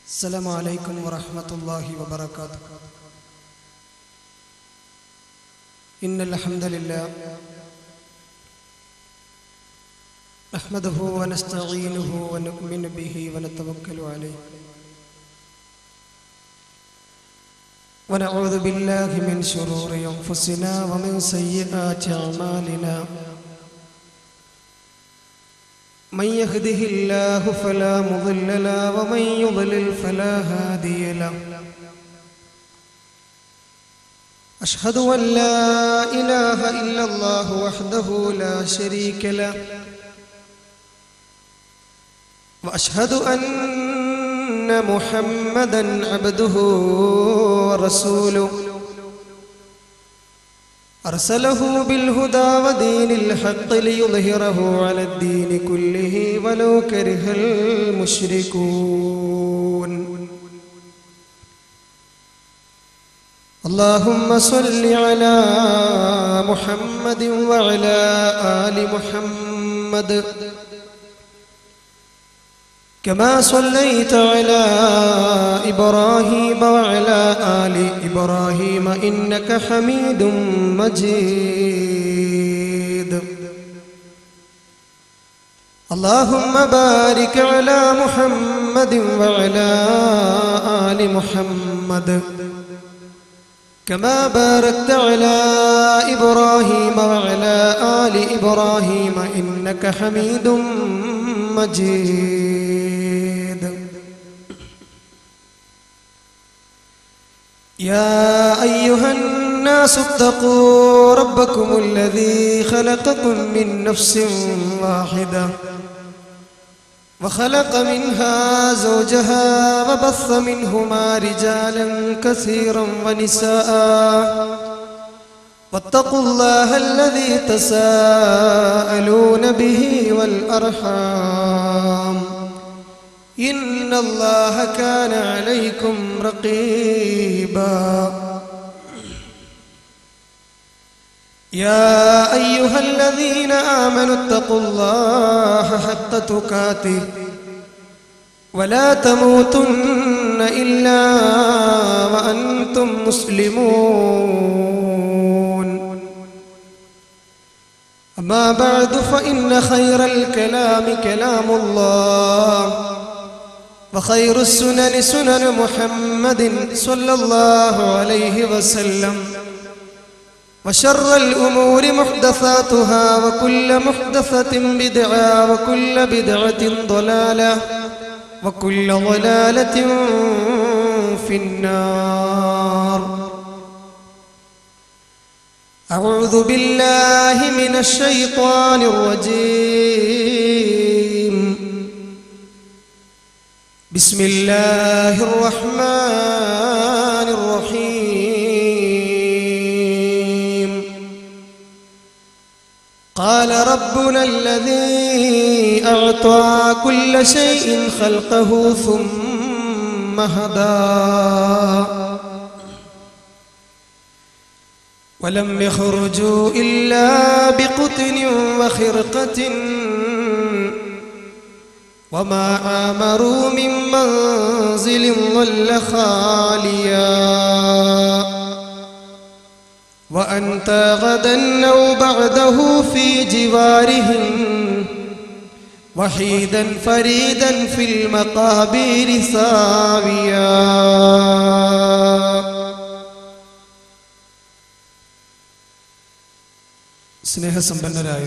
السلام عليكم ورحمة الله وبركاته إن الحمد لله نحمده ونستعينه ونؤمن به ونتوكل عليه ونعوذ بالله من شرور أنفسنا ومن سيئات أعمالنا من يهده الله فلا مضل له ومن يضلل فلا هادي له أشهد أن لا إله إلا الله وحده لا شريك له وأشهد أن محمدا عبده ورسوله أرسله بالهدى ودين الحق ليظهره على الدين كله ولو كره المشركون اللهم صل على محمد وعلى آل محمد كما صليت على إبراهيم وعلى آل إبراهيم إنك حميد مجيد اللهم بارك على محمد وعلى آل محمد كما باركت على إبراهيم وعلى آل إبراهيم إنك حميد مجيد يا أيها الناس اتقوا ربكم الذي خلقكم من نفس واحدة وخلق منها زوجها وبث منهما رجالا كثيرا ونساء واتقوا الله الذي تساءلون به والأرحام إن الله كان عليكم رقيبا يا أيها الذين آمنوا اتقوا الله حق تقاته ولا تموتن إلا وأنتم مسلمون أما بعد فإن خير الكلام كلام الله وخير السنن سنن محمد صلى الله عليه وسلم وشر الأمور محدثاتها وكل محدثة بدعة وكل بدعة ضلالة وكل ضلالة في النار أعوذ بالله من الشيطان الرجيم بسم الله الرحمن الرحيم قال ربنا الذي أعطى كل شيء خلقه ثم هدى ولم يخرجوا إلا بقتن وخرقة وما آمروا من منزل ظل خاليا وأنت غدا أو بعده في جوارهم وحيدا فريدا في المقابر ساويا സ്നേഹസമ്പന്നരായ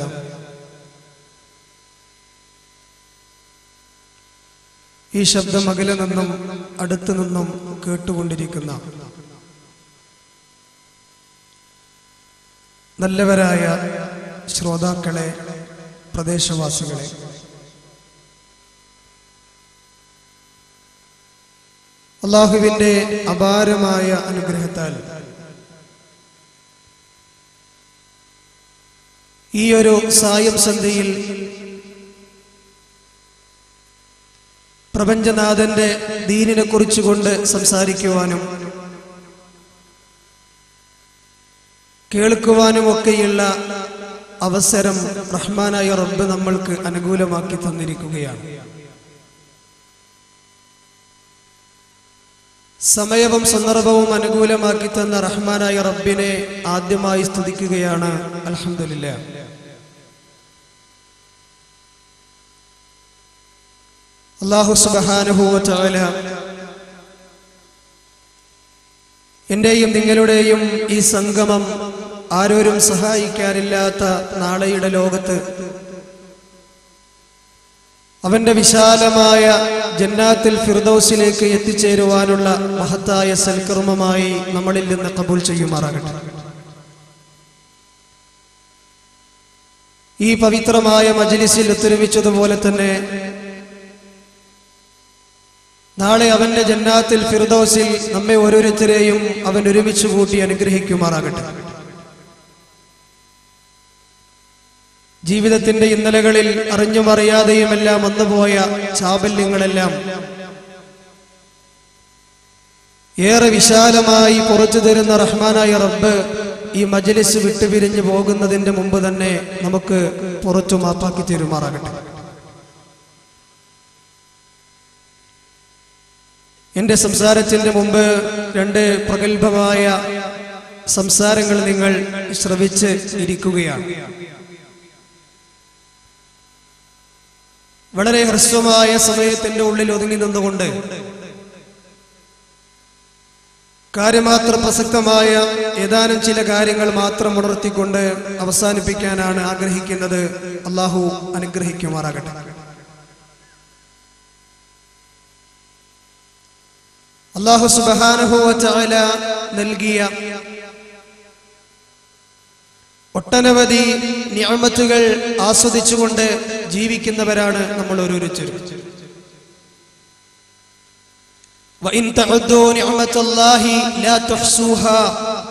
ഈ ശബ്ദം അകലെ നിന്നും അടുത്തു നിന്നും കേട്ടുകൊണ്ടിരിക്കുന്ന നല്ലവരായ ശ്രോതാക്കളെ പ്രദേശവാസികളെ അള്ളാഹുവിൻ്റെ അപാരമായ അനുഗ്രഹത്താൽ ഈ ഒരു സായം സന്ധ്യയിൽ പ്രപഞ്ചനാഥന്റെ ദീനിനെ കുറിച്ചുകൊണ്ട് സംസാരിക്കുവാനും കേൾക്കുവാനുമൊക്കെയുള്ള അവസരം റഹ്മാനായ റബ്ബ് നമ്മൾക്ക് അനുകൂലമാക്കി തന്നിരിക്കുകയാണ് സമയവും സന്ദർഭവും അനുകൂലമാക്കി തന്ന റഹ്മാനായ റബ്ബിനെ ആദ്യമായി സ്തുതിക്കുകയാണ് അൽഹംദുലില്ല അള്ളാഹു സുബഹാനുഭൂവ ചാല എന്റെയും നിങ്ങളുടെയും ഈ സംഗമം ആരോരും സഹായിക്കാനില്ലാത്ത നാളെയുടെ ലോകത്ത് അവന്റെ വിശാലമായ ജന്നാത്തിൽ ഫിർദൌസിലേക്ക് എത്തിച്ചേരുവാനുള്ള മഹത്തായ സൽക്കർമ്മമായി നമ്മളിൽ നിന്ന് കബൂൽ ചെയ്യുമാറാകട്ടെ ഈ പവിത്രമായ മജ്ലിസിൽ ഒത്തൊരുമിച്ചതുപോലെ തന്നെ നാളെ അവന്റെ ജന്നാത്തിൽ ഫിർദൌസിൽ നമ്മെ ഓരോരുത്തരെയും അവൻ ഒരുമിച്ച് കൂട്ടി അനുഗ്രഹിക്കുമാറാകട്ടെ ജീവിതത്തിന്റെ ഇന്നലകളിൽ അറിഞ്ഞും അറിയാതെയുമെല്ലാം വന്നുപോയ ചാബല്യങ്ങളെല്ലാം ഏറെ വിശാലമായി പുറത്തു തരുന്ന റഹ്മാനായ റബ്ബ് ഈ മജ്ലിസ് വിട്ടുപിരിഞ്ഞു പോകുന്നതിന്റെ മുമ്പ് തന്നെ നമുക്ക് പുറത്തു മാപ്പാക്കി തരുമാറാകട്ടെ എന്റെ സംസാരത്തിന്റെ മുമ്പ് രണ്ട് പ്രഗത്ഭമായ സംസാരങ്ങൾ നിങ്ങൾ ശ്രവിച്ച് ഇരിക്കുകയാണ് വളരെ ഹ്രസ്വമായ സമയത്തിന്റെ ഉള്ളിൽ ഒതുങ്ങി നിന്നുകൊണ്ട് കാര്യമാത്ര പ്രസക്തമായ ഏതാനും ചില കാര്യങ്ങൾ മാത്രം ഉണർത്തിക്കൊണ്ട് അവസാനിപ്പിക്കാനാണ് ആഗ്രഹിക്കുന്നത് അള്ളാഹു അനുഗ്രഹിക്കുമാറാകട്ടെ അള്ളാഹു സുബാനുഭവ ചാല നൽകിയ ഒട്ടനവധി നിയമത്തുകൾ ആസ്വദിച്ചുകൊണ്ട് ജീവിക്കുന്നവരാണ് നമ്മൾ ഓരോരുത്തരും وإن تعدوا نعمة الله لا تحصوها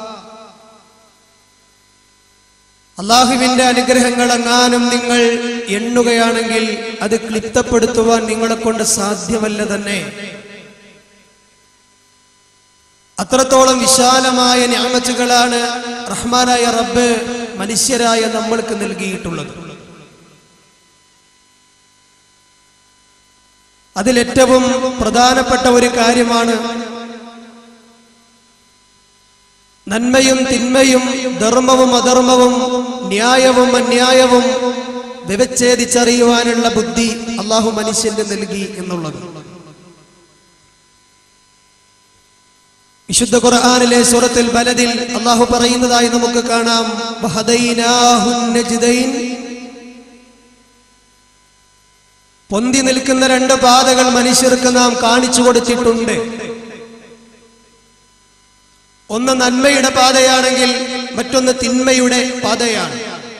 അള്ളാഹുവിന്റെ അനുഗ്രഹങ്ങൾ എങ്ങാനും നിങ്ങൾ എണ്ണുകയാണെങ്കിൽ അത് ക്ലിപ്തപ്പെടുത്തുവാൻ നിങ്ങളെ കൊണ്ട് സാധ്യമല്ല തന്നെ അത്രത്തോളം വിശാലമായ ഞാമച്ചുകളാണ് റഹ്മാനായ റബ്ബ് മനുഷ്യരായ നമ്മൾക്ക് നൽകിയിട്ടുള്ളത് അതിലേറ്റവും പ്രധാനപ്പെട്ട ഒരു കാര്യമാണ് നന്മയും തിന്മയും ധർമ്മവും അധർമ്മവും ന്യായവും അന്യായവും വ്യവച്ഛേദിച്ചറിയുവാനുള്ള ബുദ്ധി അള്ളാഹു മനുഷ്യന് നൽകി എന്നുള്ളത് വിശുദ്ധ ഖുർആനിലെ സൂറത്തിൽ ബലദിൽ അള്ളാഹു പറയുന്നതായി നമുക്ക് കാണാം വഹദൈനാഹുൻ നജ്ദൈൻ. പൊന്തി നിൽക്കുന്ന രണ്ട് പാതകൾ മനുഷ്യർക്ക് നാം കാണിച്ചു കൊടുത്തിട്ടുണ്ട് ഒന്ന് നന്മയുടെ പാതയാണെങ്കിൽ മറ്റൊന്ന് തിന്മയുടെ പാതയാണ്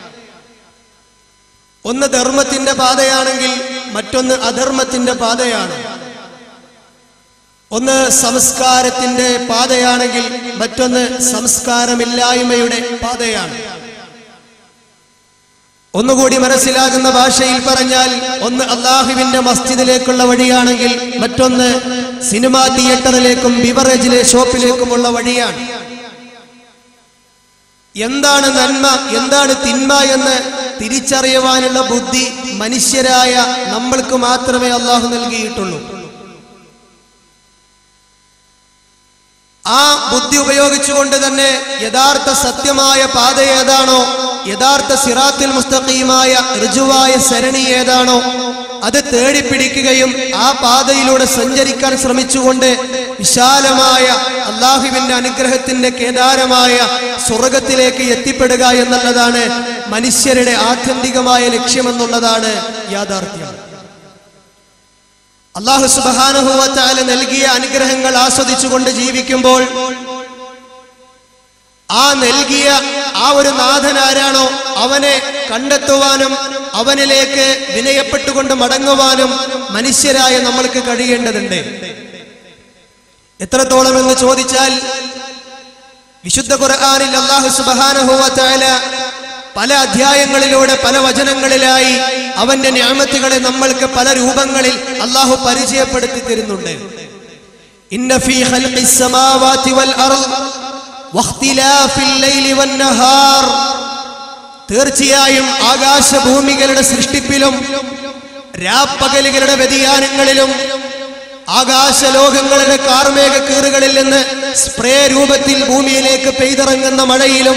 ഒന്ന് ധർമ്മത്തിന്റെ പാതയാണെങ്കിൽ മറ്റൊന്ന് അധർമ്മത്തിന്റെ പാതയാണ് ഒന്ന് സംസ്കാരത്തിന്റെ പാതയാണെങ്കിൽ മറ്റൊന്ന് സംസ്കാരമില്ലായ്മയുടെ പാതയാണ് ഒന്നുകൂടി മനസ്സിലാകുന്ന ഭാഷയിൽ പറഞ്ഞാൽ ഒന്ന് അള്ളാഹുവിന്റെ മസ്ജിദിലേക്കുള്ള വഴിയാണെങ്കിൽ മറ്റൊന്ന് സിനിമാ തിയേറ്ററിലേക്കും ബിവറേജിലെ ഷോപ്പിലേക്കുമുള്ള വഴിയാണ് എന്താണ് നന്മ എന്താണ് തിന്മ എന്ന് തിരിച്ചറിയുവാനുള്ള ബുദ്ധി മനുഷ്യരായ നമ്മൾക്ക് മാത്രമേ അള്ളാഹു നൽകിയിട്ടുള്ളൂ ആ ബുദ്ധി ഉപയോഗിച്ചുകൊണ്ട് തന്നെ യഥാർത്ഥ സത്യമായ പാത ഏതാണോ യഥാർത്ഥ സിറാത്തിൽ മുസ്തഖീമായ ഋജുവായ സരണി ഏതാണോ അത് തേടിപ്പിടിക്കുകയും ആ പാതയിലൂടെ സഞ്ചരിക്കാൻ ശ്രമിച്ചുകൊണ്ട് വിശാലമായ അള്ളാഹുവിന്റെ അനുഗ്രഹത്തിന്റെ കേദാരമായ സ്വർഗത്തിലേക്ക് എത്തിപ്പെടുക എന്നുള്ളതാണ് മനുഷ്യരുടെ ആത്യന്തികമായ ലക്ഷ്യമെന്നുള്ളതാണ് യാഥാർത്ഥ്യം അള്ളാഹു സുബാനുഭവത്താല നൽകിയ അനുഗ്രഹങ്ങൾ ആസ്വദിച്ചുകൊണ്ട് ജീവിക്കുമ്പോൾ ആ നൽകിയ ആ ഒരു നാഥൻ ആരാണോ അവനെ കണ്ടെത്തുവാനും അവനിലേക്ക് വിനയപ്പെട്ടുകൊണ്ട് മടങ്ങുവാനും മനുഷ്യരായ നമ്മൾക്ക് കഴിയേണ്ടതുണ്ട് എത്രത്തോളം എന്ന് ചോദിച്ചാൽ വിശുദ്ധ ഖുർആനിൽ അള്ളാഹു സുബാനുഭവത്താല പല അധ്യായങ്ങളിലൂടെ പല വചനങ്ങളിലായി അവന്റെ ഞാമത്തുകളെ നമ്മൾക്ക് പല രൂപങ്ങളിൽ അള്ളാഹു പരിചയപ്പെടുത്തി തരുന്നുണ്ട് ഇന്ന ഫീ ഖൽഖിസ് സമാവാതി വൽ അർദ് വഖ്തിലാഫിൽ ലൈലി വൻ നഹാർ തീർച്ചയായും ആകാശഭൂമികളുടെ സൃഷ്ടിപ്പിലും രാപ്പകലുകളുടെ വ്യതിയാനങ്ങളിലും ആകാശലോകങ്ങളുടെ കാർമേഘ കീറുകളിൽ നിന്ന് സ്പ്രേ രൂപത്തിൽ ഭൂമിയിലേക്ക് പെയ്തിറങ്ങുന്ന മഴയിലും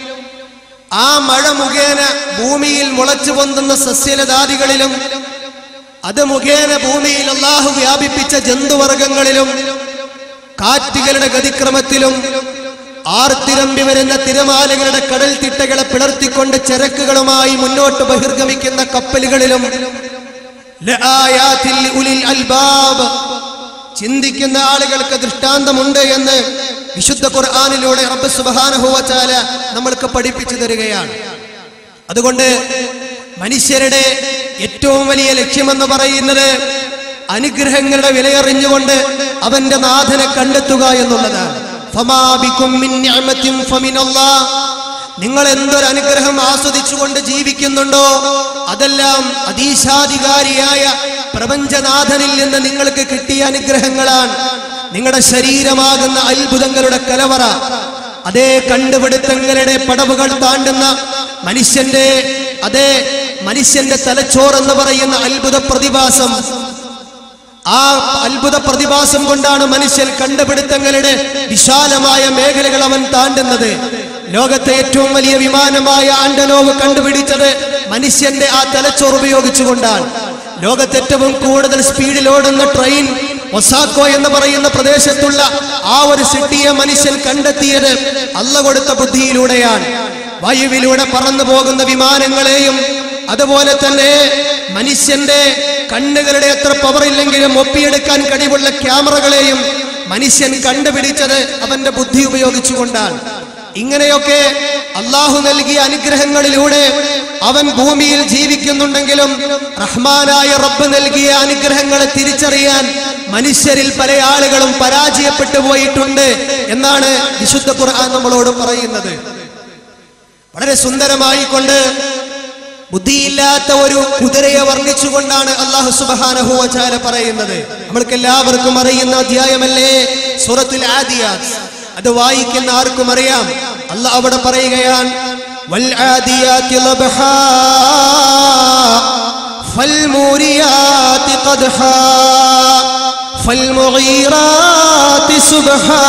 ആ മഴ മുഖേന ഭൂമിയിൽ മുളച്ചു പൊന്തുന്ന സസ്യലതാദികളിലും അത് മുഖേന ഭൂമിയിൽ അള്ളാഹു വ്യാപിപ്പിച്ച ജന്തുവർഗങ്ങളിലും കാറ്റുകളുടെ ഗതിക്രമത്തിലും ആർത്തിരമ്പി വരുന്ന തിരമാലകളുടെ കടൽ തിട്ടകളെ പിളർത്തിക്കൊണ്ട് ചരക്കുകളുമായി മുന്നോട്ട് ബഹിർഗമിക്കുന്ന കപ്പലുകളിലും ലആയാത്തിൽ ഉലിൽ അൽബാബ് ചിന്തിക്കുന്ന ആളുകൾക്ക് ദൃഷ്ടാന്തമുണ്ട് എന്ന് വിശുദ്ധ ഖുർആാനിലൂടെ റബ്ബ് സുബ്ഹാനഹു വ തആല നമ്മൾക്ക് പഠിപ്പിച്ചു തരികയാണ് അതുകൊണ്ട് മനുഷ്യരുടെ ഏറ്റവും വലിയ ലക്ഷ്യമെന്ന് പറയുന്നത് അനുഗ്രഹങ്ങളുടെ വിലയറിഞ്ഞുകൊണ്ട് അവന്റെ നാഥനെ കണ്ടെത്തുക എന്നുള്ളതാണ് ഫമാ ബികും മിൻ നിഅമത്തിൻ ഫമിനല്ലാഹ്. നിങ്ങൾ എന്തൊരു അനുഗ്രഹം ആസ്വദിച്ചുകൊണ്ട് ജീവിക്കുന്നുണ്ടോ അതെല്ലാം അതീശാധികാരിയായ പ്രപഞ്ചനാഥനിൽ നിന്ന് നിങ്ങൾക്ക് കിട്ടിയ അനുഗ്രഹങ്ങളാണ് നിങ്ങളുടെ ശരീരമാകുന്ന അത്ഭുതങ്ങളുടെ കലവറ അതേ കണ്ടുപിടുത്തങ്ങളുടെ പടവുകൾ താണ്ടുന്ന മനുഷ്യന്റെ അതേ മനുഷ്യന്റെ തലച്ചോറെന്ന് പറയുന്ന അത്ഭുത പ്രതിഭാസം ആ അത്ഭുത പ്രതിഭാസം കൊണ്ടാണ് മനുഷ്യൻ കണ്ടുപിടുത്തങ്ങളുടെ വിശാലമായ മേഖലകൾ അവൻ താണ്ടുന്നത് ലോകത്തെ ഏറ്റവും വലിയ വിമാനമായ ആൻഡനോവ് കണ്ടുപിടിച്ചത് മനുഷ്യന്റെ ആ തലച്ചോറ് ഉപയോഗിച്ചുകൊണ്ടാണ് ലോകത്തെ ഏറ്റവും കൂടുതൽ സ്പീഡിൽ ഓടുന്ന ട്രെയിൻ ഒസാക്കോ എന്ന് പറയുന്ന പ്രദേശത്തുള്ള ആ ഒരു സിറ്റിയെ മനുഷ്യൻ കണ്ടെത്തിയത് അല്ല കൊടുത്ത ബുദ്ധിയിലൂടെയാണ് വായുവിലൂടെ പറന്നു പോകുന്ന വിമാനങ്ങളെയും അതുപോലെ തന്നെ മനുഷ്യന്റെ കണ്ണുകളുടെ എത്ര പവർ ഇല്ലെങ്കിലും ഒപ്പിയെടുക്കാൻ കഴിവുള്ള ക്യാമറകളെയും മനുഷ്യൻ കണ്ടുപിടിച്ചത് അവന്റെ ബുദ്ധി ഉപയോഗിച്ചുകൊണ്ടാണ് ഇങ്ങനെയൊക്കെ അള്ളാഹു നൽകിയ അനുഗ്രഹങ്ങളിലൂടെ അവൻ ഭൂമിയിൽ ജീവിക്കുന്നുണ്ടെങ്കിലും റഹ്മാനായ റബ്ബ് നൽകിയ അനുഗ്രഹങ്ങളെ തിരിച്ചറിയാൻ മനുഷ്യരിൽ പല ആളുകളും പരാജയപ്പെട്ടു പോയിട്ടുണ്ട് എന്നാണ് വിശുദ്ധ ഖുർആൻ നമ്മളോട് പറയുന്നത് വളരെ സുന്ദരമായി കൊണ്ട് ബുദ്ധിയില്ലാത്ത ഒരു കുതിരയെ വർണ്ണിച്ചുകൊണ്ടാണ് അള്ളാഹു സുബഹാനഹു വചാല പറയുന്നത് നമ്മൾക്ക് എല്ലാവർക്കും അറിയുന്ന അധ്യായമല്ലേ സൂറത്തുൽ ആദിയാത്ത് അത് വായിക്കുന്ന ആർക്കും അറിയാം അള്ളാഹ് അവിടെ പറയുകയാണ് വൽആദിയാത്തി ലബ്ഹാ ഫൽമൂരിയാത്തി ഖദ്ഹാ ഫൽമുഗീറാത്തി സുബ്ഹാ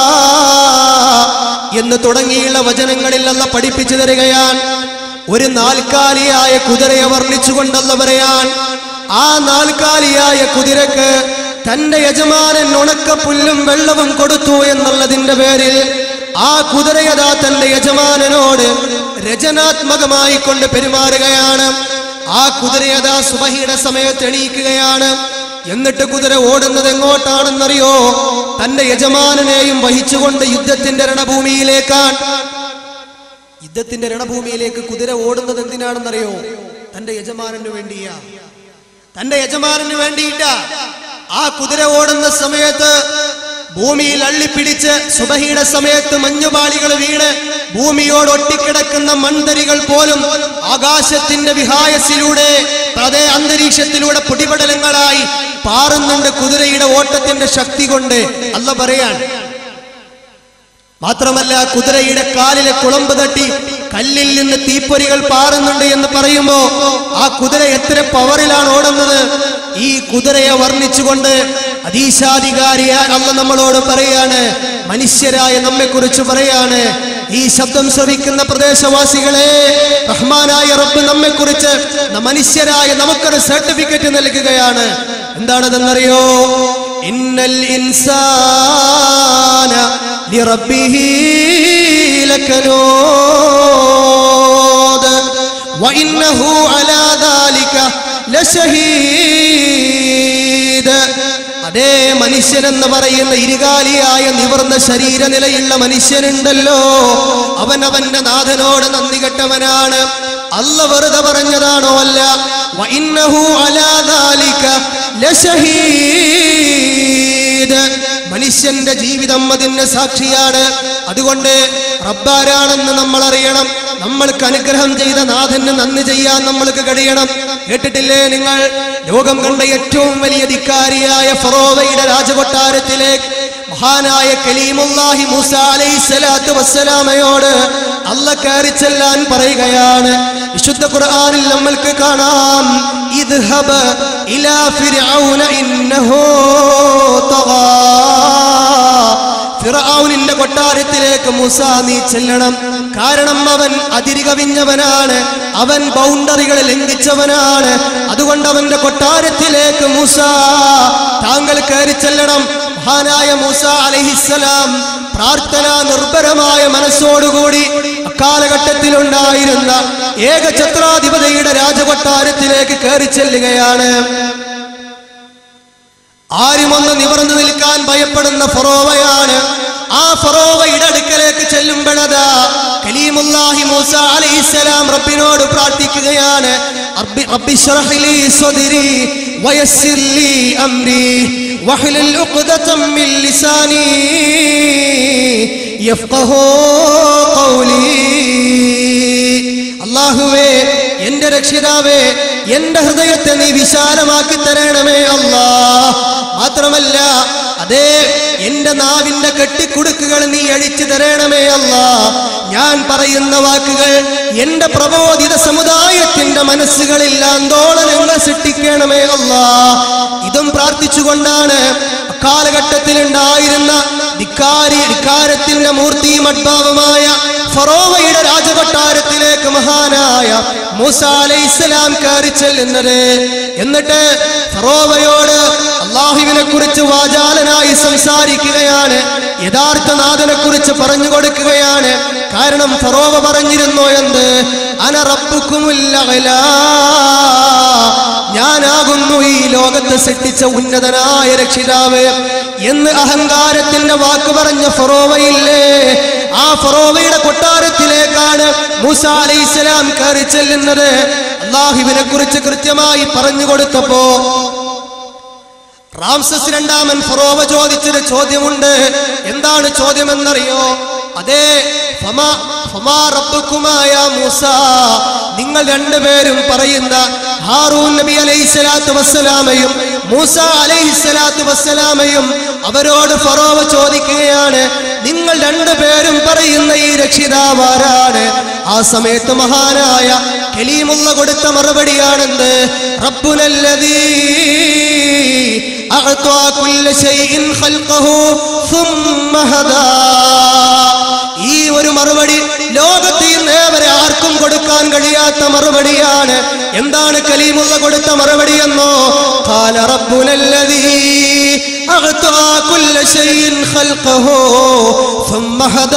എന്ന് തുടങ്ങിയുള്ള വചനങ്ങളിൽ അല്ല പഠിപ്പിച്ചു തരികയാണ് ഒരു നാൽക്കാലിയായ കുതിരയെ വർണ്ണിച്ചുകൊണ്ടല്ല പറയാൻ ആ നാൽക്കാലിയായ കുതിരക്ക് തന്റെ യജമാനൻ ഉണക്കപ്പുല്ലും വെള്ളവും കൊടുത്തു എന്നുള്ളതിന്റെ പേരിൽ ആ കുതിരയതാ തന്റെ യജമാനനോട് രചനാത്മകമായി കൊണ്ട് പെരുമാറുകയാണ് ആ കുതിരയതാ സുബഹിയുടെ സമയത്ത് എണീക്കുകയാണ് എന്നിട്ട് കുതിര ഓടുന്നത് എങ്ങോട്ടാണെന്നറിയോ തന്റെ യജമാനനെയും വഹിച്ചുകൊണ്ട് യുദ്ധത്തിന്റെ രണഭൂമിയിലേക്കാണ് യുദ്ധത്തിന്റെ രണഭൂമിയിലേക്ക് കുതിര ഓടുന്നത് എന്തിനാണെന്നറിയോ തന്റെ യജമാനന് വേണ്ടിയാ തന്റെ യജമാനന് വേണ്ടിയിട്ട ആ കുതിര ഓടുന്ന സമയത്ത് ഭൂമിയിൽ അള്ളിപ്പിടിച്ച് സുബഹിയുടെ സമയത്ത് മഞ്ഞുപാളികൾ വീണ് ഭൂമിയോട് ഒട്ടിക്കിടക്കുന്ന മൺതരികൾ പോലും ആകാശത്തിന്റെ വിഹായസിലൂടെ അതേ അന്തരീക്ഷത്തിലൂടെ പൊടിപടലങ്ങളായി പാറുന്നുണ്ട് കുതിരയുടെ ഓട്ടത്തിന്റെ ശക്തി കൊണ്ട് അല്ല പറയാൻ മാത്രമല്ല കുതിരയുടെ കാലിലെ കുളമ്പ് തട്ടി കല്ലിൽ നിന്ന് തീപ്പൊരികൾ പാറുന്നുണ്ട് എന്ന് പറയുമ്പോ ആ കുതിര എത്ര പവറിലാണ് ഓടുന്നത് ഈ കുതിരയെ വർണ്ണിച്ചുകൊണ്ട് അതീശാധികാരിയാൻ അല്ല നമ്മളോട് പറയാണ് മനുഷ്യരായ നമ്മെ കുറിച്ച് പറയാണ് ഈ ശബ്ദം ശ്രവിക്കുന്ന പ്രദേശവാസികളെ റഹ്മാനായ റബ്ബ് നമ്മെ കുറിച്ച് മനുഷ്യരായ നമുക്കൊരു സർട്ടിഫിക്കറ്റ് നൽകുകയാണ് എന്താണതെന്നറിയോ ഇന്നൽ ഇൻസാന لربه لكنود وإنه على ذلك لشهيد അതേ മനുഷ്യൻ എന്ന് പറയുന്ന ഇരുകാലിയായ നിവർന്ന ശരീരനിലയുള്ള മനുഷ്യനുണ്ടല്ലോ അവൻ അവന്റെ നാഥനോട് നന്ദി കെട്ടവനാണ് അല്ല വെറുതെ പറഞ്ഞതാണോ അല്ല വഇന്നഹു അലാ ദാലിക ലശഹീദ് മനുഷ്യന്റെ ജീവിതം അതിന് സാക്ഷിയാണ് അതുകൊണ്ട് റബ്ബാരാണെന്ന് നമ്മൾ അറിയണം നമ്മൾക്ക് അനുഗ്രഹം ചെയ്ത നാഥന് നന്ദി ചെയ്യാൻ നമ്മൾക്ക് കഴിയണം കേട്ടിട്ടില്ലേ നിങ്ങൾ ലോകം കണ്ട ഏറ്റവും വലിയ ധിക്കാരിയായ ഫറോവയുടെ രാജകൊട്ടാരത്തിലേക്ക് മഹാനായ കലീമുല്ലാഹി മൂസ അലൈഹി സ്വലാത്തു വസ്സലാമയോട് അല്ല കയറി ചെല്ലാൻ പറയുകയാണ് വിശുദ്ധ ഖുർആനിൽ നമ്മൾക്ക് കാണാം ഇദ്ഹബ് ഇലാ ഫിർഔന ഇന്നഹു കൊട്ടാരത്തിലേക്ക് മൂസ നീ ചെല്ലണം കാരണം അവൻ അതിരികവിഞ്ഞവനാണ് അവൻ ബൗണ്ടറികൾ ലംഘിച്ചവനാണ് അതുകൊണ്ട് അവന്റെ കൊട്ടാരത്തിലേക്ക് മൂസ താങ്കൾ കയറി ചെല്ലണം മഹാനായ മൂസ അലഹിസലാം പ്രാർത്ഥന നിർഭരമായ മനസ്സോടുകൂടി അക്കാലഘട്ടത്തിലുണ്ടായിരുന്ന ഏകഛത്രാധിപതിയുടെ രാജകൊട്ടാരത്തിലേക്ക് കയറി ചെല്ലുകയാണ് ആരുമൊന്ന് നിവർന്നു നിൽക്കാൻ ഭയപ്പെടുന്ന ഫറോവയാണ് ആ ഫറോവയുടെ അടുക്കലേക്ക് ചെല്ലുമ്പോഴതാ കലീമുല്ലാഹി മൂസ അലൈഹിസ്സലാം റബ്ബിനോട് പ്രാർത്ഥിക്കുകയാണ് റബ്ബി റബ്ബി ശ്റഹ് ലീ സ്വദ്രി വയസ്സിർ ലീ അംരി വഹ്ലുൽ ഉഖ്ദതം മിൻ ലിസാനി യഫ്ഖഹു ഖൗലി അള്ളാഹുവേ എന്റെ രക്ഷിതാവേ എന്റെ ഹൃദയത്തെ നീ വിശാലമാക്കി തരണമേ അല്ലാ മാത്രമല്ല അതേ എന്റെ നാവിന്റെ കെട്ടിക്കുടുക്കുകൾ നീ അഴിച്ചു തരണമേ അല്ലാ ഞാൻ പറയുന്ന വാക്കുകൾ എന്റെ പ്രബോധിത സമുദായത്തിന്റെ മനസ്സുകളിൽ ആന്തോളനങ്ങൾ സൃഷ്ടിക്കണമേ അല്ലാ ഇതും പ്രാർത്ഥിച്ചുകൊണ്ടാണ് അക്കാലഘട്ടത്തിൽ ഉണ്ടായിരുന്ന ധിക്കാരി ധിക്കാരത്തിന്റെ മൂർത്തിയും അഡ്ഭാവമായ ഫറോവയുടെ രാജകൊട്ടാരത്തിലേക്ക് മഹാനായ മൂസ അലൈഹിസ്സലാം കയറി ചെല്ലുന്നത് എന്നിട്ട് ഫറോവയോട് അള്ളാഹുവിനെ കുറിച്ച് വാചാലനായി സംസാരിക്കുകയാണ് യഥാർത്ഥ നാഥനെ കുറിച്ച് പറഞ്ഞു കൊടുക്കുകയാണ് കാരണം ഫറോവ പറഞ്ഞിരുന്നു എന്ത് അന റബ്ബുക്കുമുല്ല ഞാനാകുന്നു ഈ ലോകത്ത് സൃഷ്ടിച്ച ഉന്നതനായ രക്ഷിതാവ് എന്ന് അഹങ്കാരത്തിന്റെ വാക്ക് പറഞ്ഞ ഫറോവയില്ലേ ആ ഫറോവയുടെ കൊട്ടാരത്തിലേക്കാണ് മൂസ അലൈഹിസ്സലാം കയറി ചെല്ലുന്നത് അള്ളാഹുവിനെ കുറിച്ച് കൃത്യമായി പറഞ്ഞു കൊടുത്തപ്പോ റാംസസ് രണ്ടാമൻ ഫറോവ ചോദിച്ചൊരു ചോദ്യമുണ്ട് എന്താണ് ചോദ്യമെന്നറിയോ അതെ ഫമാ ഫമാ റബ്ബുക്കുമായ മൂസ നിങ്ങൾ രണ്ടുപേരും പറയുന്ന ഹാറൂൻ നബി അലൈഹി സ്വലാത്തു വസ്സലാമയും മൂസ അലൈഹി സ്വലാത്തു വസ്സലാമയും അവരോട് ഫറോവ ചോദിക്കുകയാണ് നിങ്ങൾ രണ്ടുപേരും പറയുന്ന ഈ രക്ഷിതാവാരാണ് ആ സമയത്ത് മഹാനായ കലീമുള്ള കൊടുത്ത മറുപടിയാണെന്ത് റബ്ബുനല്ലതീ أعطى كل شيء خلقه ثم هدى ഈ ഒരു മറുപടി ലോകത്ത് ഇന്ന് വരെ ആർക്കും കൊടുക്കാൻ കഴിയാത്ത മറുപടിയാണ് എന്താണ് കലീമുള്ള കൊടുത്ത മറുപടി എന്നോ قال ربنا الذي أعطى كل شيء خلقه ثم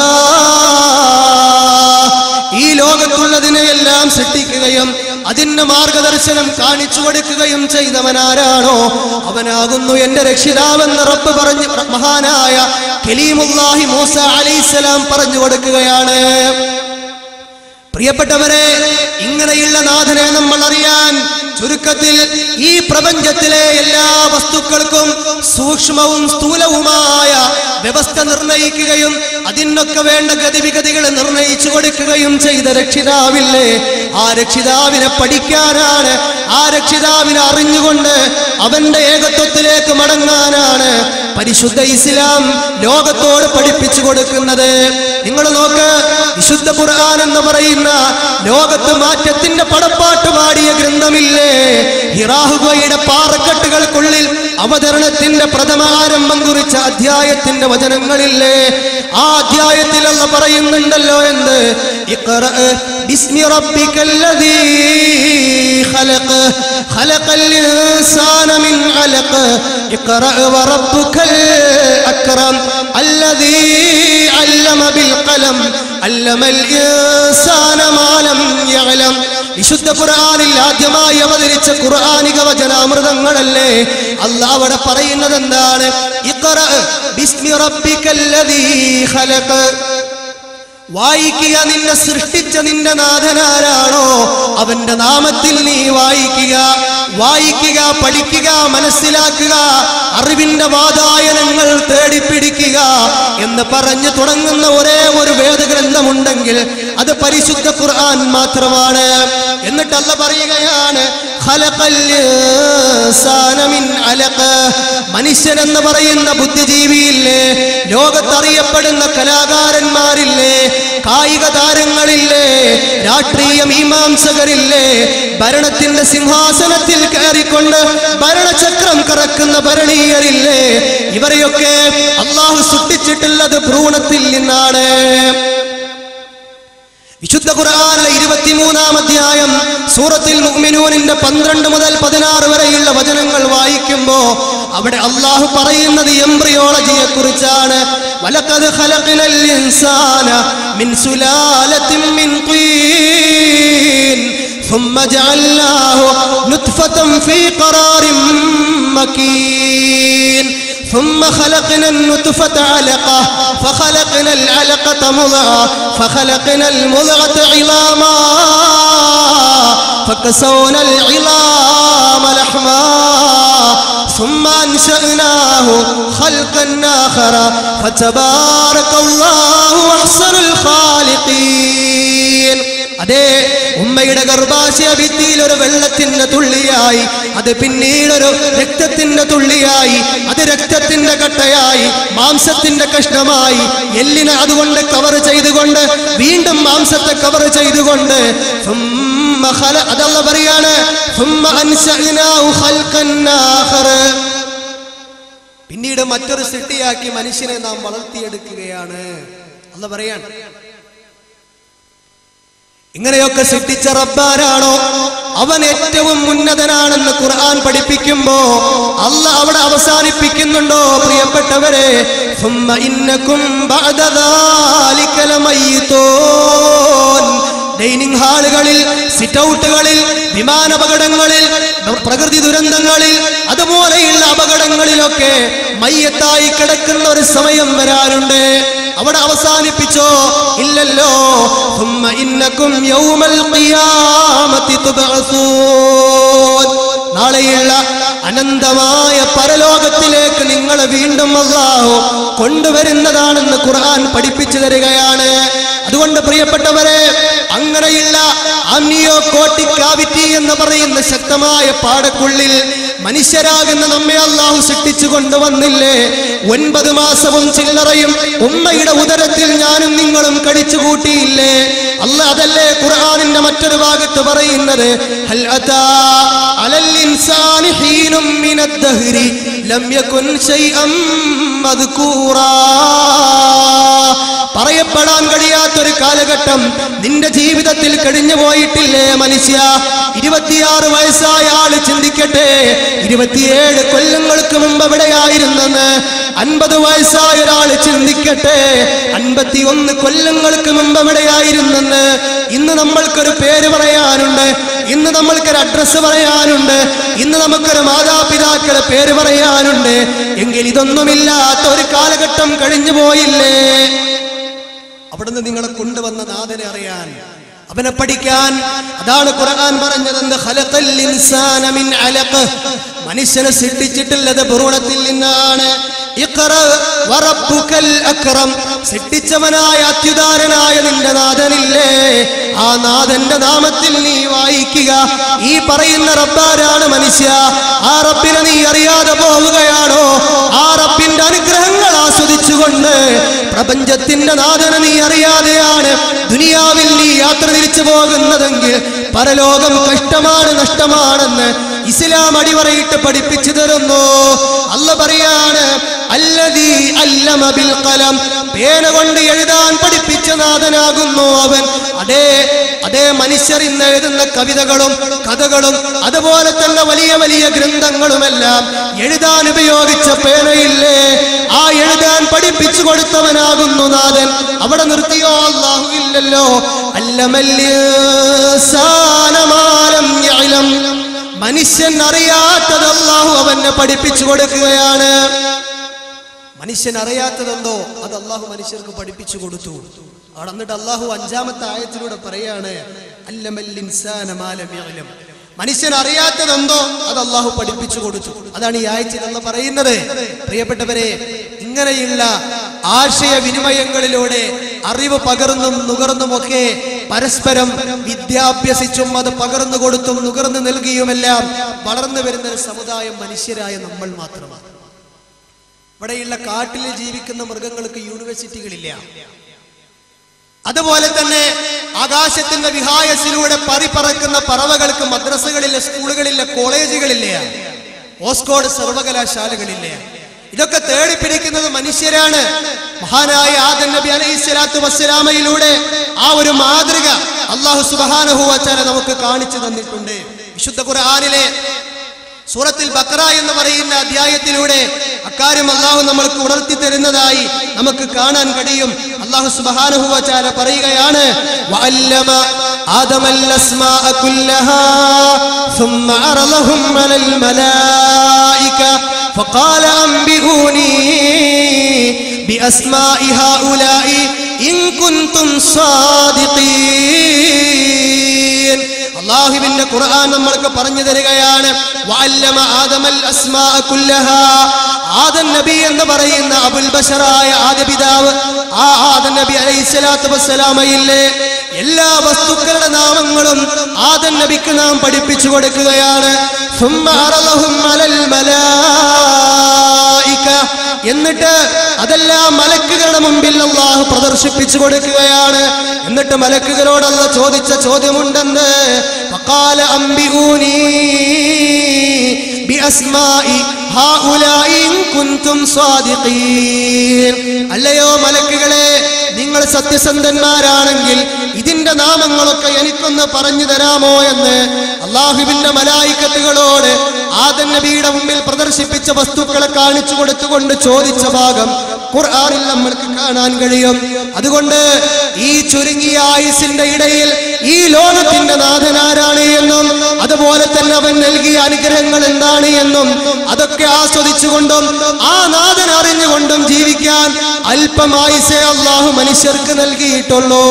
هدى ഈ ലോകത്തുള്ളതിനെയെല്ലാം സൃഷ്ടിക്കുകയും അതിന് മാർഗദർശനം കാണിച്ചു കൊടുക്കുകയും ചെയ്തവനാരാണോ അവനാകുന്നു എന്റെ രക്ഷിതാവെന്ന് റബ്ബ് പറഞ്ഞു മഹാനായ കലീമുല്ലാഹി മൂസ അലൈഹിസ്സലാം പറഞ്ഞു കൊടുക്കുകയാണ് പ്രിയപ്പെട്ടവരെ ഇങ്ങനെയുള്ള നാഥനെ നമ്മൾ അറിയാൻ ചുരുക്കത്തിൽ ഈ പ്രപഞ്ചത്തിലെ എല്ലാ വസ്തുക്കൾക്കും സൂക്ഷ്മവും സ്ഥൂലവുമായ വ്യവസ്ഥ നിർണയിക്കുകയും അതിനൊക്കെ വേണ്ട ഗതിവിഗതികൾ നിർണയിച്ചു കൊടുക്കുകയും ചെയ്ത രക്ഷിതാവില്ലേ ആ രക്ഷിതാവിനെ പഠിക്കാനാണ് ആ രക്ഷിതാവിനെ അറിഞ്ഞുകൊണ്ട് അവന്റെ ഏകത്വത്തിലേക്ക് മടങ്ങാനാണ് പരിശുദ്ധ ഇസ്ലാം ലോകത്തോട് പഠിപ്പിച്ചു കൊടുക്കുന്നത് നിങ്ങൾ നോക്ക് വിശുദ്ധ ഖുർആൻ എന്ന് പറയുന്ന ലോകത്ത് മാറ്റത്തിന്റെ പടപ്പാട്ട് പാടിയ ഗ്രന്ഥമില്ലേ ഹിറാഹുഗയുടെ പാറക്കെട്ടുകൾക്കുള്ളിൽ അവതരണത്തിന്റെ പ്രഥമ ആരംഭം കുറിച്ച അധ്യായത്തിന്റെ വചനങ്ങളില്ലേ ആ അധ്യായത്തിലുള്ള പറയുന്നുണ്ടല്ലോ എന്ത് ഇഖ്റ ബിസ്മി റബ്ബിക്കല്ലദീ ഖലഖ് ഖലഖൽ ഇൻസാന മിൻ അലഖ് ഇഖ്റ വറബ്ബുക്കൽ അക്രം അല്ലദീ അല്ലമ ബിൽ ഖലം അല്ലമൽ ഇൻസാന മാ ലം യഅലം വിശുദ്ധ ഖുർആനിൽ ആദ്യമായി അവതരിച്ച ഖുർആനിക വചനാമൃതങ്ങളല്ലേ അല്ലാഹ് അവിടെ പറയുന്നത് എന്താണ് ഇഖ്റ ബിസ്മി റബ്ബിക്കല്ലദീ ഖലഖ് വായിക്കുക നിന്നെ സൃഷ്ടിച്ച നിന്റെ നാഥനാരാണോ അവന്റെ നാമത്തിൽ നീ വായിക്കുക വായിക്കുക പഠിക്കുക മനസ്സിലാക്കുക അറിവിന്റെ വാതായനങ്ങൾ തേടിപ്പിടിക്കുക എന്ന് പറഞ്ഞു തുടങ്ങുന്ന ഒരേ ഒരു വേദഗ്രന്ഥമുണ്ടെങ്കിൽ അത് പരിശുദ്ധ ഖുർആൻ മാത്രമാണ് എന്നിട്ടല്ല പറയുകയാണ് ഖലഖൽ ഇൻസാന മിൻ അലഖ്. മനുഷ്യൻ എന്ന് പറയുന്ന ബുദ്ധിജീവിയില്ലേ ലോകത്തറിയപ്പെടുന്ന കലാകാരന്മാരില്ലേ കായിക താരങ്ങളില്ലേ രാഷ്ട്രീയ മീമാംസകരില്ലേ ഭരണത്തിന്റെ സിംഹാസനത്തിൽ കയറിക്കൊണ്ട് ഭരണചക്രം കറ നടക്കുന്ന ഭരണീയരില്ലേ ഇവരെയൊക്കെ അള്ളാഹു സൃഷ്ടിച്ചിട്ടുള്ളത് ഭ്രൂണത്തിൽ നിന്നാണ് വിശുദ്ധ ഖുർആനിലെ ഇരുപത്തിമൂന്നാം അധ്യായം സൂറത്തിൽ മുഅ്മിനൂനിന്റെ പന്ത്രണ്ട് മുതൽ പതിനാറ് വരെയുള്ള വചനങ്ങൾ വായിക്കുമ്പോ അവിടെ അള്ളാഹു പറയുന്നത് എംബ്രിയോളജിയെ കുറിച്ചാണ് വലഖദ് ഖലഖനൽ ഇൻസാന മിൻ സുലാലത്തിൻ മിൻ ഖീൻ ثم جعلناه نطفة في قرار مكين ثم خلقنا النطفة علقة فخلقنا العلقة مضغة فخلقنا المضغة عظاما فكسونا العظام لحما ثم أنشأناه خلقا آخر فتبارك الله أحسن الخالقين അതെ ഉമ്മയുടെ ഗർഭാശയ ഭിത്തിയിൽ ഒരു വെള്ളത്തിന്റെ തുള്ളിയായി അത് പിന്നീട് ഒരു രക്തത്തിന്റെ തുള്ളിയായി അത് രക്തത്തിന്റെ കട്ടയായി മാംസത്തിന്റെ കഷ്ണമായി എല്ലിനെ അതുകൊണ്ട് കവർ ചെയ്തുകൊണ്ട് വീണ്ടും മാംസത്തെ കവർ ചെയ്തുകൊണ്ട് ثم خلق- അതല്ല പറയാണ് ثم أنشأناه خلقا آخر. പിന്നീട് മറ്റൊരു സൃഷ്ടിയാക്കി മനുഷ്യനെ നാം വളർത്തിയെടുക്കുകയാണ് അല്ല പറയാണ് ഇങ്ങനെയൊക്കെ സൃഷ്ടിച്ച റബ്ബാരാണോ അവൻ ഏറ്റവും ഉന്നതനാണെന്ന് ഖുർആൻ പഠിപ്പിക്കുമ്പോ അല്ല അവിടെ അവസാനിപ്പിക്കുന്നുണ്ടോ പ്രിയപ്പെട്ടവരെ ثم إنكم بعد ذلك لميتون ഡൈനിങ് ഹാളുകളിൽ സിറ്റ് ഔട്ടുകളിൽ വിമാനപകടങ്ങളിൽ പ്രകൃതി ദുരന്തങ്ങളിൽ അതുപോലെയുള്ള അപകടങ്ങളിലൊക്കെ മയ്യത്തായി കിടക്കുന്ന ഒരു സമയം വരാനുണ്ട് അവിടെ അവസാനിപ്പിച്ചോ ഇല്ലല്ലോ ثم إنكم يوم القيامة تبعثون നാളെയുള്ള അനന്തമായ പരലോകത്തിലേക്ക് നിങ്ങളെ വീണ്ടും അള്ളാഹു കൊണ്ടുവരുന്നതാണെന്ന് ഖുർആൻ പഠിപ്പിച്ചു തരികയാണ് അതുകൊണ്ട് പ്രിയപ്പെട്ടവരെ അങ്ങനെയുള്ള അമ്നിയോ കോട്ടിക്കാവിറ്റി എന്ന് പറയുന്ന ശക്തമായ പാടക്കുള്ളിൽ മനുഷ്യരാകുന്ന നമ്മെ അള്ളാഹു സൃഷ്ടിച്ചു കൊണ്ടുവന്നില്ലേ ഒൻപത് മാസവും ചില്ലറയും ഉമ്മയുടെ ഉദരത്തിൽ ഞാനും നിങ്ങളും കടിച്ചു കൂട്ടിയില്ലേ അല്ല അതല്ലേ ഖുർആനിന്റെ മറ്റൊരു ഭാഗത്ത് പറയുന്നത് ഹൽ അതാ അലൽ ഇൻസാനി ഹീനും മിനദ് ദഹ്രി ലം യകുൻ ശൈഅം മദ്കൂറാ പറയപ്പെടാൻ കഴിയാത്തൊരു കാലഘട്ടം നിന്റെ ജീവിതത്തിൽ കഴിഞ്ഞു പോയിട്ടില്ലേ മനുഷ്യ ഇരുപത്തിയാറ് വയസ്സായ ആള് ചിന്തിക്കട്ടെ ഇരുപത്തിയേഴ് കൊല്ലങ്ങൾക്ക് മുമ്പ് എവിടെയായിരുന്നെന്ന് അൻപത് വയസ്സായ ഒരാൾ ചിന്തിക്കട്ടെ അൻപത്തി ഒന്ന് കൊല്ലങ്ങൾക്ക് മുമ്പ് എവിടെയായിരുന്നെന്ന് ഇന്ന് നമ്മൾക്കൊരു പേര് പറയാനുണ്ട് ഇന്ന് നമ്മൾക്കൊരു അഡ്രസ്സ് പറയാനുണ്ട് ഇന്ന് നമുക്കൊരു മാതാപിതാക്കളുടെ പേര് പറയാനുണ്ട് എങ്കിൽ ഇതൊന്നുമില്ലാത്ത ഒരു കാലഘട്ടം കഴിഞ്ഞു പോയില്ലേ അവിടുന്ന് നിങ്ങളെ കൊണ്ടുവന്ന നാഥനെ അറിയാൻ അവനെ പഠിക്കാൻ അതാണ് ഖുർആൻ പറഞ്ഞത് എന്ത് ഖലഖൽ ഇൻസാന മിൻ അലഖ് മനുഷ്യനെ സൃഷ്ടിച്ചിട്ടുള്ളത് ഭ്രൂണത്തിൽ നിന്നാണ് ഇഖ്റ വറബ്ബുക്കൽ അക്രം സൃഷ്ടിച്ചവനായ അത്യുദാരനായ നിന്റെ നാഥനില്ലേ ആ നാഥന്റെ നാമത്തിൽ നീ വായിക്കുക ഈ പറയുന്ന റബ്ബാരാണ് മനുഷ്യ ആ റബ്ബിനെ നീ അറിയാതെ പോവുകയാണോ ആ റബ്ബിന്റെ അനുഗ്രഹങ്ങൾ ആസ്വദിച്ചുകൊണ്ട് പ്രപഞ്ചത്തിന്റെ നാഥനെ നീ അറിയാതെയാണ് ദുനിയാവിൽ നീ യാത്ര തിരിച്ചു പോകുന്നതെങ്കിൽ പരലോകം കഷ്ടമാണ് നഷ്ടമാണെന്ന് ഇസ്ലാം അടിവറയിട്ട് പഠിപ്പിച്ചു തരുന്നു അല്ല പറയാണ് അല്ലദീ അല്ലമ ബിൽ ഖലം പേന കൊണ്ട് എഴുതാൻ പഠിപ്പിച്ച നാഥനാകുന്നു അവൻ അതേ അതേ മനുഷ്യർ ഇന്ന് എഴുതുന്ന കവിതകളും കഥകളും അതുപോലെ തന്നെ വലിയ വലിയ ഗ്രന്ഥങ്ങളുമെല്ലാം എഴുതാൻ ഉപയോഗിച്ച പേനയില്ലേ ആ എഴുതാൻ പഠിപ്പിച്ചു കൊടുത്തവനാകുന്നു നാഥൻ അവിടെ നിർത്തിയോ അള്ളാഹു ഇല്ലല്ലോ അല്ലമല്യസാനമാലം യഅലം. മനുഷ്യൻ അറിയാത്തത് അള്ളാഹു അവനെ പഠിപ്പിച്ചു കൊടുക്കുകയാണ് മനുഷ്യൻ അറിയാത്തതെന്തോ അത് അള്ളാഹു മനുഷ്യർക്ക് പഠിപ്പിച്ചു കൊടുത്തു അവിടെ എന്നിട്ട് അള്ളാഹു അഞ്ചാമത്തെ ആയത്തിലൂടെ പറയാണ് അല്ലമൽ ഇൻസാന മാലം യഅലം. മനുഷ്യൻ അറിയാത്തതെന്തോ അത് അള്ളാഹു പഠിപ്പിച്ചു കൊടുത്തു അതാണ് ഈ ആഴ്ചയിൽ അല്ല പറയുന്നത് പ്രിയപ്പെട്ടവരെ ഇങ്ങനെയുള്ള ആശയവിനിമയങ്ങളിലൂടെ അറിവ് പകർന്നും നുകർന്നുമൊക്കെ പരസ്പരം വിദ്യാഭ്യസിച്ചും അത് പകർന്നു കൊടുത്തും നുകർന്നു നൽകിയുമെല്ലാം വളർന്നു വരുന്ന ഒരു സമുദായം മനുഷ്യരായ നമ്മൾ മാത്രമാണ് ഇവിടെയുള്ള കാട്ടിൽ ജീവിക്കുന്ന മൃഗങ്ങൾക്ക് യൂണിവേഴ്സിറ്റികളില്ല അതുപോലെ തന്നെ ആകാശത്തിന്റെ വിഹായസിലൂടെ പരിപറക്കുന്ന പറവകൾക്ക് മദ്രസകളില്ല സ്കൂളുകളില്ല കോളേജുകളില്ല ഓസ്കോഡ് സർവകലാശാലകളില്ലേ ഇതൊക്കെ തേടിപ്പിടിക്കുന്നത് മനുഷ്യരാണ് മഹാനായ ആദം നബി അലൈഹി സ്വലാത്തു വസ്സലാമയിലൂടെ ആ ഒരു മാതൃക അള്ളാഹു സുബാനഹുവച്ചാല നമുക്ക് കാണിച്ചു തന്നിട്ടുണ്ട് വിശുദ്ധ ഖുർആനിലെ സൂറത്തിൽ ബക്ര എന്ന് പറയുന്ന അധ്യായത്തിലൂടെ അക്കാര്യം അള്ളാഹു നമ്മൾക്ക് ഉണർത്തി തരുന്നതായി നമുക്ക് കാണാൻ കഴിയും അള്ളാഹു സുബാനുഹുവച്ചാല പറയുകയാണ് വഅല്ലമ ആദമൽ അസ്മാഅ കുല്ലഹാ ثم عرضهم على الملائكة فقال أنبئوني بأسماء هؤلاء إن كنتم صادقين അള്ളാഹുവിന്റെ ഖുർആൻ നമ്മൾക്ക് പറഞ്ഞു തരികയാണ് വഅല്ലമ ആദമൽ അസ്മാഅ കുല്ലഹാ ആദം നബി എന്ന് പറയുന്ന അബുൽ ബഷറായ ആദ്യ പിതാവ് ആ ആദം നബി അലൈഹി സ്വലാത്തു വസ്സലാമയില്ലേ എല്ലാ വസ്തുക്കളുടെ നാമങ്ങളും ആദം നബിക്ക് നാം പഠിപ്പിച്ചു കൊടുക്കുകയാണ് ثم عرضهم على الملائكة എന്നിട്ട് അതെല്ലാം മലക്കുകളുടെ മുമ്പിൽ അള്ളാഹു പ്രദർശിപ്പിച്ചു കൊടുക്കുകയാണ് എന്നിട്ട് മലക്കുകളോടല്ല ചോദിച്ച ചോദ്യമുണ്ടെന്ന് فقال أنبئوني بأسماء هؤلاء إن كنتم صادقين അല്ലയോ മലക്കുകളെ നിങ്ങൾ സത്യസന്ധന്മാരാണെങ്കിൽ ഇതിന്റെ നാമങ്ങളൊക്കെ എനിക്കൊന്ന് പറഞ്ഞു തരാമോ എന്ന് അള്ളാഹുവിന്റെ മലായിക്കത്തുകളോട് ആദം നബിയുടെ മുമ്പിൽ പ്രദർശിപ്പിച്ച വസ്തുക്കളെ കാണിച്ചു കൊടുത്തുകൊണ്ട് ചോദിച്ച ഭാഗം ഖുർആനിൽ നമ്മൾക്ക് കാണാൻ കഴിയും അതുകൊണ്ട് ഈ ചുരുങ്ങിയ ആയുസിന്റെ ഇടയിൽ ഈ ലോകത്തിന്റെ നാഥനാരാണ് എന്നും അതുപോലെ തന്നെ അവൻ നൽകിയ അനുഗ്രഹങ്ങൾ എന്താണ് എന്നും അതൊക്കെ ആസ്വദിച്ചുകൊണ്ടും ആ നാഥൻ അറിഞ്ഞുകൊണ്ടും ജീവിക്കാൻ അല്പമായുസേ അള്ളാഹു മനുഷ്യർക്ക് നൽകിയിട്ടുള്ളൂ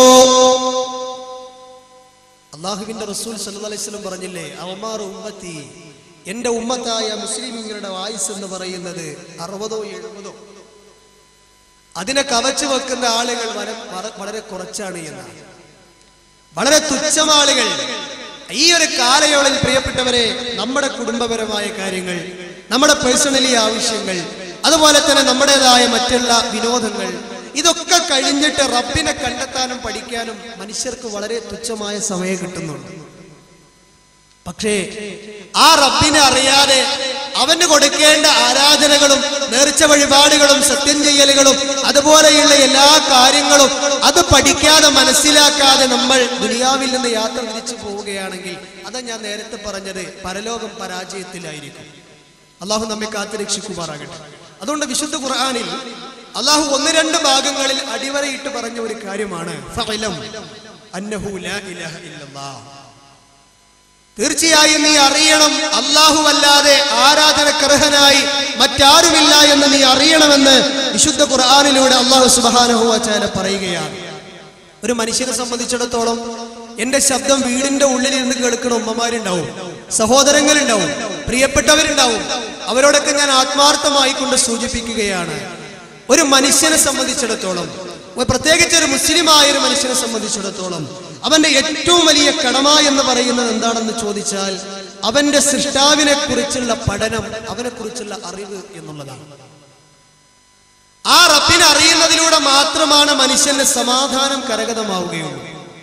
അള്ളാഹുവിന്റെ റസൂൽ സല്ലല്ലാഹു അലൈഹി വസല്ലം പറഞ്ഞില്ലേ അവമാർ ഉമ്മത്തി എന്റെ ഉമ്മത്തായ മുസ്ലിമീങ്ങളുടെ ആയുസ് എന്ന് പറയുന്നത് അറുപതോ എഴുപതോ അതിനെ കവച്ചു വെക്കുന്ന ആളുകൾ വര- വര- വളരെ കുറച്ചാണ് എന്നാണ് വളരെ തുച്ഛം ആളുകൾ ഈ ഒരു കാലയളവിൽ പ്രിയപ്പെട്ടവരെ നമ്മുടെ കുടുംബപരമായ കാര്യങ്ങൾ നമ്മുടെ പേഴ്സണലി ആവശ്യങ്ങൾ അതുപോലെ തന്നെ നമ്മുടേതായ മറ്റുള്ള വിനോദങ്ങൾ ഇതൊക്കെ കഴിഞ്ഞിട്ട് റബ്ബിനെ കണ്ടെത്താനും പഠിക്കാനും മനുഷ്യർക്ക് വളരെ തുച്ഛമായ സമയം കിട്ടുന്നുണ്ട് പക്ഷേ ആ റബ്ബിനെ അറിയാതെ അവന് കൊടുക്കേണ്ട ആരാധനകളും നേർച്ച വഴിപാടുകളും സത്യം ചെയ്യലുകളും അതുപോലെയുള്ള എല്ലാ കാര്യങ്ങളും അത് പഠിക്കാതെ മനസ്സിലാക്കാതെ നമ്മൾ ദുനിയാവിൽ നിന്ന് യാത്ര തിരിച്ചു പോവുകയാണെങ്കിൽ അതാ ഞാൻ നേരത്തെ പറഞ്ഞത് പരലോകം പരാജയത്തിലായിരിക്കും അള്ളാഹു നമ്മെ കാത്തുരക്ഷിക്കുമാറാകട്ടെ അതുകൊണ്ട് വിശുദ്ധ ഖുർആനിൽ അള്ളാഹു ഒന്ന് രണ്ട് ഭാഗങ്ങളിൽ അടിവരയിട്ട് പറഞ്ഞ ഒരു കാര്യമാണ് ഫഅലം അന്നഹു ലാ ഇലാഹ ഇല്ലല്ലാഹ് തീർച്ചയായും നീ അറിയണം അല്ലാഹു അല്ലാതെ ആരാധനക്കർഹനായി മറ്റാരുമില്ല എന്ന് നീ അറിയണമെന്ന് വിശുദ്ധ ഖുർആാനിലൂടെ അള്ളാഹു സുബാനഹുവാചാല പറയുകയാണ് ഒരു മനുഷ്യനെ സംബന്ധിച്ചിടത്തോളം എന്റെ ശബ്ദം വീടിന്റെ ഉള്ളിലിരുന്ന് കേൾക്കുന്ന ഉമ്മമാരുണ്ടാവും സഹോദരങ്ങളുണ്ടാവും പ്രിയപ്പെട്ടവരുണ്ടാവും അവരോടൊക്കെ ഞാൻ ആത്മാർത്ഥമായി കൊണ്ട് സൂചിപ്പിക്കുകയാണ് ഒരു മനുഷ്യനെ സംബന്ധിച്ചിടത്തോളം ഒരു പ്രത്യേകിച്ച് ഒരു മുസ്ലിമായ ഒരു മനുഷ്യനെ സംബന്ധിച്ചിടത്തോളം അവന്റെ ഏറ്റവും വലിയ കടമ എന്ന് പറയുന്നത് എന്താണെന്ന് ചോദിച്ചാൽ അവന്റെ സൃഷ്ടാവിനെ കുറിച്ചുള്ള പഠനം അവനെ കുറിച്ചുള്ള അറിവ് എന്നുള്ളതാണ് ആ റബ്ബിനെ അറിയുന്നതിലൂടെ മാത്രമാണ് മനുഷ്യന്റെ സമാധാനം കരഗതമാവുകയുള്ളൂ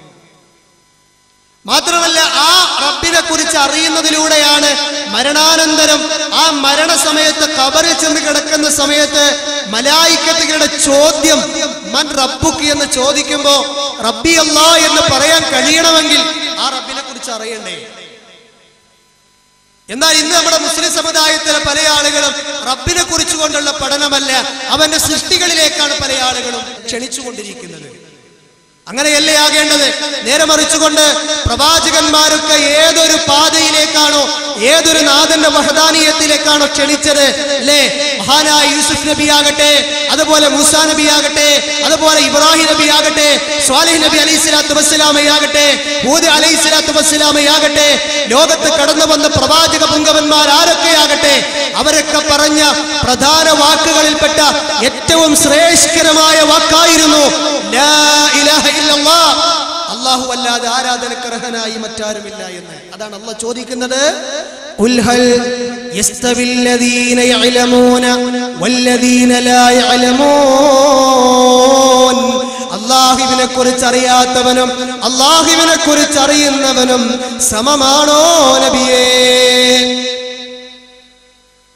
മാത്രമല്ല ആ റബ്ബിനെ കുറിച്ച് അറിയുന്നതിലൂടെയാണ് മരണാനന്തരം ആ മരണസമയത്ത് കബറിൽ ചെന്ന് കിടക്കുന്ന സമയത്ത് മലായിക്കത്തുകളുടെ ചോദ്യം മൻ റബ്ബുക്ക് എന്ന് ചോദിക്കുമ്പോ റബ്ബി അല്ലാ എന്ന് പറയാൻ കഴിയണമെങ്കിൽ ആ റബ്ബിനെ കുറിച്ച് അറിയണ്ടേ എന്നാൽ ഇന്ന് നമ്മുടെ മുസ്ലിം സമുദായത്തിലെ പല ആളുകളും റബ്ബിനെ കുറിച്ച് കൊണ്ടുള്ള പഠനമല്ല അവന്റെ സൃഷ്ടികളിലേക്കാണ് പല ആളുകളും ക്ഷണിച്ചുകൊണ്ടിരിക്കുന്നത് അങ്ങനെയല്ലേ ആകേണ്ടത് നേരെ മറിച്ചുകൊണ്ട് പ്രവാചകന്മാരൊക്കെ ഏതൊരു പാതയിലേക്കാണോ ഏതൊരു നാഥന്റെ വഹദാനീയത്തിലേക്കാണോ ക്ഷണിച്ചത് അല്ലേ മഹാനായ യൂസുഫ് നബി ആകട്ടെ അതുപോലെ മൂസാ നബി ആകട്ടെ അതുപോലെ ഇബ്രാഹിം നബി ആകട്ടെ സ്വാലിഹ് നബി അലൈഹി സ്വലാത്തു വസ്സലാമയാകട്ടെ ഹൂദ് അലൈഹി സ്വലാത്തു വസ്സലാമയാകട്ടെ ലോകത്ത് കടന്നു വന്ന പ്രവാചക പുങ്കവന്മാർ ആരൊക്കെയാകട്ടെ അവരൊക്കെ പറഞ്ഞ പ്രധാന വാക്കുകളിൽപ്പെട്ട ഏറ്റവും ശ്രേഷ്ഠകരമായ വാക്കായിരുന്നു ലാ ഇലാഹ ഇല്ലല്ലാഹ്. അല്ലാഹു അല്ലാതെ ആരാധനക്കർഹനായി മറ്റാരുമില്ല എന്ന് അതാണ് അള്ളാഹ് ചോദിക്കുന്നത് "ഖുൽ ഹൽ യസ്തവിൽ ലദീന യഅലമൂന വല്ലദീന ലാ യഅലമൂൻ അള്ളാഹുവിനെ കുറിച്ച് അറിയാത്തവനും അള്ളാഹുവിനെ കുറിച്ച് അറിയുന്നവനും സമമാണോ നബിയേ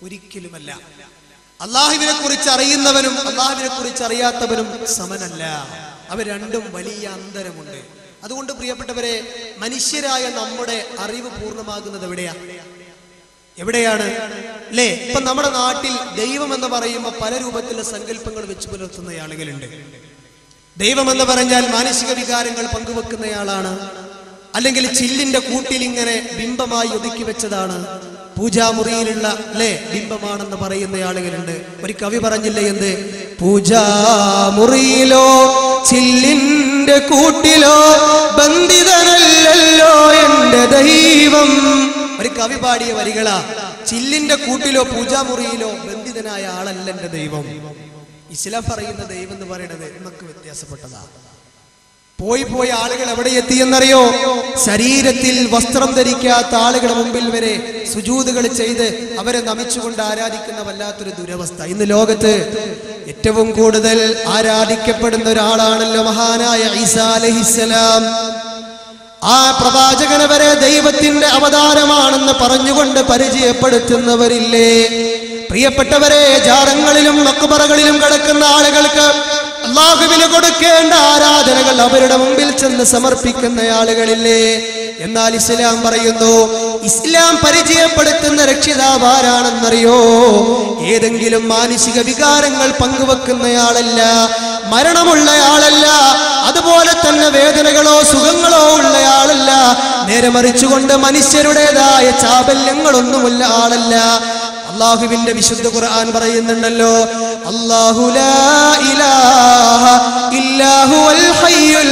ഒരിക്കലുമല്ല അള്ളാഹുവിനെ കുറിച്ച് അറിയുന്നവനും അള്ളാഹുവിനെ കുറിച്ച് അറിയാത്തവനും സമനല്ല അവ രണ്ടും വലിയ അന്തരമുണ്ട് അതുകൊണ്ട് പ്രിയപ്പെട്ടവരെ മനുഷ്യരായ നമ്മുടെ അറിവ് പൂർണ്ണമാകുന്നത് എവിടെയാ എവിടെയാണ് അല്ലേ ഇപ്പൊ നമ്മുടെ നാട്ടിൽ ദൈവം എന്ന് പറയുമ്പോൾ പല രൂപത്തിലുള്ള സങ്കല്പങ്ങൾ വെച്ച് പുലർത്തുന്ന ആളുകളുണ്ട് ദൈവം എന്ന് പറഞ്ഞാൽ മാനസിക വികാരങ്ങൾ പങ്കുവെക്കുന്നയാളാണ് അല്ലെങ്കിൽ ചില്ലിന്റെ കൂട്ടിൽ ഇങ്ങനെ ബിംബമായി ഒതുക്കി വെച്ചതാണ് പൂജാമുറിയിലുള്ള അല്ലേ ബിംബമാണെന്ന് പറയുന്ന ആളുകളുണ്ട് ഒരു കവി പറഞ്ഞില്ലേ എന്ത് പൂജാമുറിയിലോ ചില്ലിന്റെ കൂട്ടിലോ ബന്ധിതനല്ലല്ലോ എന്റെ ദൈവം ഒരു കവി പാടിയ വരികളാ ചില്ലിന്റെ കൂട്ടിലോ പൂജാമുറിയിലോ ബന്ധിതനായ ആളല്ല എന്റെ ദൈവം ഇസ്ലാം പറയുന്ന ദൈവം എന്ന് പറയുന്നത് നമുക്ക് വ്യത്യാസപ്പെട്ടതാ പോയി പോയി ആളുകൾ എവിടെ എത്തിയെന്നറിയോ ശരീരത്തിൽ വസ്ത്രം ധരിക്കാത്ത ആളുകളുടെ മുമ്പിൽ വരെ സുജൂതുകൾ ചെയ്ത് അവരെ നമിച്ചുകൊണ്ട് ആരാധിക്കുന്ന വല്ലാത്തൊരു ദുരവസ്ഥ ഇന്ന് ലോകത്ത് ഏറ്റവും കൂടുതൽ ആരാധിക്കപ്പെടുന്ന ഒരാളാണല്ലോ മഹാനായ ഈസാ അലഹിസലാം ആ പ്രവാചകനെ വരെ ദൈവത്തിന്റെ അവതാരമാണെന്ന് പറഞ്ഞുകൊണ്ട് പരിചയപ്പെടുത്തുന്നവരില്ലേ പ്രിയപ്പെട്ടവരെ ജാറങ്ങളിലും മക്കുമറകളിലും കിടക്കുന്ന ആളുകൾക്ക് അള്ളാഹുവിന് കൊടുക്കേണ്ട ആരാധനകൾ അവരുടെ മുമ്പിൽ ചെന്ന് സമർപ്പിക്കുന്ന ആളുകളില്ലേ എന്നാൽ ഇസ്ലാം പറയുന്നു ഇസ്ലാം പരിചയപ്പെടുത്തുന്ന രക്ഷിതാവ് ആരാണെന്നറിയോ ഏതെങ്കിലും മാനസിക വികാരങ്ങൾ പങ്കുവെക്കുന്നയാളല്ല മരണമുള്ളയാളല്ല അതുപോലെ തന്നെ വേദനകളോ സുഖങ്ങളോ ഉള്ളയാളല്ല നേരെ മറിച്ചുകൊണ്ട് മനുഷ്യരുടേതായ ചാബല്യങ്ങളൊന്നുമുള്ള ആളല്ല അള്ളാഹുവിന്റെ വിശുദ്ധ ഖുർആൻ പറയുന്നുണ്ടല്ലോ അല്ലാഹു ലാ ഇലാഹ ഇല്ലാഹു അൽ ഹയ്യുൽ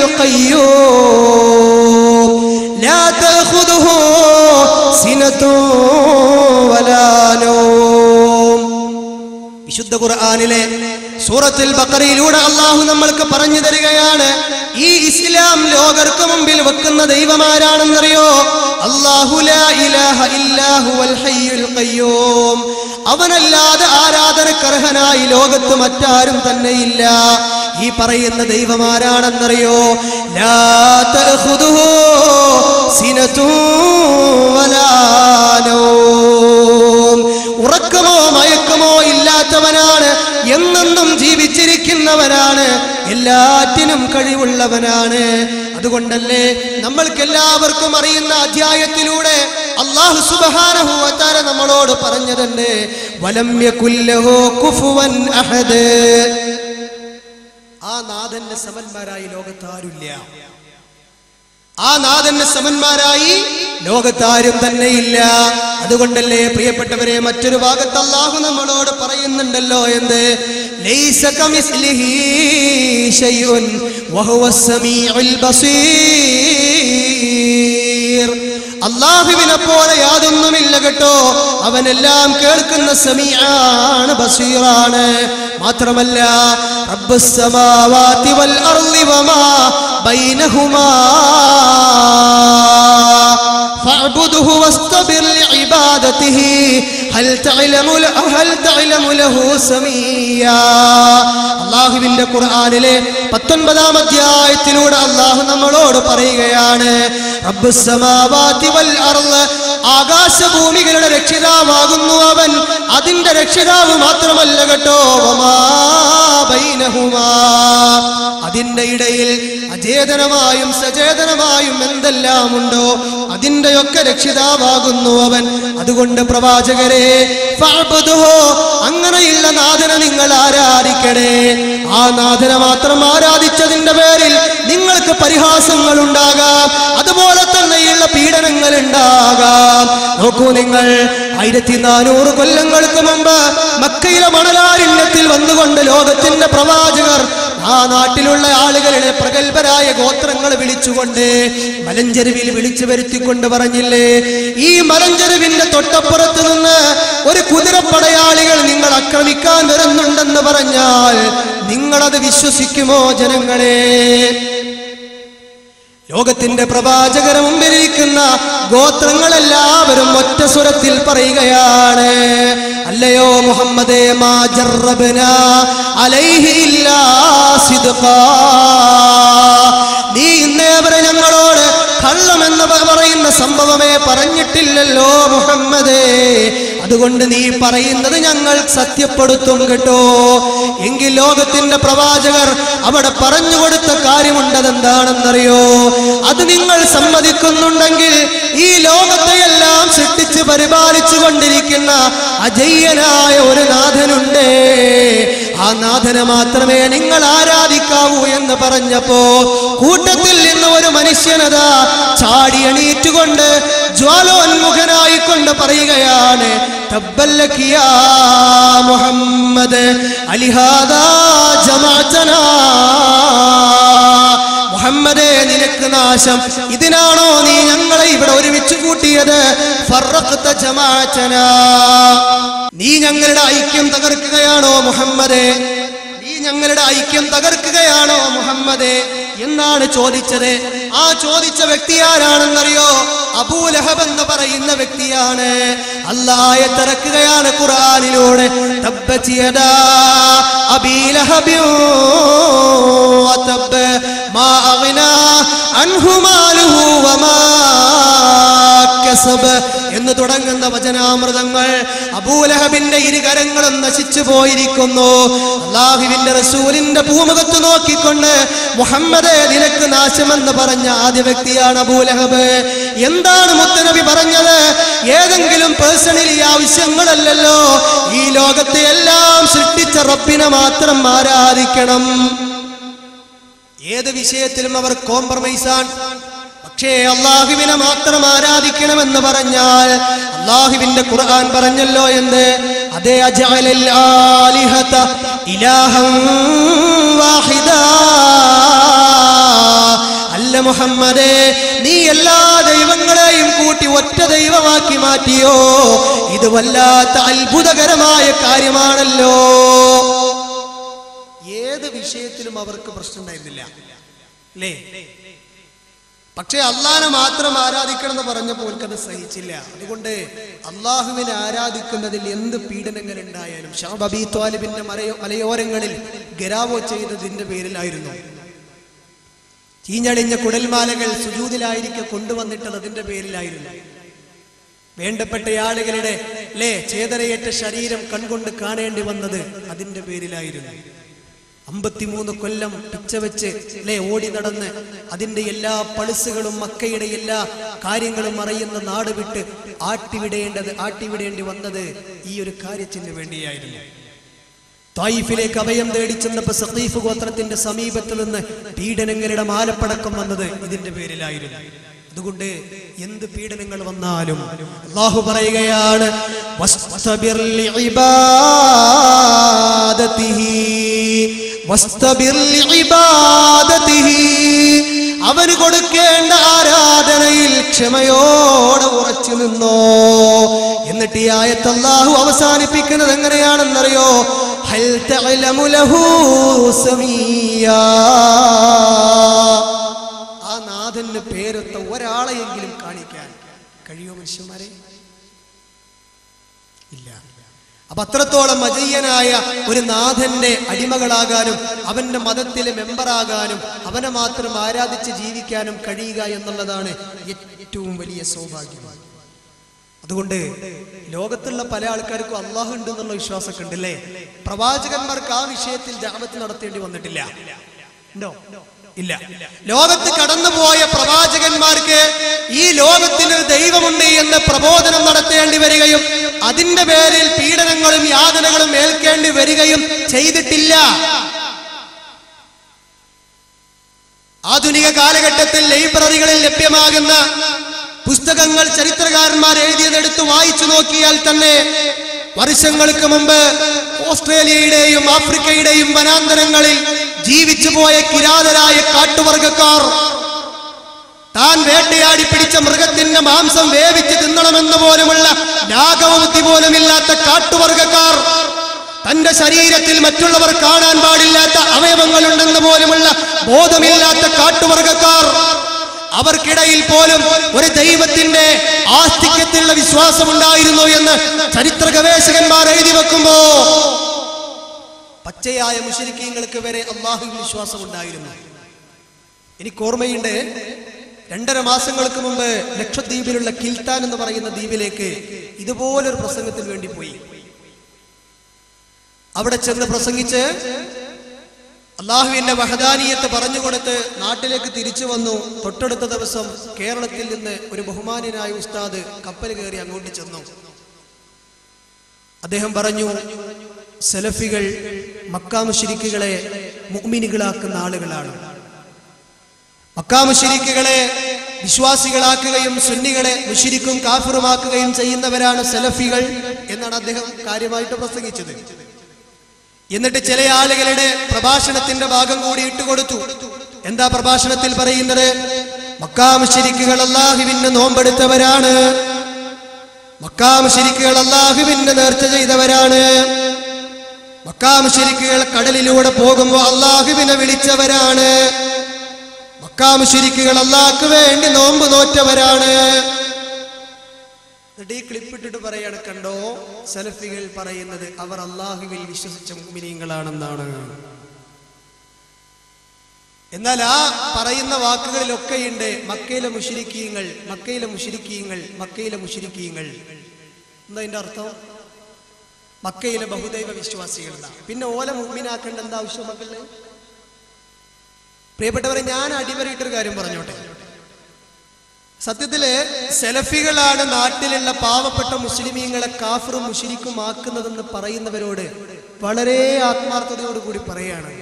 ഖയ്യൂം ലാ തഖുദുഹു സിനതു വലാ നൗം വിശുദ്ധ ഖുർആനിലെ സൂറത്തുൽ ബഖറയിലൂടെ അള്ളാഹു നമ്മൾക്ക് പറഞ്ഞു തരികയാണ് ഈ ഇസ്ലാം ലോകർക്ക് മുമ്പിൽ വെക്കുന്ന ദൈവമാരാണെന്നറിയോ അല്ലാഹു ലാ ഇലാഹ ഇല്ലാഹു വൽ ഹയ്യുൽ ഖയ്യൂം അവനല്ലാതെ ആരാധനക്കർഹനായി ലോകത്ത് മറ്റാരും തന്നെയില്ല ഈ പറയുന്ന ദൈവമാരാണെന്നറിയോ ലാ തഖുദുഹു സിനതു വലാ നൗം ഉറക്കമോ മയക്കമോ ഇല്ലാത്തവനാണ് എന്നെന്നും ജീവിച്ചിരിക്കുന്നവനാണ് എല്ലാറ്റിനും കഴിവുള്ളവനാണ് അതുകൊണ്ടല്ലേ നമ്മൾക്ക് എല്ലാവർക്കും അറിയുന്ന അധ്യായത്തിലൂടെ അള്ളാഹു സുബാനഹുവത്താര നമ്മളോട് പറഞ്ഞതുണ്ട് വലമ്യ കുല്ലഹോ കുഫുവൻ അഹദ് ആ നാഥന്റെ സമന്മാരായി ലോകത്താരുമില്ല ആ നാഥന്റെ സമന്മാരായി ലോകത്താരും തന്നെയില്ല അതുകൊണ്ടല്ലേ പ്രിയപ്പെട്ടവരെ മറ്റൊരു ഭാഗത്ത് അള്ളാഹു നമ്മളോട് പറയുന്നുണ്ടല്ലോ എന്ത് ലൈസ കമിസ്ലിഹി ശൈഉൻ വഹുവ സമീഉൽ ബസീർ അള്ളാഹുവിനെ പോലെ യാതൊന്നുമില്ല കേട്ടോ അവനെല്ലാം കേൾക്കുന്ന സമീആണ് ബസീറാണ് മാത്രമല്ല റബ്ബുസ് സമാവാതി വൽ അർളി വമാ ബൈനഹുമാ فاعبده واصطبر لعبادته هل تعلم له هل تعلم له سميا അള്ളാഹുവിന്റെ ഖുർആനിലെ പത്തൊൻപതാം അധ്യായത്തിലൂടെ അള്ളാഹു നമ്മളോട് പറയുകയാണ് റബ്ബുസ് സമാവാതി വൽ അർള് ആകാശഭൂമികളുടെ രക്ഷിതാവാകുന്നു അവൻ അതിന്റെ രക്ഷിതാവ് മാത്രമല്ല കേട്ടോ വമാ ബൈനഹുമാ അതിന്റെ ഇടയിൽ അചേതനമായും സചേതനമായും എന്തെല്ലാം ഉണ്ടോ അതിന്റെയൊക്കെ രക്ഷിതാവാകുന്നു അവൻ അതുകൊണ്ട് പ്രവാചകരെ ഫഅബ്ദുഹു, അങ്ങനെയുള്ള നാഥനെ നിങ്ങൾ ആരാധിക്കണേ ആ നാഥനെ മാത്രം ആരാധിച്ചതിന്റെ പേരിൽ നിങ്ങൾക്ക് പരിഹാസങ്ങൾ ഉണ്ടാകാം അതുപോലെ തന്നെയുള്ള പീഡനങ്ങൾ ഉണ്ടാകാം നോക്കൂ നിങ്ങൾ ആയിരത്തി നാനൂറ് കൊല്ലങ്ങൾക്ക് മുമ്പ് മക്കയിലെ മണലാരണ്യത്തിൽ വന്നുകൊണ്ട് ലോകത്തിന്റെ പ്രവാചകർ ആ നാട്ടിലുള്ള ആളുകളുടെ പ്രഗത്ഭരായ ഗോത്രങ്ങൾ വിളിച്ചുകൊണ്ട് മലഞ്ചെരുവിൽ വിളിച്ചു വരുത്തിക്കൊണ്ട് പറഞ്ഞില്ലേ ഈ മലഞ്ചെരുവിന്റെ തൊട്ടപ്പുറത്ത് നിന്ന് ഒരു കുതിരപ്പടയാളികൾ നിങ്ങൾ ആക്രമിക്കാൻ വരുന്നുണ്ടെന്ന് പറഞ്ഞാൽ നിങ്ങളത് വിശ്വസിക്കുമോ ജനങ്ങളെ ലോകത്തിന്റെ പ്രവാചകര മുമ്പിലിരിക്കുന്ന ഗോത്രങ്ങളെല്ലാവരും ഒറ്റ സ്വരത്തിൽ പറയുകയാണ് അല്ലയോ മുഹമ്മദേ മാ ജറബ്നാ അലൈഹി ഇല്ലാ സിദ്ഖാ. നീ ഇന്നേ വരെ ഞങ്ങളോട് കള്ളമെന്ന് പ- പറയുന്ന സംഭവമേ പറഞ്ഞിട്ടില്ലല്ലോ മുഹമ്മദേ അതുകൊണ്ട് നീ പറയുന്നത് ഞങ്ങൾ സത്യപ്പെടുത്തും കേട്ടോ എങ്കിൽ ലോകത്തിന്റെ പ്രവാചകർ അവിടെ പറഞ്ഞു കൊടുത്ത കാര്യമുണ്ടതെന്താണെന്നറിയോ അത് നിങ്ങൾ സമ്മതിക്കുന്നുണ്ടെങ്കിൽ ഈ ലോകത്തെയെല്ലാം സൃഷ്ടിച്ച് പരിപാലിച്ചു കൊണ്ടിരിക്കുന്ന അജയ്യനായ ഒരു നാഥനുണ്ട് ആ നാഥനെ മാത്രമേ നിങ്ങൾ ആരാധിക്കാവൂ എന്ന് പറഞ്ഞപ്പോ കൂട്ടത്തിൽ നിന്ന് ഒരു മനുഷ്യനതാ ചാടി എണീറ്റുകൊണ്ട് ജ്വാലോന്മുഖനായിക്കൊണ്ട് പറയുകയാണ് തബ്ബല്ലക്കിയ മുഹമ്മദ് അലിഹാദാ ജമാഅത്തനാ മുഹമ്മദേ നിനക്ക് നാശം ഇതിനാണോ നീ ഞങ്ങളെ ഇവിടെ ഒരുമിച്ച് കൂട്ടിയത് ഫറഖ്ത ജമാഅത്തനാ. നീ ഞങ്ങളുടെ ഐക്യം തകർക്കുകയാണോ മുഹമ്മദേ നീ ഞങ്ങളുടെ ഐക്യം തകർക്കുകയാണോ മുഹമ്മദേ എന്നാണ് ചോദിച്ചത് ആ ചോദിച്ച വ്യക്തി ആരാണെന്നറിയോ അബൂലഹബ് എന്ന് പറയുന്ന വ്യക്തിയാണ് അല്ലായെ തിറക്കുകയാണ് ഖുർആനിലൂടെ തബ്ബത് യദാ അബീ ലഹബിൻ വതബ്ബ മാ അഗ്നാ അൻഹു മാലുഹു വമാ കസബ് എന്ന് തുടങ്ങുന്ന വചനാമൃതങ്ങൾ അബൂലഹബിന്റെ ഇരുകരങ്ങളും നശിച്ചു പോയിരിക്കുന്നു അള്ളാഹുവിന്റെ റസൂലിന്റെ ഭൂമുഖത്ത് നോക്കിക്കൊണ്ട് മുഹമ്മദ് നിനക്ക് നാശമെന്ന് പറഞ്ഞ ആദ്യ വ്യക്തിയാണ് അബൂലഹബ് എന്താണ് മുത്തനബി പറഞ്ഞത് ഏതെങ്കിലും പേഴ്സണലി ആവശ്യങ്ങളല്ലല്ലോ ഈ ലോകത്തെ എല്ലാം സൃഷ്ടിച്ച റബ്ബിനെ മാത്രം ആരാധിക്കണം ഏത് വിഷയത്തിലും അവർ കോംപ്രമൈസാണ് പക്ഷേ അള്ളാഹുവിനെ മാത്രം ആരാധിക്കണമെന്ന് പറഞ്ഞാൽ അള്ളാഹുവിന്റെ ഖുർആൻ പറഞ്ഞല്ലോ എന്ന് അതേ അജഅലൽ ആലിഹത ഇലാഹം വാഹിദാ അല്ല മുഹമ്മദേ നീ എല്ലാ ദൈവങ്ങളെയും കൂട്ടി ഒറ്റ ദൈവമാക്കി മാറ്റിയോ ഇത് വല്ലാത്ത അത്ഭുതകരമായ കാര്യമാണല്ലോ ഏത് വിഷയത്തിലും അവർക്ക് പ്രശ്നം ഉണ്ടായിരുന്നില്ല അല്ലേ പക്ഷേ അള്ളാനെ മാത്രം ആരാധിക്കണം എന്ന് പറഞ്ഞപ്പോൾ അവർക്കത് സഹിച്ചില്ല അതുകൊണ്ട് അള്ളാഹുവിനെ ആരാധിക്കുന്നതിൽ എന്ത് പീഡനങ്ങൾ ഉണ്ടായാലും ഷാബ് അബി ത്വാലിബിന്റെ മലയോ മലയോരങ്ങളിൽ ഗരാവോ ചെയ്തതിന്റെ പേരിലായിരുന്നു ചീഞ്ഞളിഞ്ഞ കുടൽമാലകൾ സുജൂതിലായിരിക്കെ കൊണ്ടുവന്നിട്ടത് അതിന്റെ പേരിലായിരുന്നു വേണ്ടപ്പെട്ട ആളുകളുടെ ലേ ചേതനയേറ്റ ശരീരം കൺകൊണ്ട് കാണേണ്ടി വന്നത് അതിന്റെ പേരിലായിരുന്നു അമ്പത്തിമൂന്ന് കൊല്ലം പിച്ച വെച്ച് അല്ലേ ഓടി നടന്ന് അതിന്റെ എല്ലാ പളുസുകളും മക്കയുടെ എല്ലാ കാര്യങ്ങളും അറിയുന്ന നാട് വിട്ട് ആട്ടിവിടേണ്ടത് ആട്ടിവിടേണ്ടി വന്നത് ഈ ഒരു കാര്യത്തിന് വേണ്ടിയായിരുന്നു തായിഫിലേക്ക് അഭയം തേടി ചെന്നപ്പോ സഖീഫ് ഗോത്രത്തിന്റെ സമീപത്ത് നിന്ന് പീഡനങ്ങളുടെ മാലപ്പടക്കം വന്നത് ഇതിന്റെ പേരിലായിരുന്നു അതുകൊണ്ട് എന്ത് പീഡനങ്ങൾ വന്നാലും അള്ളാഹു പറയുകയാണ് "വസ്തബിർ ലിഇബാദതിഹി, വസ്തബിർ ലിഇബാദതിഹി." അവന് കൊടുക്കേണ്ട ആരാധനയിൽ ക്ഷമയോടെ ഉറച്ചു നിന്നോ എന്നിട്ട് ഈ ആയത്ത് അള്ളാഹു അവസാനിപ്പിക്കുന്നത് എങ്ങനെയാണെന്നറിയോ ഹൽ തഅലമു ലഹു സമീയാ ആ നാഥന് പേരൊത്ത ഒരാളെയെങ്കിലും കാണിക്കാൻ കഴിയോ മനുഷ്യന്മാരെ ഇല്ല അപ്പൊ അത്രത്തോളം അജയ്യനായ ഒരു നാഥന്റെ അടിമകളാകാനും അവന്റെ മതത്തിലെ മെമ്പറാകാനും അവനെ മാത്രം ആരാധിച്ച് ജീവിക്കാനും കഴിയുക എന്നുള്ളതാണ് ഏറ്റവും വലിയ സൗഭാഗ്യം അതുകൊണ്ട് ലോകത്തുള്ള പല ആൾക്കാർക്കും അള്ളാഹു ഉണ്ട് എന്നുള്ള വിശ്വാസമൊക്കെ ഉണ്ട് അല്ലേ പ്രവാചകന്മാർക്ക് ആ വിഷയത്തിൽ ജാമത്ത് നടത്തേണ്ടി വന്നിട്ടില്ല ഉണ്ടോ ഇല്ല ലോകത്ത് കടന്നുപോയ പ്രവാചകന്മാർക്ക് ഈ ലോകത്തിന് ഒരു ദൈവമുണ്ട് എന്ന് പ്രബോധനം നടത്തേണ്ടി വരികയും അതിന്റെ പേരിൽ പീഡനങ്ങളും യാതനകളും ഏൽക്കേണ്ടി വരികയും ചെയ്തിട്ടില്ല ആധുനിക കാലഘട്ടത്തിൽ ലൈബ്രറികളിൽ ലഭ്യമാകുന്ന പുസ്തകങ്ങൾ ചരിത്രകാരന്മാർ എഴുതിയതെടുത്ത് വായിച്ചു നോക്കിയാൽ തന്നെ വർഷങ്ങൾക്ക് മുമ്പ് ഓസ്ട്രേലിയയുടെയും ആഫ്രിക്കയുടെയും വനാന്തരങ്ങളിൽ ജീവിച്ചു പോയ കിരാതരായ കാട്ടുവർഗക്കാർ താൻ വേട്ടയാടി പിടിച്ച മൃഗത്തിന്റെ മാംസം വേവിച്ച് തിന്നണമെന്ന് പോലുമുള്ള ലാഘവബുദ്ധി പോലുമില്ലാത്ത കാട്ടുവർഗക്കാർ തന്റെ ശരീരത്തിൽ മറ്റുള്ളവർ കാണാൻ പാടില്ലാത്ത അവയവങ്ങളുണ്ടെന്ന് പോലുമുള്ള ബോധമില്ലാത്ത കാട്ടുവർഗക്കാർ അവർക്കിടയിൽ പോലും ഒരു ദൈവത്തിന്റെ ആസ്തിക്യത്തിലുള്ള വിശ്വാസമുണ്ടായിരുന്നു എന്ന് ചരിത്ര ഗവേഷകന്മാർ എഴുതി വെക്കുമ്പോ പച്ചയായ മുഷരിക്കീങ്ങൾക്ക് വരെ അള്ളാഹു വിശ്വാസമുണ്ടായിരുന്നു എനിക്ക് ഓർമ്മയുണ്ട് രണ്ടര മാസങ്ങൾക്ക് മുമ്പ് ലക്ഷദ്വീപിലുള്ള കിൽത്താൻ എന്ന് പറയുന്ന ദ്വീപിലേക്ക് ഇതുപോലൊരു പ്രസംഗത്തിന് വേണ്ടി പോയി അവിടെ ചെന്ന് പ്രസംഗിച്ച് അള്ളാഹുവിന്റെ വഹദാനീയത്ത് പറഞ്ഞുകൊടുത്ത് നാട്ടിലേക്ക് തിരിച്ചു വന്നു തൊട്ടടുത്ത ദിവസം കേരളത്തിൽ നിന്ന് ഒരു ബഹുമാന്യനായ ഉസ്താദ് കപ്പൽ കയറി അങ്ങോട്ട് ചെന്നു അദ്ദേഹം പറഞ്ഞു സെലഫികൾ മക്കാമുശിരിക്കുകളെ മുഅ്മിനുകളാക്കുന്ന ആളുകളാണ് മക്കാമുശിരിക്കുകളെ വിശ്വാസികളാക്കുകയും സുന്നികളെ മുഷിരിക്കും കാഫിറുമാക്കുകയും ചെയ്യുന്നവരാണ് സെലഫികൾ എന്നാണ് അദ്ദേഹം കാര്യമായിട്ട് പ്രസംഗിച്ചത് എന്നിട്ട് ചില ആളുകളുടെ പ്രഭാഷണത്തിന്റെ ഭാഗം കൂടി ഇട്ടുകൊടുത്തു എന്താ പ്രഭാഷണത്തിൽ പറയുന്നത് മക്കാമുശിരിക്കുകൾ അള്ളാഹുവിന് നോമ്പെടുത്തവരാണ് മക്കാമുശിരിക്കുകൾ അള്ളാഹുവിന് നേർച്ച ചെയ്തവരാണ് മക്കാമുശിരിക്കുകൾ കടലിലൂടെ പോകുമ്പോൾ അള്ളാഹുവിനെ വിളിച്ചവരാണ് മക്കാമുശിരിക്കുകൾ അള്ളാഹ്ക്ക് വേണ്ടി നോമ്പ് നോറ്റവരാണ് എന്നിട്ട് ഈ ക്ലിപ്പ് ഇട്ടിട്ട് പറയാണ് കണ്ടോ സലഫികൾ പറയുന്നത് അവർ അള്ളാഹുവിൽ വിശ്വസിച്ച മുഅ്മിനീങ്ങളാണെന്നാണ് എന്നാൽ ആ പറയുന്ന വാക്കുകളിലൊക്കെയുണ്ട് മക്കയിലെ മുഷിരിക്കീങ്ങൾ മക്കയിലെ മുഷിരിക്കീങ്ങൾ മക്കയിലെ മുഷിരിക്കീങ്ങൾ എന്താ അതിന്റെ അർത്ഥം മക്കയിലെ ബഹുദൈവ വിശ്വാസികൾ എന്നാ. പിന്നെ ഓല മുമ്മിനാക്കേണ്ട എന്താ ആവശ്യം മക്കളെ പ്രിയപ്പെട്ടവരെ ഞാൻ അടിവരയിട്ടൊരു കാര്യം പറഞ്ഞോട്ടെ സത്യത്തില് സെലഫികളാണ് നാട്ടിലുള്ള പാവപ്പെട്ട മുസ്ലിമീങ്ങളെ കാഫറും മുഷിരിക്കും ആക്കുന്നതെന്ന് പറയുന്നവരോട് വളരെ ആത്മാർത്ഥതയോടുകൂടി പറയാണ്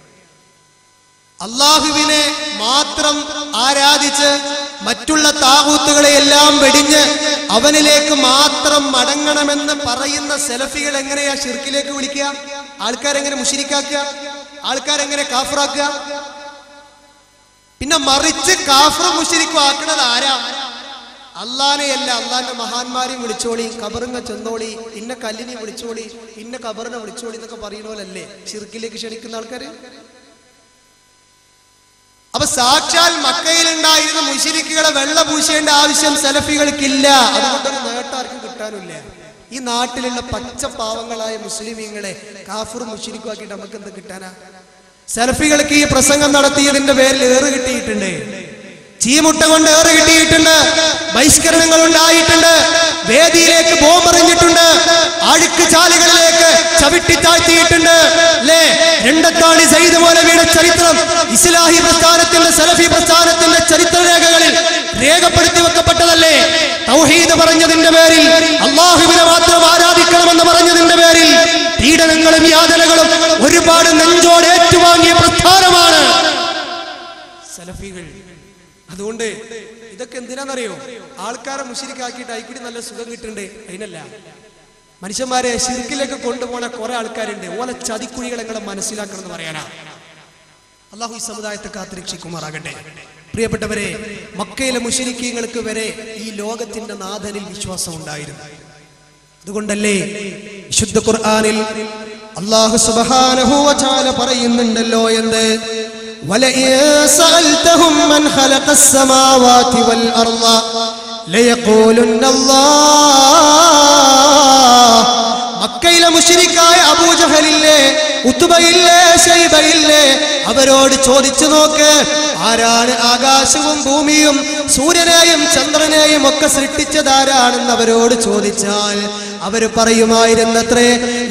അള്ളാഹുവിനെ മാത്രം ആരാധിച്ച് മറ്റുള്ള താകൂത്തുകളെ എല്ലാം വെടിഞ്ഞ് അവനിലേക്ക് മാത്രം മടങ്ങണമെന്ന് പറയുന്ന സെലഫികൾ എങ്ങനെയാ ഷിർക്കിലേക്ക് വിളിക്കുക ആൾക്കാരെങ്ങനെ മുഷിരിക്കാക്കുക ആൾക്കാരെങ്ങനെ കാഫറാക്കുക പിന്നെ മറിച്ച് കാഫറും മുഷിരിക്കും ആക്കണത് ആരാ അള്ളാനെയല്ല അള്ളാന്റെ മഹാന്മാരെയും വിളിച്ചോളി കബറിങ്ങ ചെന്നോളി ഇന്ന കല്ലിനെ വിളിച്ചോളി ഇന്ന കബറിനെ വിളിച്ചോളി എന്നൊക്കെ പറയുന്ന പോലല്ലേ ഷിർക്കിലേക്ക് ക്ഷണിക്കുന്ന ആൾക്കാര് അപ്പൊ സാക്ഷാൽ മക്കയിലുണ്ടായിരുന്ന മുഷിരിക്കുകളെ വെള്ള പൂശേണ്ട ആവശ്യം സെലഫികൾക്കില്ല അതുകൊണ്ടൊരു നേട്ടം ആർക്കും കിട്ടാനില്ല ഈ നാട്ടിലുള്ള പച്ച പാവങ്ങളായ മുസ്ലിമീങ്ങളെ കാഫുർ മുഷിരിക്കുമാക്കിയിട്ട് നമുക്ക് എന്ത് കിട്ടാനാ സെൽഫികൾക്ക് ഈ പ്രസംഗം നടത്തിയതിന്റെ പേരിൽ ഏറ് കിട്ടിയിട്ടുണ്ട് ചീമുട്ട കൊണ്ട് ഏറ് കിട്ടിയിട്ടുണ്ട് ബഹിഷ്കരണങ്ങൾ ഉണ്ടായിട്ടുണ്ട് വേദിയിലേക്ക് ബോംബെറിഞ്ഞിട്ടുണ്ട് അഴുക്ക് ചാലുകളിലേക്ക് ചവിട്ടി താഴ്ത്തിയിട്ടുണ്ട് അല്ലേ രണ്ടത്താണി സൈദ് മൗലവിയുടെ ചരിത്രം ഇസ്ലാഹി പ്രസ്ഥാനത്തിന്റെ സലഫി പ്രസ്ഥാനത്തിന്റെ ചരിത്രരേഖകളിൽ രേഖപ്പെടുത്തി വെക്കപ്പെട്ടതല്ലേ തൗഹീദ് പറഞ്ഞതിന്റെ പേരിൽ അള്ളാഹുവിനെ മാത്രം ആരാധിക്കണമെന്ന് പറഞ്ഞതിന്റെ പേരിൽ പീഡനങ്ങളും യാതനകളും ഒരുപാട് നെഞ്ചോട് ഏറ്റുവാങ്ങിയ പ്രസ്ഥാനമാണ് സലഫികൾ അതുകൊണ്ട് ഇതൊക്കെ എന്തിനാണെന്നറിയോ ആൾക്കാരെ മുഷിരിക്കാക്കിയിട്ട് അയിക്കൂടി നല്ല സുഖം കിട്ടുന്നുണ്ട് അതിനല്ല മനുഷ്യന്മാരെ ശിർക്കിലേക്ക് കൊണ്ടുപോണ കുറെ ആൾക്കാരുണ്ട് ഓല ചതിക്കുഴികൾ നിങ്ങളെ മനസ്സിലാക്കണം എന്ന് പറയാനാ അള്ളാഹു ഈ സമുദായത്തെ കാത്തുരക്ഷിക്കുമാറാകട്ടെ പ്രിയപ്പെട്ടവരെ മക്കയിലെ മുഷിരിക്കീങ്ങൾക്ക് വരെ ഈ ലോകത്തിന്റെ നാഥനിൽ വിശ്വാസം ഉണ്ടായിരുന്നു അതുകൊണ്ടല്ലേ വിശുദ്ധ ഖുർആനിൽ അല്ലാഹു സുബ്ഹാനഹു വ തആല പറയുന്നുണ്ടല്ലോ എന്ത് വലഇൻ സഅൽതഹും മൻ ഖലഖസ് സമാവാതി വൽ അർള ലയഖൂലുന്ന അല്ലാഹ് മക്കയിലെ മുശ്രിക്കായ അബൂജഹലില്ലേ ഉത്തുബയില്ലേ ഷൈബയില്ലേ അവരോട് ചോദിച്ചു നോക്ക് ആരാണ് ആകാശവും ഭൂമിയും സൂര്യനെയും ചന്ദ്രനെയും ഒക്കെ സൃഷ്ടിച്ചതാരാണെന്ന് അവരോട് ചോദിച്ചാൽ അവര് പറയുമായിരുന്നത്രേ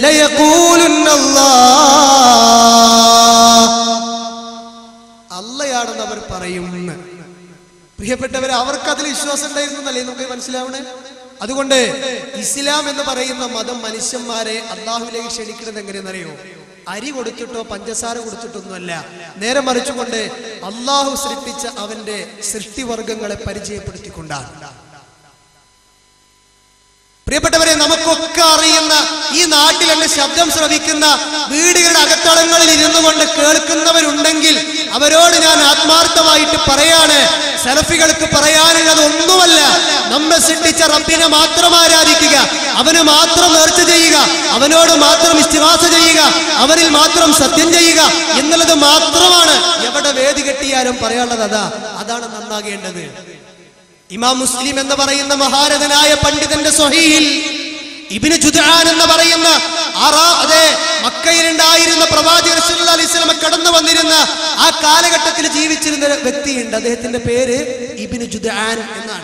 അല്ലയാണെന്ന് അവർ പറയുമെന്ന് പ്രിയപ്പെട്ടവരെ അവർക്ക് അതിൽ വിശ്വാസം ഉണ്ടായിരുന്നല്ലേ നമുക്ക് മനസ്സിലാവണേ അതുകൊണ്ട് ഇസ്ലാം എന്ന് പറയുന്ന മതം മനുഷ്യന്മാരെ അള്ളാഹുവിലേക്ക് ക്ഷണിക്കുന്നത് എങ്ങനെയെന്നറിയോ അരി കൊടുത്തിട്ടോ പഞ്ചസാര കൊടുത്തിട്ടൊന്നുമല്ല നേരെ മറിച്ചുകൊണ്ട് അള്ളാഹു സൃഷ്ടിച്ച അവന്റെ സൃഷ്ടിവർഗങ്ങളെ പരിചയപ്പെടുത്തിക്കൊണ്ടാണ് പ്രിയപ്പെട്ടവരെ നമുക്കൊക്കെ അറിയുന്ന ഈ നാട്ടിൽ എന്റെ ശബ്ദം ശ്രവിക്കുന്ന വീടുകളുടെ അകത്തളങ്ങളിൽ ഇരുന്നു കൊണ്ട് കേൾക്കുന്നവരുണ്ടെങ്കിൽ അവരോട് ഞാൻ ആത്മാർത്ഥമായിട്ട് പറയാണ് സെലഫികൾക്ക് പറയാനുള്ളത് ഒന്നുമല്ല നമ്മെ സൃഷ്ടിച്ച റബ്ബിനെ മാത്രം ആരാധിക്കുക അവന് മാത്രം നേർച്ച ചെയ്യുക അവനോട് മാത്രം ഇസ്തിവാസ ചെയ്യുക അവനിൽ മാത്രം സത്യം ചെയ്യുക എന്നുള്ളത് മാത്രമാണ് എവിടെ വേദി കെട്ടിയാലും പറയാനുള്ളത് അതാ അതാണ് നന്നാകേണ്ടത് ഇമാം മുസ്ലിം എന്ന് പറയുന്ന മഹാരഥനായ പണ്ഡിതന്റെ സ്വഹീൽ ഇബിന് ജുദ്ആൻ എന്ന് പറയുന്ന ആറാ അതെ മക്കയിലുണ്ടായിരുന്ന പ്രവാചകർ സല്ലല്ലാഹു അലൈഹി വസല്ലം കടന്നു വന്നിരുന്ന ആ കാലഘട്ടത്തിൽ ജീവിച്ചിരുന്ന ഒരു വ്യക്തിയുണ്ട് അദ്ദേഹത്തിന്റെ പേര് ഇബിന് ജുദാൻ എന്നാണ്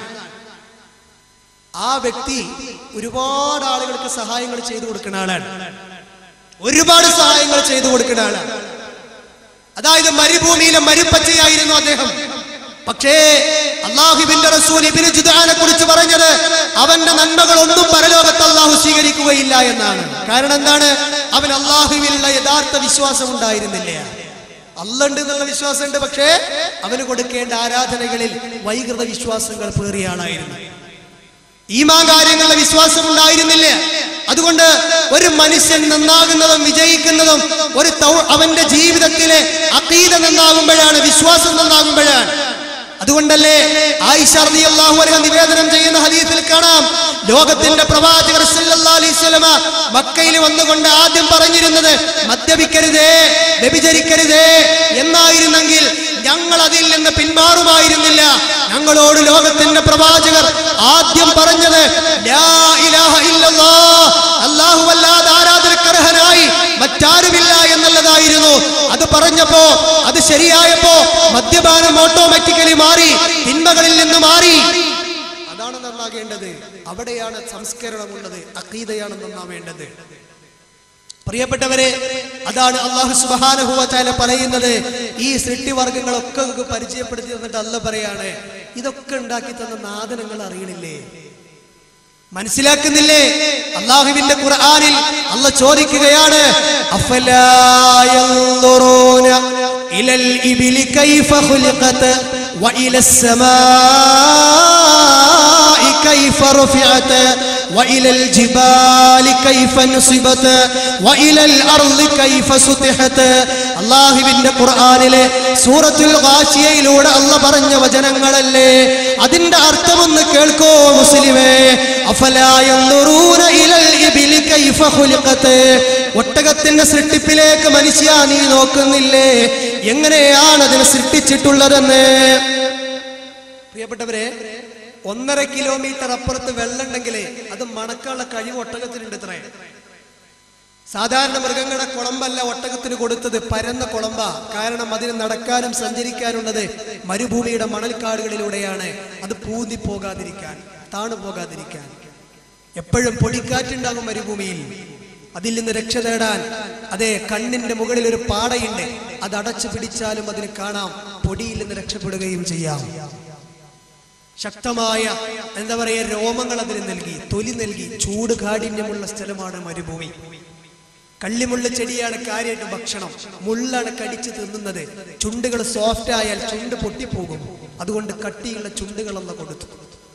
ആ വ്യക്തി ഒരുപാട് ആളുകൾക്ക് സഹായങ്ങൾ ചെയ്തു കൊടുക്കുന്ന ആളാണ് ഒരുപാട് സഹായങ്ങൾ ചെയ്തു കൊടുക്കുന്ന ആളാണ് അതായത് മരുഭൂമിയിലെ മരുപ്പച്ചയായിരുന്നു അദ്ദേഹം പക്ഷേ അള്ളാഹുബിന്റെ റസൂൽ ഇബിന് ജുദാനെ കുറിച്ച് പറഞ്ഞത് അവന്റെ നന്മകൾ ഒന്നും പരലോകത്ത് അള്ളാഹു സ്വീകരിക്കുകയില്ല എന്നാണ് കാരണം എന്താണ് അവൻ അള്ളാഹുവിലുള്ള യഥാർത്ഥ വിശ്വാസം ഉണ്ടായിരുന്നില്ല അല്ലുണ്ട് എന്നുള്ള വിശ്വാസമുണ്ട് പക്ഷേ അവന് കൊടുക്കേണ്ട ആരാധനകളിൽ വൈകൃത വിശ്വാസങ്ങൾ പേറിയ ആളായിരുന്നു ഈമാ കാര്യങ്ങളുടെ വിശ്വാസം ഉണ്ടായിരുന്നില്ല അതുകൊണ്ട് ഒരു മനുഷ്യൻ നന്നാകുന്നതും വിജയിക്കുന്നതും ഒരു തൗ- അവന്റെ ജീവിതത്തിലെ അക്കീത നന്നാകുമ്പോഴാണ് വിശ്വാസം നന്നാകുമ്പോഴാണ് അതുകൊണ്ടല്ലേ ആയിഷ റളിയല്ലാഹു അൻഹ നിവേദനം ചെയ്യുന്ന ഹദീസിൽ കാണാം ലോകത്തിന്റെ പ്രവാചകർ സല്ലല്ലാഹു അലൈഹി വസല്ലമ മക്കയിൽ വന്നുകൊണ്ട് ആദ്യം പറഞ്ഞിരുന്നത് മദ്യപിക്കരുതേ വ്യഭിചരിക്കരുതേ എന്നായിരുന്നെങ്കിൽ ഞങ്ങൾ അതിൽ നിന്ന് പിന്മാറുമായിരുന്നില്ല ഞങ്ങളോട് ലോകത്തിന്റെ പ്രവാചകർ ആദ്യം പറഞ്ഞത് ലാ ഇലാഹ ഇല്ലല്ലാഹ് അല്ലാഹുവല്ലാതെ ആരാധനക്കർഹനായി മറ്റാരുമില്ല എന്നുള്ളതായിരുന്നു അത് പറഞ്ഞപ്പോ അത് ശരിയായപ്പോ മദ്യപാനം ഓട്ടോമാറ്റിക്കലി മാറി തിന്മകളിൽ നിന്ന് മാറി അതാണ് നന്നാകേണ്ടത് അവിടെയാണ് സംസ്കരണമുള്ളത് അക്കീതയാണ് നന്നാവേണ്ടത് പ്രിയപ്പെട്ടവരെ അതാണ് അള്ളാഹു സുബാനഹുവ ചാല പറയുന്നത് ഈ സൃഷ്ടിവർഗങ്ങളൊക്കെ നിങ്ങൾക്ക് പരിചയപ്പെടുത്തി തന്നിട്ട് അല്ല പറയാണ് ഇതൊക്കെ ഉണ്ടാക്കി തന്ന നാദനങ്ങൾ അറിയണില്ലേ മനസ്സിലാക്കുന്നില്ലേ അള്ളാഹുവിന്റെ ഖുർആനിൽ അല്ല ചോദിക്കുകയാണ് അഫലാ യൻദുറൂന ഇലൽ ഇബിലി കൈഫ ഖുലിഖത് വഇല السماء كيف رفعت وإلى الجبال كيف نصبت وإلى الأرض كيف سطحت അള്ളാഹുവിന്റെ ഖുർആനിലെ സൂറത്തുൽ ഗാശിയയിലൂടെ അല്ല പറഞ്ഞ വചനങ്ങളല്ലേ അതിന്റെ അർത്ഥമൊന്ന് കേൾക്കോ മുസ്ലിമേ അഫലാ യൻദുറൂന ഇലൽ ഇബിലി കൈഫ ഖുലിഖത് ഒട്ടകത്തിന്റെ സൃഷ്ടിപ്പിലേക്ക് മനുഷ്യ നീ നോക്കുന്നില്ലേ എങ്ങനെയാണ് അതിനെ സൃഷ്ടിച്ചിട്ടുള്ളതെന്ന് പ്രിയപ്പെട്ടവരെ ഒന്നര കിലോമീറ്റർ അപ്പുറത്ത് വെള്ളം ഉണ്ടെങ്കിലേ അത് മണക്കാനുള്ള കഴിവ് ഒട്ടകത്തിനുണ്ട് ഇത്രേ സാധാരണ മൃഗങ്ങളുടെ കുളമ്പല്ല ഒട്ടകത്തിന് കൊടുത്തത് പരന്ന കുളമ്പ കാരണം അതിന് നടക്കാനും സഞ്ചരിക്കാനുള്ളത് മരുഭൂമിയുടെ മണൽക്കാടുകളിലൂടെയാണ് അത് പൂന്തി പോകാതിരിക്കാൻ താണു പോകാതിരിക്കാൻ എപ്പോഴും പൊടിക്കാറ്റുണ്ടാകും മരുഭൂമിയിൽ അതിൽ നിന്ന് രക്ഷ നേടാൻ അതെ കണ്ണിന്റെ മുകളിൽ ഒരു പാടയുണ്ട് അത് അടച്ചു പിടിച്ചാലും അതിന് കാണാം പൊടിയിൽ നിന്ന് രക്ഷപ്പെടുകയും ചെയ്യാം ശക്തമായ എന്താ പറയുക രോമങ്ങൾ അതിന് നൽകി തൊലി നൽകി ചൂട് കാഠിന്യമുള്ള സ്ഥലമാണ് മരുഭൂമി കള്ളിമുള്ള ചെടിയാണ് കാര്യമായിട്ട് ഭക്ഷണം മുള്ളാണ് കടിച്ച് തിന്നുന്നത് ചുണ്ടുകൾ സോഫ്റ്റ് ആയാൽ ചുണ്ട് പൊട്ടിപ്പോകും അതുകൊണ്ട് കട്ടിയുള്ള ചുണ്ടുകളെന്ന് കൊടുത്തു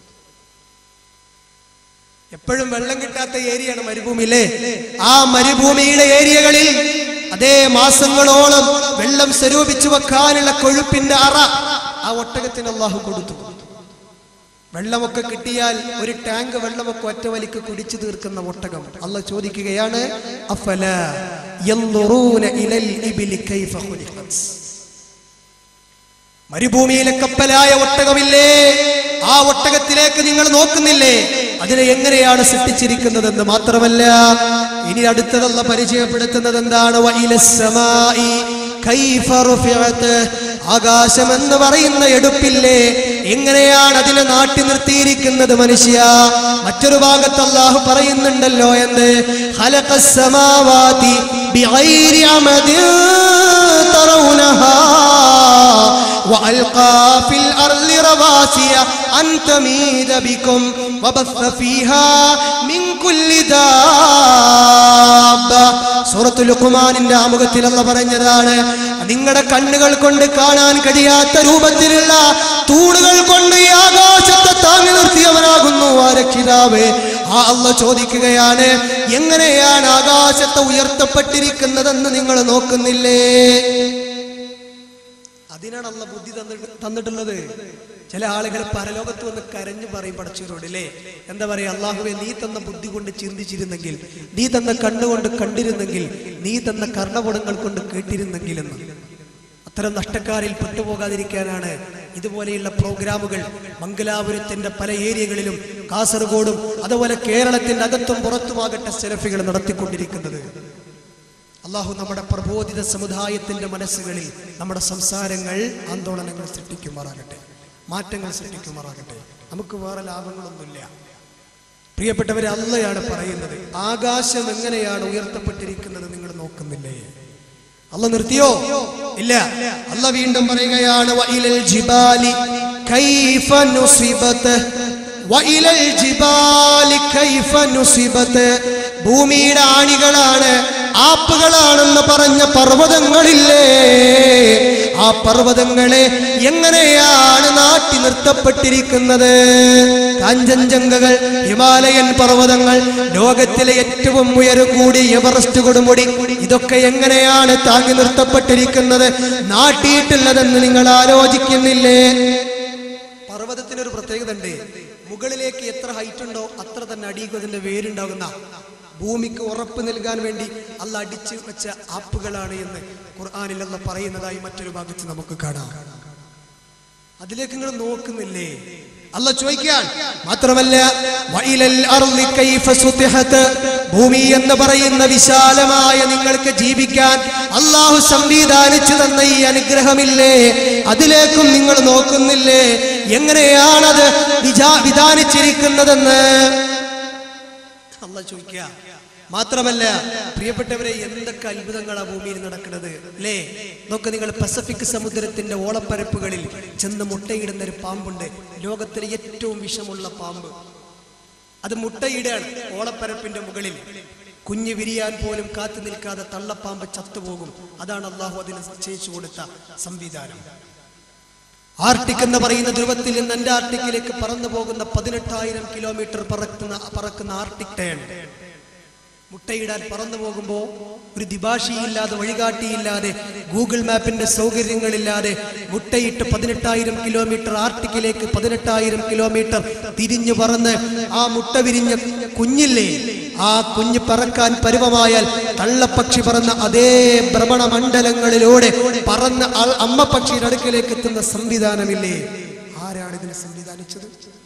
എപ്പോഴും വെള്ളം കിട്ടാത്ത ഏരിയയാണ് മരുഭൂമിയിലെ ആ മരുഭൂമിയുടെ ഏരിയകളിൽ അതേ മാസങ്ങളോളം വെള്ളം സ്വരൂപിച്ചു വെക്കാനുള്ള കൊഴുപ്പിന്റെ അറ ആ ഒട്ടകത്തിന് അള്ളാഹു കൊടുത്തു വെള്ളമൊക്കെ കിട്ടിയാൽ ഒരു ടാങ്ക് വെള്ളമൊക്കെ ഒറ്റ വലിക്ക് കുടിച്ചു തീർക്കുന്ന ഒട്ടകം അല്ല ചോദിക്കുകയാണ് അഫല യൻദുറൂന ഇലൽ ഇബ്ലി കൈഫ ഖുലിഖത് മരുഭൂമിയിലെ കപ്പലായ ഒട്ടകമില്ലേ ആ ഒട്ടകത്തിലേക്ക് നിങ്ങൾ നോക്കുന്നില്ലേ അതിനെ എങ്ങനെയാണ് സൃഷ്ടിച്ചിരിക്കുന്നതെന്ന് മാത്രമല്ല ഇനി അടുത്തതല്ല പരിചയപ്പെടുത്തുന്നത് എന്താണ് വഇല സമായി കൈഫ റുഫിഅത് ആകാശം എന്ന് പറയുന്ന എടുപ്പില്ലേ എങ്ങനെയാണ് അതിനെ നാട്ടി നിർത്തിയിരിക്കുന്നത് മനുഷ്യ മറ്റൊരു ഭാഗത്ത് അള്ളാഹു പറയുന്നുണ്ടല്ലോ എന്ന് ഖലഖസ് സമാവാതി ബിഗൈരി അമദിൻ തറൗനഹാ وألقى في الأرض رواسي أن تميد بكم وبث فيها من كل دابة സൂറത്തുൽ ലുഖ്മാനിന്റെ ആമുഖത്തിൽ അല്ല പറഞ്ഞതാണ് നിങ്ങളുടെ കണ്ണുകൾ കൊണ്ട് കാണാൻ കഴിയാത്ത രൂപത്തിലുള്ള തൂണുകൾ കൊണ്ട് ഈ ആകാശത്തെ താങ്ങി നിർത്തിയവനാകുന്നു ആ രക്ഷിതാവ് ആ അല്ല ചോദിക്കുകയാണ് എങ്ങനെയാണ് ആകാശത്തെ ഉയർത്തപ്പെട്ടിരിക്കുന്നതെന്ന് നിങ്ങൾ നോക്കുന്നില്ലേ അതിനാണ് അല്ല ബുദ്ധി തന്നിട്ട് തന്നിട്ടുള്ളത് ചില ആളുകൾ പരലോകത്ത് വന്ന് കരഞ്ഞു പറയും പടച്ചവരോട് അല്ലേ എന്താ പറയാ അള്ളാഹുവെ നീ തന്ന ബുദ്ധി കൊണ്ട് ചിന്തിച്ചിരുന്നെങ്കിൽ നീ തന്ന കണ്ണുകൊണ്ട് കണ്ടിരുന്നെങ്കിൽ നീ തന്ന കർണപുടങ്ങൾ കൊണ്ട് കേട്ടിരുന്നെങ്കിൽ എന്ന് അത്തരം നഷ്ടക്കാരിൽ പെട്ടുപോകാതിരിക്കാനാണ് ഇതുപോലെയുള്ള പ്രോഗ്രാമുകൾ മംഗലാപുരത്തിന്റെ പല ഏരിയകളിലും കാസർഗോഡും അതുപോലെ കേരളത്തിന്റെ അകത്തും പുറത്തുമാകട്ടെ സെലഫികൾ നടത്തിക്കൊണ്ടിരിക്കുന്നത് അള്ളാഹു നമ്മുടെ പ്രബോധിത സമുദായത്തിന്റെ മനസ്സുകളിൽ നമ്മുടെ സംസാരങ്ങൾ ആന്തോളനങ്ങൾ സൃഷ്ടിക്കുമാറാകട്ടെ മാറ്റങ്ങൾ സൃഷ്ടിക്കുമാറാകട്ടെ നമുക്ക് വേറെ ലാഭങ്ങളൊന്നുമില്ല പ്രിയപ്പെട്ടവരെ അല്ലയാണ് പറയുന്നത് ആകാശം എങ്ങനെയാണ് ഉയർത്തപ്പെട്ടിരിക്കുന്നത് നിങ്ങൾ നോക്കുന്നില്ലേ അല്ല നിർത്തിയോ ഇല്ല അല്ല വീണ്ടും പറയുകയാണ് വഇലൽ ജിബാലി കൈഫ നുസിബത് വഇലൽ ജിബാലി കൈഫ നുസിബത് ഭൂമിയുടെ ആണികളാണ് ആപ്പുകളാണെന്ന് പറഞ്ഞ പർവ്വതങ്ങളില്ലേ ആ പർവ്വതങ്ങളെ എങ്ങനെയാണ് നാട്ടി നിർത്തപ്പെട്ടിരിക്കുന്നത് കാഞ്ചൻജംഗകൾ ഹിമാലയൻ പർവ്വതങ്ങൾ ലോകത്തിലെ ഏറ്റവും ഉയരം കൂടി എവറസ്റ്റ് കൊടുമുടി ഇതൊക്കെ എങ്ങനെയാണ് താങ്ങി നിർത്തപ്പെട്ടിരിക്കുന്നത് നാട്ടിയിട്ടുള്ളതെന്ന് നിങ്ങൾ ആലോചിക്കുന്നില്ലേ പർവ്വതത്തിനൊരു പ്രത്യേകത ഉണ്ട് മുകളിലേക്ക് എത്ര ഹൈറ്റ് ഉണ്ടോ അത്ര തന്നെ അടിക്കും അതിന്റെ വേരുണ്ടാകുന്ന ഭൂമിക്ക് ഉറപ്പ് നൽകാൻ വേണ്ടി അല്ല അടിച്ചു വെച്ച ആപ്പുകളാണ് എന്ന് ഖുർആാനിൽ അല്ല പറയുന്നതായി മറ്റൊരു ഭാഗത്ത് നമുക്ക് കാണാം അതിലേക്ക് നിങ്ങൾ നോക്കുന്നില്ലേ അല്ല ചോദിക്കാൻ മാത്രമല്ല വഇലൽ അർളി കൈഫ സുതിഹത് ഭൂമി എന്ന് പറയുന്ന വിശാലമായ നിങ്ങൾക്ക് ജീവിക്കാൻ അള്ളാഹു സംവിധാനിച്ചു തന്ന ഈ അനുഗ്രഹമില്ലേ അതിലേക്കും നിങ്ങൾ നോക്കുന്നില്ലേ എങ്ങനെയാണത് വിചാ വിധാനിച്ചിരിക്കുന്നതെന്ന് അല്ല ചോദിക്കുക മാത്രമല്ല പ്രിയപ്പെട്ടവരെ എന്തൊക്കെ അത്ഭുതങ്ങളാണ് ഭൂമിയിൽ നടക്കുന്നത് അല്ലേ നോക്ക് നിങ്ങൾ പസഫിക് സമുദ്രത്തിന്റെ ഓളപ്പരപ്പുകളിൽ ചെന്ന് മുട്ടയിടുന്ന ഒരു പാമ്പുണ്ട് ലോകത്തിലെ ഏറ്റവും വിഷമുള്ള പാമ്പ് അത് മുട്ടയിടാണ് ഓളപ്പരപ്പിന്റെ മുകളിൽ കുഞ്ഞ് വിരിയാൻ പോലും കാത്തു നിൽക്കാതെ തള്ളപ്പാമ്പ് ചത്തുപോകും അതാണ് അള്ളാഹു അതിന് നിശ്ചയിച്ചു കൊടുത്ത സംവിധാനം ആർട്ടിക് എന്ന് പറയുന്ന ധ്രുവത്തിൽ നിന്ന് അന്റാർട്ടിക്കിലേക്ക് പറന്നു പോകുന്ന പതിനെട്ടായിരം കിലോമീറ്റർ പറക്കുന്ന പറക്കുന്ന ആർട്ടിക് ടേൺ മുട്ടയിടാൻ പറന്നു പോകുമ്പോ ഒരു ദിഭാഷിയില്ലാതെ വഴികാട്ടിയില്ലാതെ ഗൂഗിൾ മാപ്പിന്റെ സൗകര്യങ്ങളില്ലാതെ മുട്ടയിട്ട് പതിനെട്ടായിരം കിലോമീറ്റർ ആർട്ടിക്കിലേക്ക് പതിനെട്ടായിരം കിലോമീറ്റർ തിരിഞ്ഞു പറന്ന് ആ മുട്ട വിരിഞ്ഞ കുഞ്ഞില്ലേ ആ കുഞ്ഞ് പറക്കാൻ പരുവമായാൽ തള്ളപ്പക്ഷി പറന്ന അതേ ഭ്രമണമണ്ഡലങ്ങളിലൂടെ പറന്ന ആ- അമ്മ പക്ഷിയുടെ അടുക്കലേക്ക് എത്തുന്ന സംവിധാനമില്ലേ ആരാണ് ഇതിനെ സംവിധാനിച്ചത്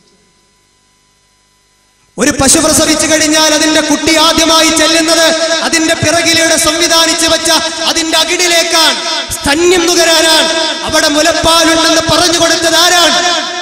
ഒരു പശു പ്രസവിച്ചു കഴിഞ്ഞാൽ അതിന്റെ കുട്ടി ആദ്യമായി ചെല്ലുന്നത് അതിന്റെ പിറകിലൂടെ സംവിധാനിച്ചു വെച്ച അതിന്റെ അകിടിലേക്കാണ് സ്തന്യം നുകരാനാണ് അവിടെ മുലപ്പാലുണ്ടെന്ന് പറഞ്ഞു കൊടുത്തത് ആരാണ്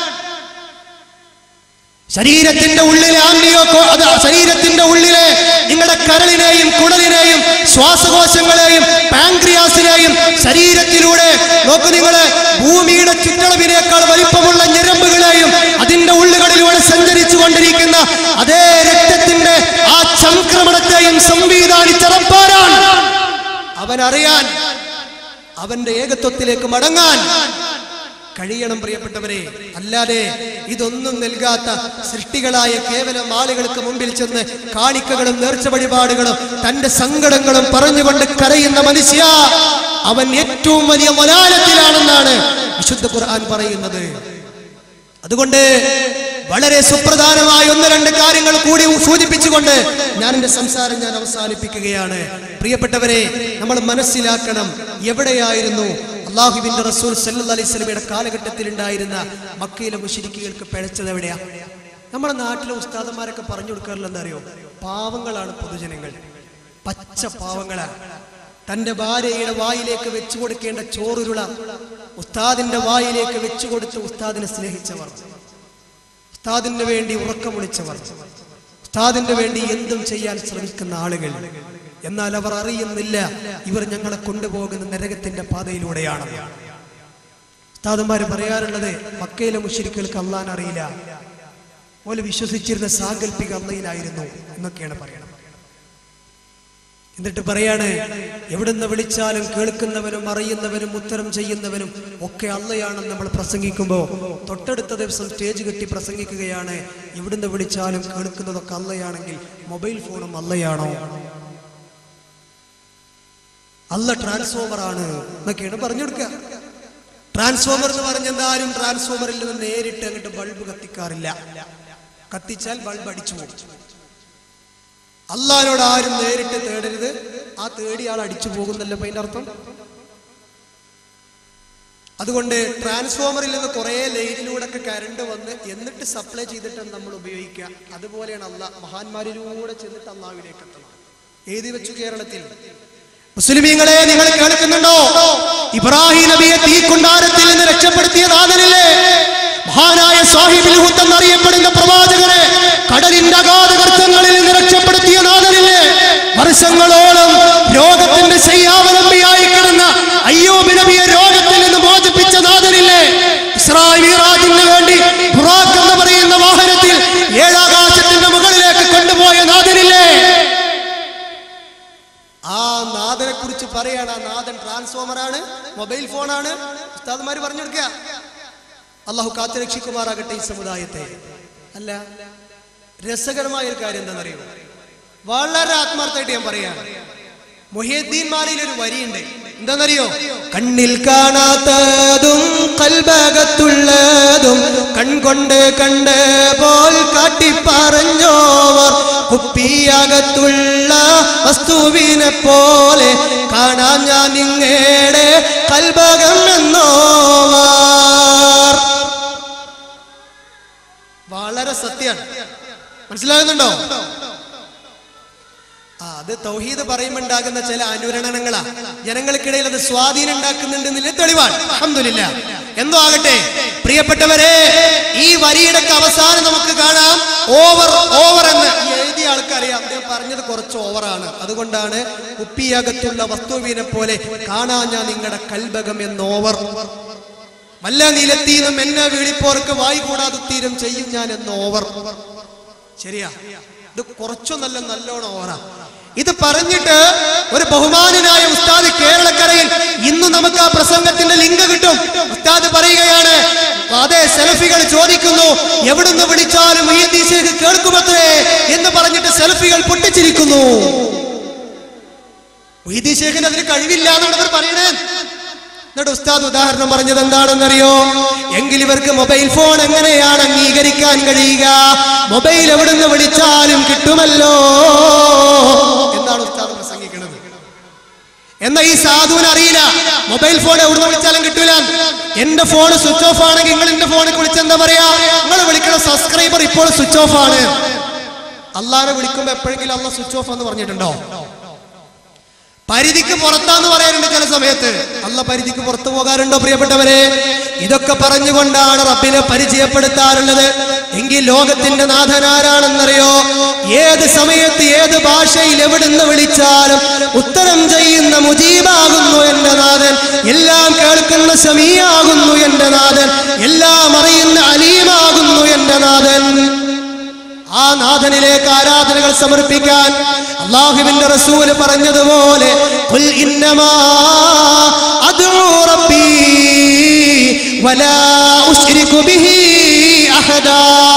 ശരീരത്തിന്റെ ഉള്ളിലെ ആംബിയോ അത് ശരീരത്തിന്റെ ഉള്ളിലെ നിങ്ങളുടെ കരളിനെയും കുടലിനെയും ശ്വാസകോശങ്ങളെയും പാങ്ക്രിയാസിനെയും ശരീരത്തിലൂടെ നോക്കൂ നിങ്ങള് ഭൂമിയുടെ ചുറ്റളവിനേക്കാൾ വലിപ്പമുള്ള ഞരമ്പുകളെയും അതിന്റെ ഉള്ളുകളിലൂടെ സഞ്ചരിച്ചു കൊണ്ടിരിക്കുന്ന അതേ രക്തത്തിന്റെ ആ സംക്രമണത്തെയും സംവിധാനിച്ചറപ്പാരാണ് അവൻ അറിയാൻ അവന്റെ ഏകത്വത്തിലേക്ക് മടങ്ങാൻ കഴിയണം പ്രിയപ്പെട്ടവരെ അല്ലാതെ ഇതൊന്നും നൽകാത്ത സൃഷ്ടികളായ കേവലം ആളുകൾക്ക് മുമ്പിൽ ചെന്ന് കാണിക്കകളും നേർച്ച വഴിപാടുകളും തന്റെ സങ്കടങ്ങളും പറഞ്ഞുകൊണ്ട് കരയുന്ന മനുഷ്യ അവൻ ഏറ്റവും വലിയ മലാലത്തിലാണെന്നാണ് വിശുദ്ധ ഖുർആൻ പറയുന്നത് അതുകൊണ്ട് വളരെ സുപ്രധാനമായ ഒന്ന് രണ്ട് കാര്യങ്ങൾ കൂടി സൂചിപ്പിച്ചുകൊണ്ട് ഞാൻ എന്റെ സംസാരം ഞാൻ അവസാനിപ്പിക്കുകയാണ് പ്രിയപ്പെട്ടവരെ നമ്മൾ മനസ്സിലാക്കണം എവിടെയായിരുന്നു അള്ളാഹുബിന്റെ റസൂൽ സല്ലല്ലാഹു അലൈഹി സ്വലമയുടെ കാലഘട്ടത്തിൽ ഉണ്ടായിരുന്ന മക്കയിലെ മുഷിരിക്കുകൾക്ക് പിഴച്ചത് എവിടെയാ നമ്മുടെ നാട്ടിലെ ഉസ്താദന്മാരൊക്കെ പറഞ്ഞു കൊടുക്കാറില്ല എന്താ അറിയോ പാവങ്ങളാണ് പൊതുജനങ്ങൾ പച്ച പാവങ്ങളാണ് തന്റെ ഭാര്യയുടെ വായിലേക്ക് വെച്ചു കൊടുക്കേണ്ട ചോറുരുള ഉസ്താദിന്റെ വായിലേക്ക് വെച്ചു കൊടുത്ത് ഉസ്താദിനെ സ്നേഹിച്ചവർ ഉസ്താദിന് വേണ്ടി ഉറക്കം വിളിച്ചവർ ഉസ്താദിന് വേണ്ടി എന്തും ചെയ്യാൻ ശ്രമിക്കുന്ന ആളുകൾ എന്നാൽ അവർ അറിയുന്നില്ല ഇവർ ഞങ്ങളെ കൊണ്ടുപോകുന്ന നരകത്തിന്റെ പാതയിലൂടെയാണ് ഉസ്താദന്മാര് പറയാറുള്ളത് മക്കയിലെ മുഷിരിക്കൾക്ക് അള്ളാൻ അറിയില്ല പോലെ വിശ്വസിച്ചിരുന്ന സാങ്കല്പിക അള്ളയിലായിരുന്നു എന്നൊക്കെയാണ് പറയണത് എന്നിട്ട് പറയാണ് എവിടുന്ന് വിളിച്ചാലും കേൾക്കുന്നവനും അറിയുന്നവനും ഉത്തരം ചെയ്യുന്നവനും ഒക്കെ അള്ളയാണെന്ന് നമ്മൾ പ്രസംഗിക്കുമ്പോൾ തൊട്ടടുത്ത ദിവസം സ്റ്റേജ് കെട്ടി പ്രസംഗിക്കുകയാണ് എവിടുന്ന് വിളിച്ചാലും കേൾക്കുന്നതൊക്കെ അള്ളയാണെങ്കിൽ മൊബൈൽ ഫോണും അള്ളയാണോ അല്ല ട്രാൻസ്ഫോമർ ആണ് എന്നൊക്കെയാണ് പറഞ്ഞു കൊടുക്കുക ട്രാൻസ്ഫോമർ എന്ന് പറഞ്ഞെന്തായാലും ട്രാൻസ്ഫോമറിൽ നിന്ന് നേരിട്ട് അങ്ങോട്ട് ബൾബ് കത്തിക്കാറില്ല കത്തിച്ചാൽ ബൾബ് അടിച്ചു പോകും അള്ളഹാനോട് ആരും നേരിട്ട് തേടരുത് ആ തേടി ആൾ അടിച്ചു പോകുന്നല്ലോ അപ്പൊ അതിന്റെ അർത്ഥം അതുകൊണ്ട് ട്രാൻസ്ഫോമറിൽ നിന്ന് കുറെ ലൈനിലൂടെ ഒക്കെ കരണ്ട് വന്ന് എന്നിട്ട് സപ്ലൈ ചെയ്തിട്ടാണ് നമ്മൾ ഉപയോഗിക്കുക അതുപോലെയാണ് അല്ല മഹാന്മാരിലൂടെ ചെന്നിട്ട് അള്ളാഹുവിലേക്ക് എത്തണം എഴുതി വെച്ചു കേരളത്തിൽ മുസ്ലിമീങ്ങളെ നിങ്ങൾ കേൾക്കുന്നുണ്ടോ ഇബ്രാഹിം നബിയെ തീക്കുണ്ടാരത്തിൽ നിന്ന് രക്ഷപ്പെടുത്തിയ നാഥനില്ലേ മഹാനായ സാഹിബിൽ എന്നറിയപ്പെടുന്ന പ്രവാചകനെ കടലിന്റെ അഗാധകർത്തങ്ങളിൽ നിന്ന് രക്ഷപ്പെടുത്തിയ നാഥനില്ലേ വർഷങ്ങളോളം രോഗത്തിന്റെ ശയ്യാവലംബിയായി കിടന്ന അയ്യോബ് നബിയെ രോഗത്തിൽ നിന്ന് മോചിപ്പിച്ച നാഥനില്ലേ ഇസ്രായേൽ മിറാജിന് വേണ്ടി ബുറാഖ് എന്ന് പറയുന്ന വാഹനത്തിൽ ഏഴാകാശത്തിന്റെ മുകളിലേക്ക് കൊണ്ടുപോയ നാഥനില്ലേ ആ നാഥനെ കുറിച്ച് പറയാണ് ആ നാഥൻ ട്രാൻസ്ഫോമർ ആണ് മൊബൈൽ ഫോണാണ് ഉസ്താദ്മാര് പറഞ്ഞു കൊടുക്കുക അള്ളാഹു കാത്തുരക്ഷിക്കുമാറാകട്ടെ ഈ സമുദായത്തെ അല്ല രസകരമായ ഒരു കാര്യം എന്താണെന്നറിയോ വളരെ ആത്മാർത്ഥമായിട്ട് ഞാൻ പറയാണ് മൊഹീദ്ദീൻ മാലയിൽ ഒരു വരിയുണ്ട് എന്താണെന്നറിയോ കണ്ണിൽ കാണാത്തതും കൽബകത്തുള്ളതും കൺകൊണ്ട് കണ്ട് പോൽ കാട്ടിപ്പറഞ്ഞോവർ കുപ്പിയകത്തുള്ള വസ്തുവിനെ പോലെ കാണാൻ ഞാൻ നിങ്ങയുടെ കൽബകം എന്നോവർ വളരെ സത്യമാണ് മനസ്സിലാകുന്നുണ്ടോ ആ അത് തൗഹീദ് പറയുമ്പോൾ ഉണ്ടാകുന്ന ചില അനുരണനങ്ങളാ ജനങ്ങൾക്കിടയിൽ അത് സ്വാധീനം ഉണ്ടാക്കുന്നുണ്ടെന്നില്ല തെളിവാണ് അഹമ്മദില്ല എന്തോ ആകട്ടെ പ്രിയപ്പെട്ടവരെ ഈ വരിയുടെ ഒക്കെ അവസാനം നമുക്ക് കാണാം ഓവർ ഓവർ എന്ന് ഈ എഴുതിയ ആൾക്കറിയാം അദ്ദേഹം പറഞ്ഞത് കുറച്ച് ഓവറാണ് അതുകൊണ്ടാണ് കുപ്പിയകത്തുള്ള വസ്തുവിനെ പോലെ കാണാൻ ഞാൻ നിങ്ങളുടെ കൽബകം എന്ന് ഓവർ വല്ല നിലത്തീനും എന്നെ വീളിപ്പോർക്ക് വായി കൂടാതെ തീരം ചെയ്യും ഞാൻ എന്ന് ഓവർ ശരിയാ ഇത് കുറച്ചൊന്നല്ല നല്ലോണം ഓറ ഇത് പറഞ്ഞിട്ട് ഒരു ബഹുമാനനായ ഉസ്താദ് കേരളക്കരയിൽ ഇന്ന് നമുക്ക് ആ പ്രസംഗത്തിന്റെ ലിങ്ക് കിട്ടും ഉസ്താദ് പറയുകയാണ് അതെ സെൽഫികൾ ചോദിക്കുന്നു എവിടുന്ന് വിളിച്ചാലും ഈ ദിശയ്ക്ക് കേൾക്കുമത്രേ എന്ന് പറഞ്ഞിട്ട് സെൽഫികൾ പൊട്ടിച്ചിരിക്കുന്നു വൈദ്യ ശേഖരൻ അതിന് കഴിവില്ല എന്നാണ് ഇവർ പറയണേ എന്നിട്ട് ഉസ്താദ് ഉദാഹരണം പറഞ്ഞത് എന്താണെന്നറിയോ എങ്കിൽ ഇവർക്ക് മൊബൈൽ ഫോൺ എങ്ങനെയാണ് അംഗീകരിക്കാൻ കഴിയുക മൊബൈൽ എവിടുന്ന് വിളിച്ചാലും കിട്ടുമല്ലോ എന്നാണ് ഉസ്താദ് പ്രസംഗിക്കുന്നത് എന്നാ ഈ സാധുവിന് അറിയില്ല മൊബൈൽ ഫോൺ എവിടുന്ന് വിളിച്ചാലും കിട്ടൂല എന്റെ ഫോൺ സ്വിച്ച് ഓഫ് ആണെങ്കിൽ നിങ്ങൾ എന്റെ ഫോണിൽ വിളിച്ചെന്താ പറയാ നിങ്ങൾ വിളിക്കുന്ന സബ്സ്ക്രൈബർ ഇപ്പോൾ സ്വിച്ച് ഓഫ് ആണ് അള്ളാനെ വിളിക്കുമ്പോ എപ്പോഴെങ്കിലും അള്ള സ്വിച്ച് ഓഫ് എന്ന് പറഞ്ഞിട്ടുണ്ടോ പരിധിക്ക് പുറത്താന്ന് പറയാറുണ്ട് ചില സമയത്ത് അല്ല പരിധിക്ക് പുറത്തു പോകാറുണ്ടോ പ്രിയപ്പെട്ടവരെ ഇതൊക്കെ പറഞ്ഞുകൊണ്ടാണ് റബ്ബിനെ പരിചയപ്പെടുത്താറുള്ളത് എങ്കിൽ ലോകത്തിന്റെ നാഥൻ ആരാണെന്നറിയോ ഏത് സമയത്ത് ഏത് ഭാഷയിൽ എവിടുന്ന് വിളിച്ചാലും ഉത്തരം ചെയ്യുന്ന മുജീബാകുന്നു എന്റെ നാഥൻ എല്ലാം കേൾക്കുന്ന സമീയാകുന്നു എന്റെ നാഥൻ എല്ലാം അറിയുന്ന അലീമാകുന്നു എന്റെ നാഥൻ ആ നാഥനിലേക്ക് ആരാധനകൾ സമർപ്പിക്കാൻ അള്ളാഹുവിന്റെ റസൂല് പറഞ്ഞതുപോലെ "ഖുൽ ഇന്നമാ അദ്ഉ റബ്ബീ വലാ ഉശ്രികു ബിഹി അഹദാ."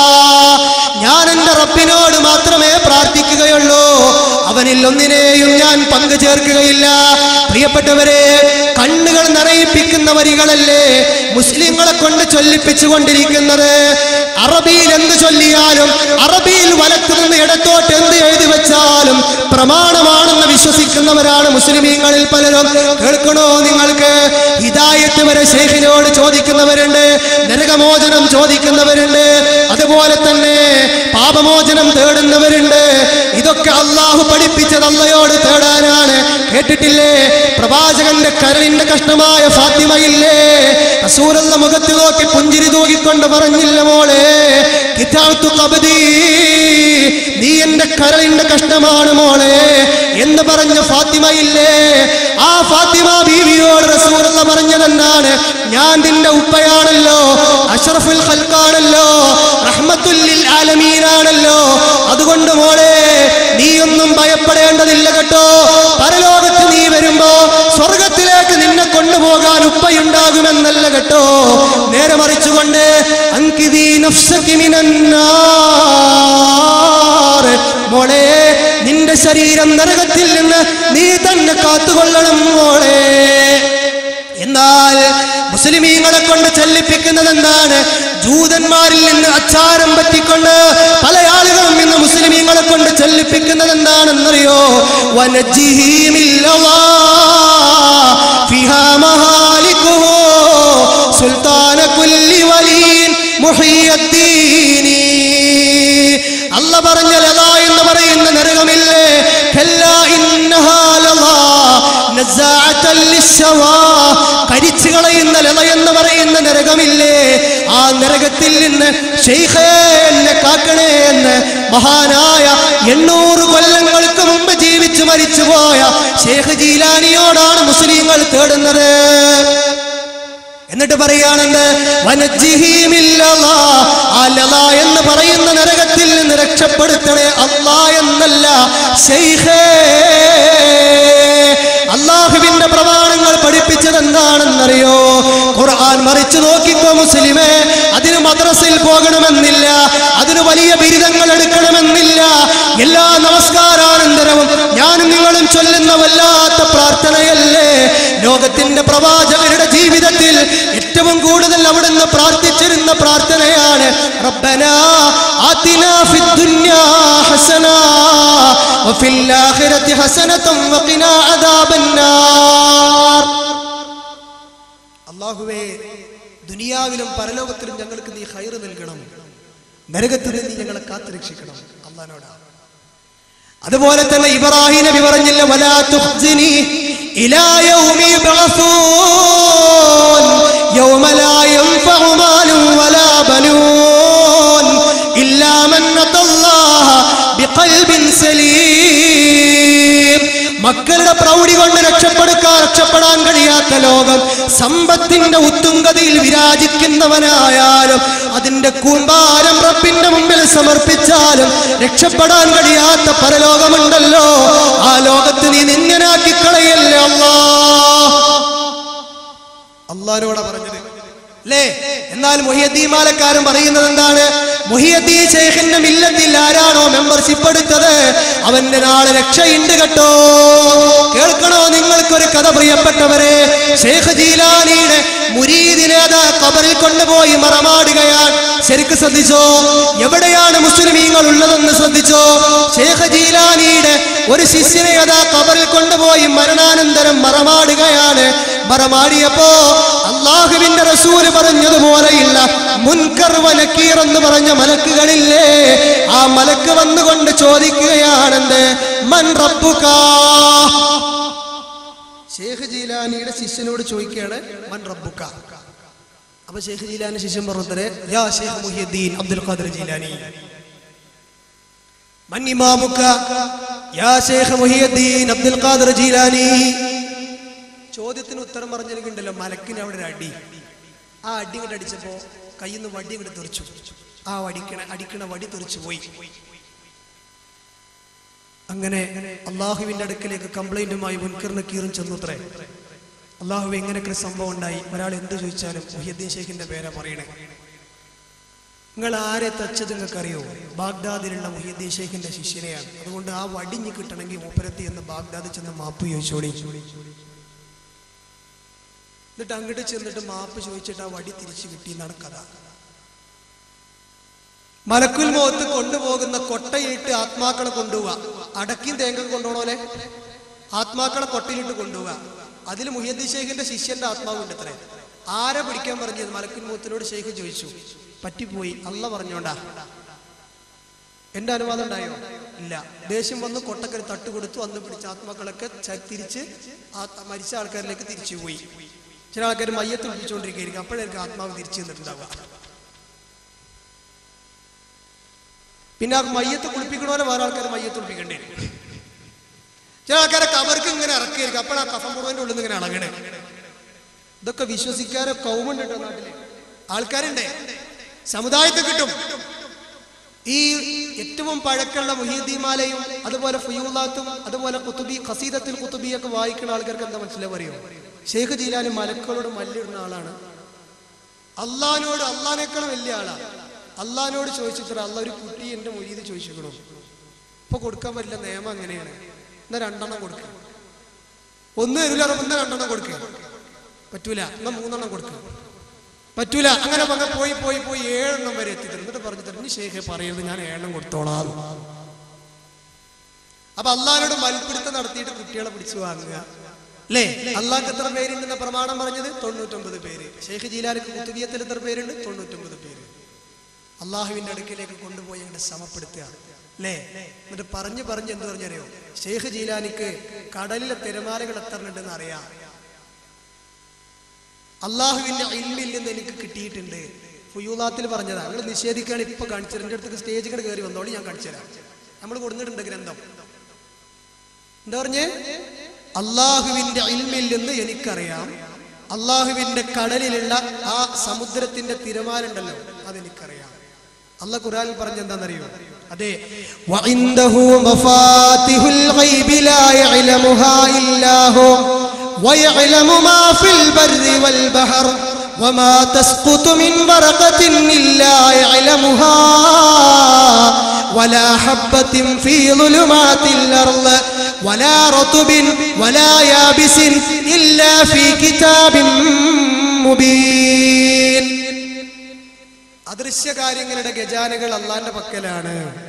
ഞാൻ എന്റെ റബ്ബിനോട് മാത്രമേ പ്രാർത്ഥിക്കുകയുള്ളൂ അവനിൽ ഒന്നിനെയും ഞാൻ പങ്കു ചേർക്കുകയില്ല പ്രിയപ്പെട്ടവരെ കണ്ണുകൾ നിറയിപ്പിക്കുന്ന വരികളല്ലേ മുസ്ലിങ്ങളെ കൊണ്ട് ചൊല്ലിപ്പിച്ചു കൊണ്ടിരിക്കുന്നത് അറബിയിൽ എന്ത് ചൊല്ലിയാലും അറബിയിൽ വലത്തു നിന്ന് ഇടത്തോട്ട് എന്ത് എഴുതി വെച്ചാലും പ്രമാണമാണെന്ന് വിശ്വസിക്കുന്നവരാണ് മുസ്ലിമീങ്ങളിൽ പലരും കേൾക്കണോ നിങ്ങൾക്ക് ഹിദായത്ത് വരെ ശേഖിനോട് ചോദിക്കുന്നവരുണ്ട് നരകമോചനം ചോദിക്കുന്നവരുണ്ട് അതുപോലെ തന്നെ പാപമോചനം തേടുന്നവരുണ്ട് ഇതൊക്കെ അള്ളാഹു പഠിപ്പിച്ചത് അള്ളയോട് തേടാനാണ് കേട്ടിട്ടില്ലേ പ്രവാചകന്റെ കരളിന്റെ കഷ്ണമായ ഫാത്തിമയില്ലേ റസൂലുള്ള മുഖത്ത് നോക്കി പുഞ്ചിരി തൂകിക്കൊണ്ട് പറഞ്ഞില്ല മോളെ കിതാബത്തു ഖബ്ദി നീ എന്റെ കരളിന്റെ കഷ്ണമാണ് മോളെ എന്ന് പറഞ്ഞ ഫാത്തിമയില്ലേ ആ ഫാത്തിമ ബീവിയോട് റസൂലുള്ള പറഞ്ഞതെന്താണ് ഞാൻ നിന്റെ ഉപ്പയാണല്ലോ അഷ്റഫുൽ ഖൽക്കാണല്ലോ റഹ്മത്തുല്ലിൽ ആലമീനാണല്ലോ അതുകൊണ്ട് മോളെ നീയൊന്നും ഭയപ്പെടേണ്ടതില്ല കേട്ടോ പരലോകത്ത് നീ വരുമ്പോ സ്വർഗത്തിലേക്ക് നിന്നെ കൊണ്ടുപോകാൻ ഉപ്പയുണ്ടാകുമെന്നല്ല കേട്ടോ നേരെ മറിച്ചുകൊണ്ട് അങ്കിതീ നഫ്സക്കി മിനന്നാർ. മോളെ നിന്റെ ശരീരം നരകത്തിൽ നിന്ന് നീ തന്നെ കാത്തുകൊള്ളണം മോളെ എന്നാൽ മുസ്ലിമീങ്ങളെ കൊണ്ട് ചൊല്ലിപ്പിക്കുന്നത് എന്താണ് ജൂതന്മാരിൽ നിന്ന് അച്ചാരം പറ്റിക്കൊണ്ട് പല ആളുകളും ഇന്ന് മുസ്ലിമീങ്ങളെ കൊണ്ട് ചൊല്ലിപ്പിക്കുന്നത് എന്താണെന്നറിയോ വനജീമില്ലവാ ഫിഹാ മഹാലിക്കുഹു സുൽത്താന കുല്ലി വലിയൻ മുഹിയദ്ദീനി അല്ല പറഞ്ഞ ലത എന്ന് പറയുന്ന നരകമില്ലേ കല്ലാ ഇന്നഹാ ലളാ. ലിശ്ശവാ. കരിച്ചു കളയുന്ന ലത എന്ന് പറയുന്ന നരകമില്ലേ ആ നരകത്തിൽ നിന്ന് ഷെയ്ഖേ എന്നെ കാക്കണേ എന്ന് മഹാനായ എണ്ണൂറ് കൊല്ലങ്ങൾക്ക് മുമ്പ് ജീവിച്ചു മരിച്ചുപോയ ഷെയ്ഖ് ജീലാനിയോടാണ് മുസ്ലിങ്ങൾ തേടുന്നത് എന്നിട്ട് പറയാണെന്ത് വനജ്ജിഹീമില്ലല്ലാ. ആ ലള എന്ന് പറയുന്ന നരകത്തിൽ നിന്ന് രക്ഷപ്പെടുത്തണേ അല്ലാ എന്നല്ല ശൈഖേ അള്ളാഹുവിന്റെ പ്രമാണങ്ങൾ പഠിപ്പിച്ചത് എന്താണെന്നറിയോ ഖുർആൻ മറിച്ചു നോക്കിക്കോ മുസ്ലിമേ അതിന് മദ്രസയിൽ പോകണമെന്നില്ല അതിന് വലിയ ബിരുദങ്ങൾ എടുക്കണമെന്നില്ല എല്ലാ നമസ്കാരാനന്തരവും ഞാനും നിങ്ങളും ചൊല്ലുന്ന വല്ലാത്ത പ്രാർത്ഥനയല്ലേ ലോകത്തിന്റെ പ്രവാചകരുടെ ജീവിതത്തിൽ ഏറ്റവും കൂടുതൽ അവിടുന്ന് പ്രാർത്ഥിച്ചിരുന്ന പ്രാർത്ഥനയാണ് റബ്ബനാ ആതിനാ ഫിദ്ദുന്യാ ഹസനാ വഫിൽ ആഖിറതി ഹസനതൻ വഖിനാ അദാബന്നാർ അല്ലാഹുവേ ദുനിയാവിലും പരലോകത്തിലും ഞങ്ങൾക്ക് നീ ഹൈറ് നൽകണം നരകത്തിൽ നിന്ന് നീ ഞങ്ങളെ കാത്തുരക്ഷിക്കണം അള്ളഹാനോടാ അതുപോലെ തന്നെ ഇബ്രാഹിം നബി പറഞ്ഞില്ല വലാ തുഖ്സിനി ഇലാ യൗമി യബ്അസൂൻ യൗമ ലാ യൻഫഉ മാലും വലാ ബനൂൻ ഇല്ലാ മൻ അതല്ലാഹ ബിഖൽബിൻ സലീം മക്കളുടെ പ്രൗഢി കൊണ്ട് രക്ഷപ്പെടുക്കാൻ രക്ഷപ്പെടാൻ കഴിയാത്ത ലോകം സമ്പത്തിന്റെ ഉത്തുംഗതിയിൽ വിരാജിക്കുന്നവനായാലും അതിന്റെ കൂമ്പാരം റബ്ബിന്റെ മുമ്പിൽ സമർപ്പിച്ചാലും രക്ഷപ്പെടാൻ കഴിയാത്ത പരലോകമുണ്ടല്ലോ ആ ലോകത്ത് നീ നിന്ദനാക്കി കളയല്ലേ അല്ലാ അള്ളാരോടാ പറഞ്ഞത് അല്ലേ എന്നാൽ മുഹിയദ്ദീൻ മാലക്കാരൻ പറയുന്നത് എന്താണ് മുഹിയദ്ദീൻ ശേഖന്റെ മില്ലത്തിൽ ആരാണോ മെമ്പർഷിപ്പ് എടുത്തത് അവന്റെ നാളെ രക്ഷയുണ്ട് കേട്ടോ കേൾക്കണോ നിങ്ങൾക്കൊരു കഥ പ്രിയപ്പെട്ടവരെ ഷേഖ് ജീലാനിയുടെ മുരീദിനേതാ കബറിൽ കൊണ്ടുപോയി മറമാടുകയാണ് ശരിക്ക് ശ്രദ്ധിച്ചോ എവിടെയാണ് മുസ്ലിമീങ്ങൾ ഉള്ളതെന്ന് ശ്രദ്ധിച്ചോ ഷേഖ് ജീലാനിയുടെ ഒരു ശിഷ്യനെ അതാ കബറിൽ കൊണ്ടുപോയി മരണാനന്തരം മറമാടുകയാണ് മറമാടിയപ്പോ അള്ളാഹുവിന്റെ റസൂല് പറഞ്ഞതുപോലെയില്ല മുൻകർ വനക്കീർ എന്ന് പറഞ്ഞ മലക്കുകളില്ലേ ആ മലക്ക് വന്നുകൊണ്ട് ചോദിക്കുകയാണെന്ത് മൻ റബ്ബുകാ ഷേഖ് ജീലാനിയുടെ ശിഷ്യനോട് ചോദിക്കുകയാണ് മൻ റബ്ബുക്ക അപ്പൊ ഷേഖ് ജീലാനി ശിഷ്യൻ പറഞ്ഞത് യാ ഷേഖ് മുഹിയുദ്ദീൻ അബ്ദുൽ ഖാദർ ജീലാനി മൻ ഇമാമുക്ക യാ ഷേഖ് മുഹിയുദ്ദീൻ അബ്ദുൽ ഖാദർ ജീലാനി ചോദ്യത്തിന് ഉത്തരം പറഞ്ഞിട്ടുണ്ടല്ലോ മലക്കിന് അവിടെ ഒരു അടി ആ അടി ഇങ്ങോട്ട് അടിച്ചപ്പോ കയ്യിൽ നിന്ന് വടി ഇങ്ങോട്ട് തെറിച്ചു ആ വടിക്കണ അടിക്കണ വടി തെറിച്ചു പോയി അങ്ങനെ അള്ളാഹുവിന്റെ അടുക്കലേക്ക് കംപ്ലൈന്റുമായി മുൻകറിന് കീറും ചെന്നുത്രേ അള്ളാഹു എങ്ങനെയൊക്കെ ഒരു സംഭവം ഉണ്ടായി ഒരാൾ എന്ത് ചോദിച്ചാലും മുഹിയുദ്ദീൻ ഷെയ്ഖിന്റെ പേരാ പറയണേ നിങ്ങൾ ആരെ തച്ചത് നിങ്ങൾക്ക് അറിയോ ബാഗ്ദാദിലുള്ള മുഹിയുദ്ദീൻ ഷെയ്ഖിന്റെ ശിഷ്യനെയാണ് അതുകൊണ്ട് ആ വടിഞ്ഞ് കിട്ടണമെങ്കിൽ മൂപ്പരത്തി എന്ന് ബാഗ്ദാദിൽ ചെന്ന് മാപ്പ് ചോദിച്ചോടി എന്നിട്ട് അങ്ങോട്ട് ചെന്നിട്ട് മാപ്പ് ചോദിച്ചിട്ട് ആ വടി തിരിച്ചു കിട്ടി നടക്കഥ മലക്കുൽ മുഖത്ത് കൊണ്ടുപോകുന്ന കൊട്ടയിട്ട് ആത്മാക്കളെ കൊണ്ടുപോവുക അടക്കിയും തേങ്ങ കൊണ്ടുപോകണോലെ ആത്മാക്കളെ കൊട്ടയിലിട്ട് കൊണ്ടുപോവുക അതിൽ മുഹിയദ്ദീൻ ഷെയ്ഖിന്റെ ശിഷ്യന്റെ ആത്മാവുണ്ട് ഇത്രേ ആരെ പിടിക്കാൻ പറഞ്ഞത് മലക്കുൽ മുഖത്തിനോട് ഷെയ്ഖ് ചോദിച്ചു പറ്റിപ്പോയി അല്ല പറഞ്ഞോണ്ടാ എന്റെ അനുവാദം ഉണ്ടായോ ഇല്ല ദേഷ്യം വന്ന് കൊട്ടക്കര് തട്ട് കൊടുത്തു അന്ന് പിടിച്ച ആത്മാക്കളൊക്കെ ച- തിരിച്ച് ആ മരിച്ച ആൾക്കാരിലേക്ക് തിരിച്ചു പോയി ചില ആൾക്കാർ മയ്യത്ത് വിളിച്ചുകൊണ്ടിരിക്കുകയായിരിക്കും അപ്പോഴായിരിക്കും ആത്മാവ് തിരിച്ചു നിന്നിട്ടുണ്ടാവുക പിന്നെ ആ മയ്യത്ത് കുളിപ്പിക്കണ വേറെ ആൾക്കാർ മയ്യത്ത് കുളിപ്പിക്കേണ്ടി വരും ചില ആൾക്കാരെ കവർക്ക് ഇങ്ങനെ ഇറക്കിയായിരിക്കും അപ്പോൾ ആ കഫം മുഴുവൻ്റെ ഉള്ളിൽ നിന്ന് ഇങ്ങനെ ഇളകണേ ഇതൊക്കെ വിശ്വസിക്കാരെ കൗമുണ്ട് കേട്ടോ നാട്ടില് ആൾക്കാരുണ്ട് സമുദായത്തിൽ കിട്ടും ഈ ഏറ്റവും പഴക്കമുള്ള മുഹീദ്ദീമാലയും അതുപോലെ ഫുയൂലാത്തും അതുപോലെ കുത്തുബി ഖസീദത്തിൽ കുത്തുബിയൊക്കെ വായിക്കുന്ന ആൾക്കാർക്ക് എന്താ മനസ്സിലാവും അറിയോ ഷെയ്ഖ് ജീലാനി മലക്കളോട് മല്ലിടുന്ന ആളാണ് അള്ളഹാനോട് അള്ളഹാനേക്കാളും വലിയ ആളാണ് അള്ളഹാനോട് ചോദിച്ചിട്ട് അള്ള ഒരു കുട്ടി എൻ്റെ മൊയ്ത് ചോദിച്ചിരിക്കണു ഇപ്പൊ കൊടുക്കാൻ പറ്റില്ല നിയമം അങ്ങനെയാണ് എന്നാ രണ്ടെണ്ണം കൊടുക്കുക ഒന്ന് തരില്ല എന്നാ രണ്ടെണ്ണം കൊടുക്കുക പറ്റൂല എന്നാ മൂന്നെണ്ണം കൊടുക്കുക പറ്റൂല അങ്ങനെ പറഞ്ഞ പോയി പോയി പോയി ഏഴെണ്ണം വരെ എത്തി തരും എന്നിട്ട് പറഞ്ഞു തരും "ഇനി ശേഖെ പറയരുത് ഞാൻ ഏഴെണ്ണം കൊടുത്തോളാം അപ്പൊ അള്ളഹാനോട് മൽപ്പിടുത്തം നടത്തിയിട്ട് കുട്ടികളെ പിടിച്ചു വാങ്ങുക അല്ലേ അള്ളാഹ്ക്ക് എത്ര പേരുണ്ടെന്ന പ്രമാണം പറഞ്ഞത് തൊണ്ണൂറ്റൊമ്പത് പേര് ഷെയ്ഖ് ജീലാലിക്ക് കുത്തുബിയത്തിൽ എത്ര പേരുണ്ട് തൊണ്ണൂറ്റൊമ്പത് പേര് അള്ളാഹുവിന്റെ അടുക്കിലേക്ക് കൊണ്ടുപോയി അങ്ങോട്ട് സമപ്പെടുത്തുക അല്ലേ എന്നിട്ട് പറഞ്ഞു പറഞ്ഞ് എന്ത് പറഞ്ഞറിയോ ഷെയ്ഖ് ജീലാനിക്ക് കടലിലെ തിരമാലകൾ എത്ര ഉണ്ടെന്ന് അറിയാം അള്ളാഹുവിന്റെ ഇൽമിൽ നിന്ന് എനിക്ക് കിട്ടിയിട്ടുണ്ട് ഫുയൂലാത്തിൽ പറഞ്ഞതാ നിങ്ങൾ നിഷേധിക്കുകയാണ് ഇപ്പൊ കാണിച്ചത് എൻ്റെ അടുത്തേക്ക് സ്റ്റേജിൽ കയറി വന്നോളി ഞാൻ കാണിച്ചു തരാം നമ്മൾ കൊടുത്തിട്ടുണ്ട് ഗ്രന്ഥം എന്താ പറഞ്ഞേ അള്ളാഹുവിന്റെ ഇൽമിൽ നിന്ന് എനിക്കറിയാം അള്ളാഹുവിന്റെ കടലിലുള്ള ആ സമുദ്രത്തിന്റെ തിരമാലുണ്ടല്ലോ അതെനിക്കറിയാം അല്ല ഖുറാനിൽ പറഞ്ഞ എന്താണെന്നറിയോ അതെ وعنده مفاتيح الغيب لا يعلمها إلا هو ويعلم ما في البر والبحر وما تسقط من ورقة إلا يعلمها ولا حبة في ظلمات الأرض ولا رطب ولا يابس إلا في كتاب مبين അദൃശ്യ കാര്യങ്ങളുടെ ഖജാനകൾ അള്ളാന്റെ പക്കലാണ്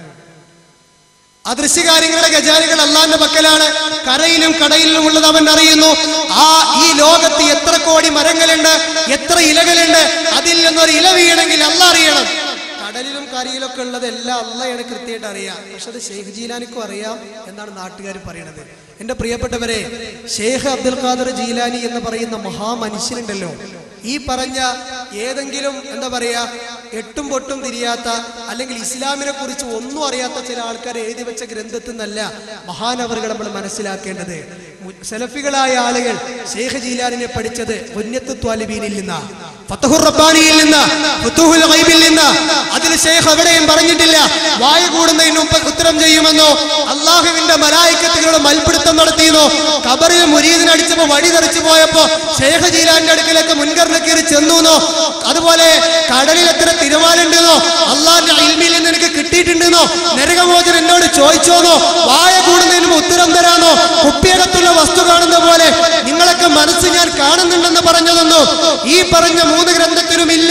അദൃശ്യ കാര്യങ്ങളുടെ ഖജാനകൾ അള്ളാന്റെ പക്കലാണ് കരയിലും കടയിലും ഉള്ളത് അവൻ അറിയുന്നു ആ ഈ ലോകത്ത് എത്ര കോടി മരങ്ങളുണ്ട് എത്ര ഇലകളുണ്ട് അതിൽ നിന്നൊരു ഇല വീണെങ്കിൽ അല്ല അറിയണം കടലിലും കരയിലൊക്കെ ഉള്ളത് എല്ലാം അള്ളയാണ് കൃത്യമായിട്ട് അറിയാം പക്ഷെ അത് ഷെയ്ഖ് ജീലാനിക്കും അറിയാം എന്നാണ് നാട്ടുകാർ പറയണത് എന്റെ പ്രിയപ്പെട്ടവരെ ഷെയ്ഖ് അബ്ദുൽ ഖാദർ ജീലാനി എന്ന് പറയുന്ന മഹാമനുഷ്യനുണ്ടല്ലോ ഈ പറഞ്ഞ ഏതെങ്കിലും എന്താ പറയാ എട്ടും പൊട്ടും തിരിയാത്ത അല്ലെങ്കിൽ ഇസ്ലാമിനെ കുറിച്ച് ഒന്നും അറിയാത്ത ചില ആൾക്കാർ എഴുതി വെച്ച ഗ്രന്ഥത്തിൽ നിന്നല്ല മഹാനവറുകൾ നമ്മൾ മനസ്സിലാക്കേണ്ടത് മു- സലഫികളായ ആളുകൾ ഷെയ്ഖ് ജീലാനിനെ പഠിച്ചത് പുണ്യത്ത് ത്വാലിബീനിൽ നിന്ന് ഫത്തഹുർ റബ്ബാനിയിൽ നിന്ന് ഫുത്തുഹുൽ ഗൈബിൽ നിന്ന് അതിൽ ഷെയ്ഖ് എവിടെയും പറഞ്ഞിട്ടില്ല വായ കൂടുന്നതിന് മുമ്പ് ഉത്തരം ചെയ്യുമെന്നോ അള്ളാഹുവിന്റെ മലായിക്കത്തുകളുടെ മൽപിടുത്തം നടത്തിയെന്നോ കബറിൽ മുരീദിനടിച്ചപ്പോ വഴി തെറിച്ചു പോയപ്പോ ഷെയ്ഖ് ജീലാന്റെ അടുക്കലേക്ക് മുൻകറിന് കയറി ചെന്നുവെന്നോ അതുപോലെ കടലിൽ എത്ര തിരുമാലുണ്ടെന്നോ അള്ളാന്റെ അൽമിയിൽ നിന്ന് എനിക്ക് കിട്ടിയിട്ടുണ്ടെന്നോ നരകമോചനം എന്നോട് ചോദിച്ചോന്നോ വായ കൂടുന്നതിന് മുമ്പ് ഉത്തരം തരാന്നോ കുപ്പിയകത്തുള്ള വസ്തു കാണുന്ന പോലെ നിങ്ങളൊക്കെ മനസ്സ് ഞാൻ കാണുന്നുണ്ടെന്ന് പറഞ്ഞതെന്നോ ഈ പറഞ്ഞ മൂന്ന് ഗ്രന്ഥത്തിലുമില്ല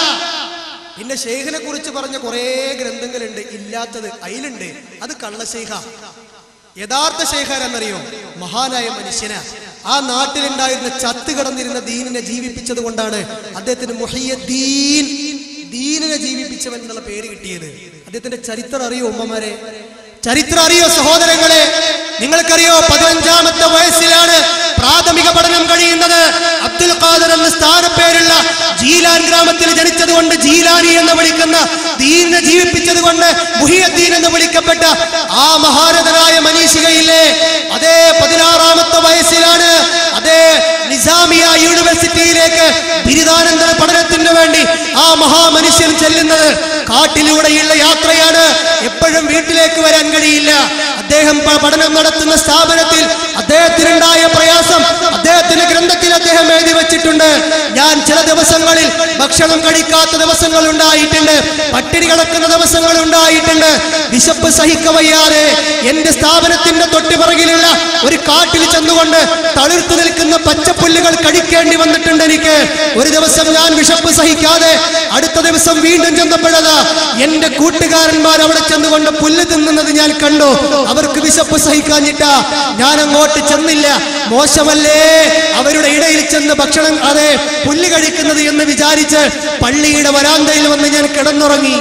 പിന്നെ ഷെയ്ഖിനെ കുറിച്ച് പറഞ്ഞ കുറേ ഗ്രന്ഥങ്ങളുണ്ട് ഇല്ലാത്തത് അതിലുണ്ട് അത് കള്ളശേഖ യഥാർത്ഥ ശേഖരെന്നറിയോ മഹാനായ മനുഷ്യന ആ നാട്ടിലുണ്ടായിരുന്ന ചത്ത് കിടന്നിരുന്ന ദീനിനെ ജീവിപ്പിച്ചത് കൊണ്ടാണ് അദ്ദേഹത്തിന് മുഹിയദ്ദീൻ ദീനിനെ ജീവിപ്പിച്ചവൻ എന്നുള്ള പേര് കിട്ടിയത് അദ്ദേഹത്തിന്റെ ചരിത്രം അറിയോ ഉമ്മമാരെ ചരിത്രം അറിയോ സഹോദരങ്ങളെ നിങ്ങൾക്കറിയോ പതിനഞ്ചാമത്തെ വയസ്സിലാണ് പ്രാഥമിക പഠനം കഴിയുന്നത് അബ്ദുൽ ഖാദർ എന്ന സ്ഥാനപ്പേരുള്ള ജീലാൻ ഗ്രാമത്തിൽ ജനിച്ചത് കൊണ്ട് ജീലാനി എന്ന് വിളിക്കുന്ന ദീനിനെ ജീവിപ്പിച്ചത് കൊണ്ട് മുഹിയദ്ദീൻ എന്ന് വിളിക്കപ്പെട്ട ആ മഹാരഥനായ മനീഷികയില്ലേ അതേ പതിനാറാമത്തെ വയസ്സിലാണ് അതേ നിസാമിയ യൂണിവേഴ്സിറ്റിയിലേക്ക് ബിരുദാനന്തര പഠനത്തിന് വേണ്ടി ആ മഹാമനുഷ്യൻ ചെല്ലുന്നത് കാട്ടിലൂടെയുള്ള യാത്രയാണ് എപ്പോഴും വീട്ടിലേക്ക് വരാൻ കഴിയില്ല അദ്ദേഹം പ- പഠനം നടത്തുന്ന സ്ഥാപനത്തിൽ അദ്ദേഹത്തിനുണ്ടായ പ്രയാസം അദ്ദേഹത്തിന്റെ ഗ്രന്ഥത്തിൽ അദ്ദേഹം എഴുതി വെച്ചിട്ടുണ്ട് ഞാൻ ചില ദിവസങ്ങളിൽ ഭക്ഷണം കഴിക്കാത്ത ദിവസങ്ങൾ ഉണ്ടായിട്ടുണ്ട് പട്ടിണി കിടക്കുന്ന ദിവസങ്ങൾ ഉണ്ടായിട്ടുണ്ട് വിശപ്പ് സഹിക്കവയ്യാതെ എന്റെ സ്ഥാപനത്തിന്റെ തൊട്ടുപിറകിലുള്ള ഒരു കാട്ടിൽ ചെന്നുകൊണ്ട് തളിർത്തു നിൽക്കുന്ന പച്ചപ്പുല്ലുകൾ കഴിക്കേണ്ടി വന്നിട്ടുണ്ട് എനിക്ക് ഒരു ദിവസം ഞാൻ വിശപ്പ് സഹിക്കാതെ അടുത്ത ദിവസം വീണ്ടും ചെന്നപ്പോഴത് എന്റെ കൂട്ടുകാരന്മാർ അവിടെ ചെന്നുകൊണ്ട് പുല്ല് തിന്നുന്നത് ഞാൻ കണ്ടു അവർക്ക് വിശപ്പ് സഹിക്കാഞ്ഞിട്ട ഞാൻ അങ്ങോട്ട് ചെന്നില്ല മോശമല്ലേ അവരുടെ ഇടയിൽ ചെന്ന് ഭക്ഷണം അതെ പുല്ല് കഴിക്കുന്നത് എന്ന് വിചാരിച്ച് പള്ളിയുടെ വരാന്തയിൽ വന്ന് ഞാൻ കിടന്നുറങ്ങി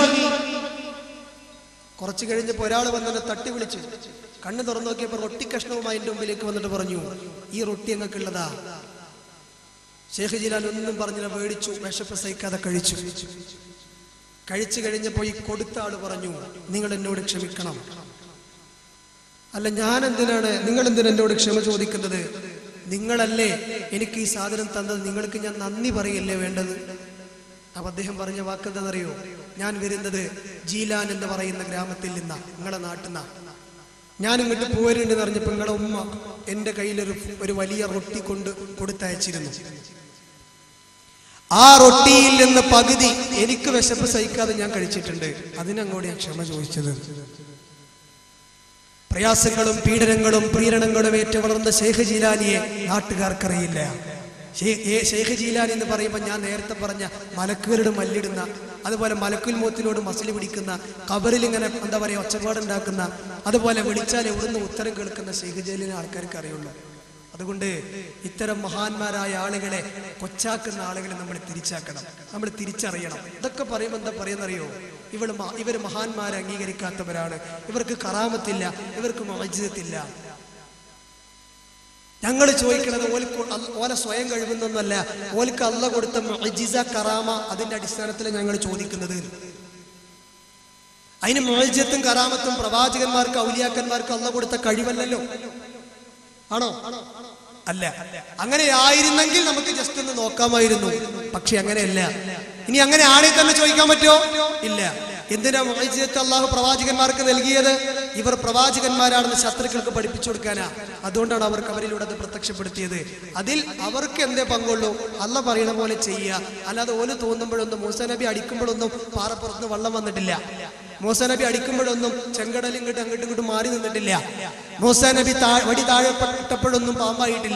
കുറച്ചു കഴിഞ്ഞപ്പോ ഒരാൾ വന്നെ തട്ടി വിളിച്ചു കണ്ണ് തുറന്നു നോക്കിയപ്പോ റൊട്ടി കഷ്ണവുമായി എന്റെ മുമ്പിലേക്ക് വന്നിട്ട് പറഞ്ഞു ഈ റൊട്ടി ഞങ്ങൾക്കുള്ളതാ ഷേഖ് ജിലാൽ ഒന്നും പറഞ്ഞില്ല മേടിച്ചു വിശപ്പ് സഹിക്കാതെ കഴിച്ചു കഴിച്ചു കഴിഞ്ഞപ്പോ ഈ കൊടുത്ത ആള് പറഞ്ഞു നിങ്ങൾ എന്നോട് ക്ഷമിക്കണം അല്ല ഞാൻ എന്തിനാണ് നിങ്ങൾ എന്തിനാ എന്നോട് ക്ഷമ ചോദിക്കുന്നത് നിങ്ങളല്ലേ എനിക്ക് ഈ സാധനം തന്നത് നിങ്ങൾക്ക് ഞാൻ നന്ദി പറയല്ലേ വേണ്ടത് അപ്പൊ അദ്ദേഹം പറഞ്ഞ വാക്ക് എന്താണെന്നറിയോ ഞാൻ വരുന്നത് ജീലാൻ എന്ന് പറയുന്ന ഗ്രാമത്തിൽ നിന്നാ നിങ്ങളെ നാട്ടിൽ നിന്നാ ഞാൻ ഇങ്ങോട്ട് പോരുന്നുണ്ട് പറഞ്ഞപ്പോ നിങ്ങളെ ഉമ്മ എന്റെ കയ്യിലൊരു ഒരു വലിയ റൊട്ടി കൊണ്ട് കൊടുത്തയച്ചിരുന്നു ആ റൊട്ടിയിൽ നിന്ന് പകുതി എനിക്ക് വിശപ്പ് സഹിക്കാതെ ഞാൻ കഴിച്ചിട്ടുണ്ട് അതിനങ്ങോട്ട് ഞാൻ ക്ഷമ ചോദിച്ചത് പ്രയാസങ്ങളും പീഡനങ്ങളും പ്രീരണങ്ങളും ഏറ്റു വളർന്ന ഷെയ്ഖ് ജീലാനിയെ നാട്ടുകാർക്കറിയില്ല ഷെയ്- ഏ- ഷെയ്ഖ് ജീലാനി എന്ന് പറയുമ്പോൾ ഞാൻ നേരത്തെ പറഞ്ഞ മലക്കുകളുടെ മല്ലിടുന്ന അതുപോലെ മലക്കുൽ മോത്തിനോട് മസിൽ പിടിക്കുന്ന കബറിൽ ഇങ്ങനെ എന്താ പറയുക ഒച്ചപ്പാടുണ്ടാക്കുന്ന അതുപോലെ വിളിച്ചാൽ എവിടുന്ന് ഉത്തരം കേൾക്കുന്ന ഷെയ്ഖ് ജലീലിനെ ആൾക്കാർക്ക് അറിയുള്ളൂ അതുകൊണ്ട് ഇത്തരം മഹാന്മാരായ ആളുകളെ കൊച്ചാക്കുന്ന ആളുകളെ നമ്മൾ തിരിച്ചാക്കണം നമ്മൾ തിരിച്ചറിയണം ഇതൊക്കെ പറയുമ്പോൾ എന്താ പറയുന്നറിയോ ഇവൾ ഇവർ മഹാന്മാരെ അംഗീകരിക്കാത്തവരാണ് ഇവർക്ക് കറാമത്തില്ല ഇവർക്ക് മജിദത്തില്ല ഞങ്ങൾ ചോദിക്കുന്നത് ഓൽക്ക് അല്ല- ഓലെ സ്വയം കഴിവുന്നൊന്നല്ല ഓൽക്ക് അല്ല കൊടുത്ത മുഅ്ജിസ കറാമ അതിന്റെ അടിസ്ഥാനത്തിൽ ഞങ്ങൾ ചോദിക്കുന്നത് അതിന് മോചത്തും കറാമത്തും പ്രവാചകന്മാർക്ക് ഔലിയാക്കന്മാർക്ക് അല്ല കൊടുത്ത കഴിവല്ലല്ലോ ആണോ അല്ല അങ്ങനെ ആയിരുന്നെങ്കിൽ നമുക്ക് ജസ്റ്റ് ഒന്ന് നോക്കാമായിരുന്നു പക്ഷെ അങ്ങനെയല്ല ഇനി അങ്ങനെ ആണെങ്കിൽ തന്നെ ചോദിക്കാൻ പറ്റുമോ ഇല്ല എന്തിനാ മോചത്ത് അള്ളാഹു പ്രവാചകന്മാർക്ക് നൽകിയത് ഇവർ പ്രവാചകന്മാരാണെന്ന് ശത്രുക്കൾക്ക് പഠിപ്പിച്ചു കൊടുക്കാനാ അതുകൊണ്ടാണ് അവർക്ക് അവരിലൂടെ അത് പ്രത്യക്ഷപ്പെടുത്തിയത് അതിൽ അവർക്ക് എന്തേ പങ്കുള്ളൂ അല്ല പറയണ പോലെ ചെയ്യുക അല്ലാതെ ഓല് തോന്നുമ്പോഴൊന്നും മൂസ നബി അടിക്കുമ്പോഴൊന്നും പാറപ്പുറത്ത് വെള്ളം വന്നിട്ടില്ല മൂസ നബി അടിക്കുമ്പോഴൊന്നും ചെങ്കടലും ഇങ്ങോട്ട് അങ്ങോട്ടും ഇങ്ങോട്ടും മാറി നിന്നിട്ടില്ല മൂസ നബി താ വടി താഴെപ്പെട്ടപ്പോഴൊന്നും പാമ്പായിട്ടില്ല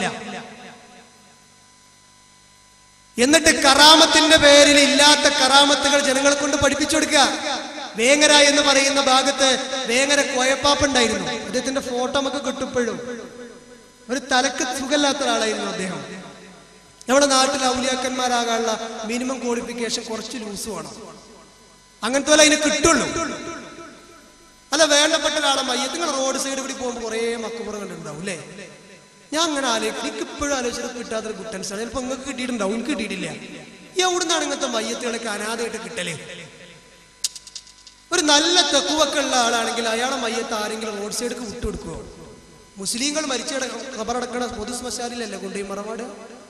എന്നിട്ട് കറാമത്തിന്റെ പേരിൽ ഇല്ലാത്ത കറാമത്തുകൾ ജനങ്ങളെ കൊണ്ട് പഠിപ്പിച്ചു കൊടുക്കുക വേങ്ങര എന്ന് പറയുന്ന ഭാഗത്ത് വേങ്ങര കോയപ്പാപ്പുണ്ടായിരുന്നു അദ്ദേഹത്തിന്റെ ഫോട്ടോ നമുക്ക് കിട്ടുമ്പോഴും ഒരു തലക്ക് സുഖമില്ലാത്ത ഒരാളായിരുന്നു അദ്ദേഹം നമ്മുടെ നാട്ടിൽ ഔലിയാക്കന്മാരാകാനുള്ള മിനിമം ക്വാളിഫിക്കേഷൻ കുറച്ച് ലൂസ് വേണം അങ്ങനത്തെ പോലെ അതിന് കിട്ടുള്ളൂ അല്ല വേണ്ടപ്പെട്ട ഒരാളെ മയ്യത്ത് നിങ്ങൾ റോഡ് സൈഡ് കൂടി പോകുമ്പോൾ കുറേ മക്കുപുറം കണ്ടിട്ടുണ്ടാവും അല്ലേ ഞാൻ അങ്ങനെ ആലോചിക്കും എനിക്ക് ഇപ്പോഴും ആലോചിച്ചത് കിട്ടാത്തൊരു കുട്ടൻസാണ് ചിലപ്പോൾ നിങ്ങൾക്ക് കിട്ടിയിട്ടുണ്ടാവും എനിക്ക് കിട്ടിയിട്ടില്ല ഈ എവിടുന്നാണ് ഇങ്ങനത്തെ മയ്യത്തുകളൊക്കെ അനാഥയായിട്ട് കിട്ടലേ ഒരു നല്ല തെക്കുവൊക്കെ ഉള്ള ആളാണെങ്കിൽ അയാളെ മയ്യത്ത് ആരെങ്കിലും റോഡ് സൈഡിലേക്ക് വിട്ടുകൊടുക്കുമോ മുസ്ലിങ്ങൾ മരിച്ച ഖബറടക്കണ പൊതു ശ്മശാനിലല്ലേ കൊണ്ടുപോയി മറവാട്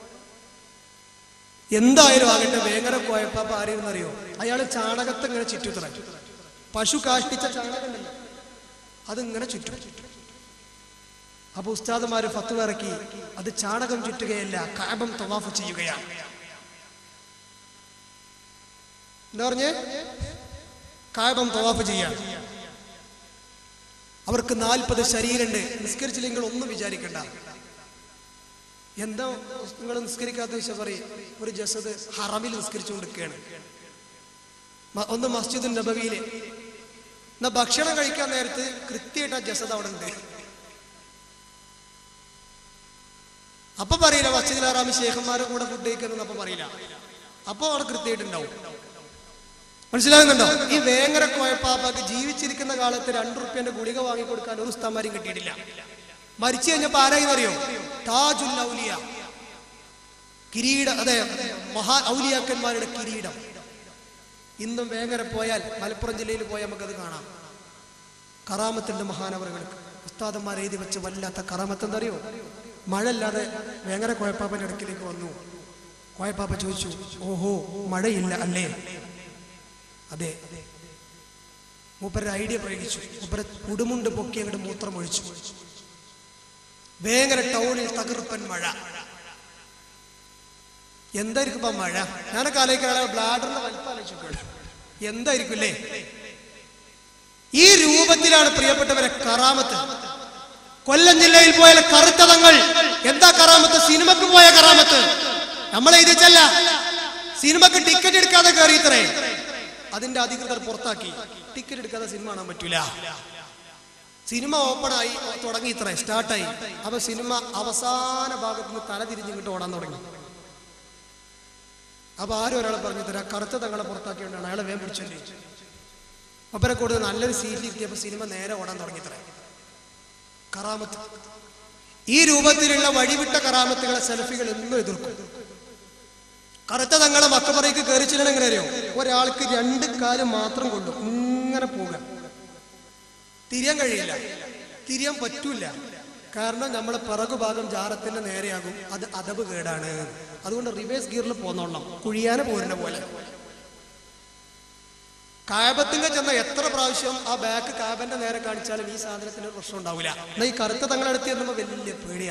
എന്തായാലും ആകട്ടെ വേങ്ങര പോയപ്പോ ആരെയെന്നറിയോ അയാൾ ചാണകത്തെ ഇങ്ങനെ ചുറ്റുത്ര പശു കാഷ്ടിച്ച ചാണകം ഉണ്ടല്ലോ അതിങ്ങനെ ചുറ്റും അപ്പൊ ഉസ്താദുമാര് ഫത്വ ഇറക്കി അത് ചാണകം ചുറ്റുകയല്ല കാബം തവാഫ് ചെയ്യുകയാണ് എന്താ പറഞ്ഞേ കാബം തവാഫ് ചെയ്യാൻ അവർക്ക് നാൽപ്പത് ശരീരമുണ്ട് നിസ്കരിച്ചില്ലെങ്കിൽ ഒന്നും വിചാരിക്കണ്ട എന്താ നിങ്ങൾ നിസ്കരിക്കാത്ത വിഷയം പറയും ഒരു ജസദ് ഹറമിൽ നിസ്കരിച്ചുകൊണ്ടിരിക്കുകയാണ് മ- ഒന്ന് മസ്ജിദ് നബവിയില് എന്നാ ഭക്ഷണം കഴിക്കാൻ നേരത്ത് കൃത്യമായിട്ട് ആ ജസദ് അവിടെ ഉണ്ട് അപ്പൊ പറയില്ല മസ്ജിദ് ഹറാമി ശേഖന്മാരെ കൂടെ ഫുഡ് കഴിക്കുന്നത് അപ്പൊ പറയില്ല അപ്പൊ അവിടെ കൃത്യമായിട്ടുണ്ടാവും മനസ്സിലാകുന്നുണ്ടോ ഈ വേങ്ങര കോയപ്പാപ്പാക്ക് ജീവിച്ചിരിക്കുന്ന കാലത്ത് രണ്ടു റുപ്യന്റെ ഗുളിക വാങ്ങിക്കൊടുക്കാൻ ഒരു ഉസ്താമാരും കിട്ടിയിട്ടില്ല മരിച്ചു കഴിഞ്ഞപ്പോ ആരായി അറിയോ താജുൽ ഔലിയ കിരീട അതെ മഹാ ഔലിയാക്കന്മാരുടെ കിരീടം ഇന്നും വേങ്ങര പോയാൽ മലപ്പുറം ജില്ലയിൽ പോയാൽ നമുക്കത് കാണാം കറാമത്തിന്റെ മഹാനവറുകൾക്ക് ഉസ്താദന്മാർ എഴുതി വെച്ച വല്ലാത്ത കറാമത്ത് എന്തറിയോ മഴ ഇല്ലാതെ വേങ്ങര കോയപ്പാപ്പന്റെ അടുക്കിലേക്ക് വന്നു കോയപ്പാപ്പ ചോദിച്ചു ഓഹോ മഴയില്ല അല്ലേ അതെ മൂപ്പരുടെ ഐഡിയ പ്രയോഗിച്ചു മൂപ്പരെ ഉടുമുണ്ട് പൊക്കി അങ്ങോട്ട് മൂത്രം ഒഴിച്ചു വേങ്ങര ടൗണിൽ തകർപ്പൻ മഴ എന്തായിരിക്കും ഇപ്പൊ മഴ ഞാനൊക്കെ ആലോചിക്കാണ് ബ്ലാഡറിന്റെ വലിപ്പം ആലോചിച്ചു എന്തായിരിക്കും അല്ലേ ഈ രൂപത്തിലാണ് പ്രിയപ്പെട്ടവരെ കറാമത്ത് കൊല്ലം ജില്ലയിൽ പോയ കറുത്തതങ്ങൾ എന്താ കറാമത്ത് സിനിമക്ക് പോയ കറാമത്ത് നമ്മളെ എഴുതിച്ചല്ല സിനിമക്ക് ടിക്കറ്റ് എടുക്കാതെ കയറി ഇത്രേ അതിന്റെ അധികൃതർ പുറത്താക്കി ടിക്കറ്റ് എടുക്കാതെ സിനിമ കാണാൻ പറ്റൂല സിനിമ ഓപ്പൺ ആയി തുടങ്ങി ഇത്ര സ്റ്റാർട്ടായി അപ്പൊ സിനിമ അവസാന ഭാഗത്ത് നിന്ന് തല തിരിഞ്ഞിങ്ങോട്ട് ഓടാൻ തുടങ്ങി അപ്പൊ ആരും ഒരാളെ പറഞ്ഞു തരാം കറുത്ത തങ്ങളെ പുറത്താക്കിയോണ്ടാണ് അയാളെ വേഗം പിടിച്ചോണ്ടി അപ്പരെ കൂടുതൽ നല്ലൊരു സീറ്റിൽ ഇരുത്തിയപ്പോ സിനിമ നേരെ ഓടാൻ തുടങ്ങി ഇത്ര കറാമത്ത് ഈ രൂപത്തിലുള്ള വഴിവിട്ട കറാമത്തുകളെ സെൽഫികൾ എന്നും എതിർക്കും കറുത്ത തങ്ങളെ മക്കപ്പറയ്ക്ക് കയറി ചെല്ലണം എങ്ങനെ അറിയോ ഒരാൾക്ക് രണ്ട് കാലം മാത്രം കൊള്ളും ഇങ്ങനെ പോകാം തിരിയാൻ കഴിയില്ല തിരിയാൻ പറ്റൂല കാരണം നമ്മളെ പിറകു ഭാഗം ജാറത്തിന്റെ നേരെയാകും അത് അതബ് കേടാണ് അതുകൊണ്ട് റിവേഴ്സ് ഗിയറിൽ പോന്നോളണം കുഴിയാനെ പോരുന്ന പോലെ കായബത്തിങ്ക ചെന്ന എത്ര പ്രാവശ്യം ആ ബാക്ക് കാബന്റെ നേരെ കാണിച്ചാലും ഈ സാധനത്തിന് ഒരു പ്രശ്നം ഉണ്ടാവില്ല എന്നാ ഈ കറുത്ത തങ്ങളെടുത്ത് ചെല്ലുമ്പോ വലിയ പേടിയാ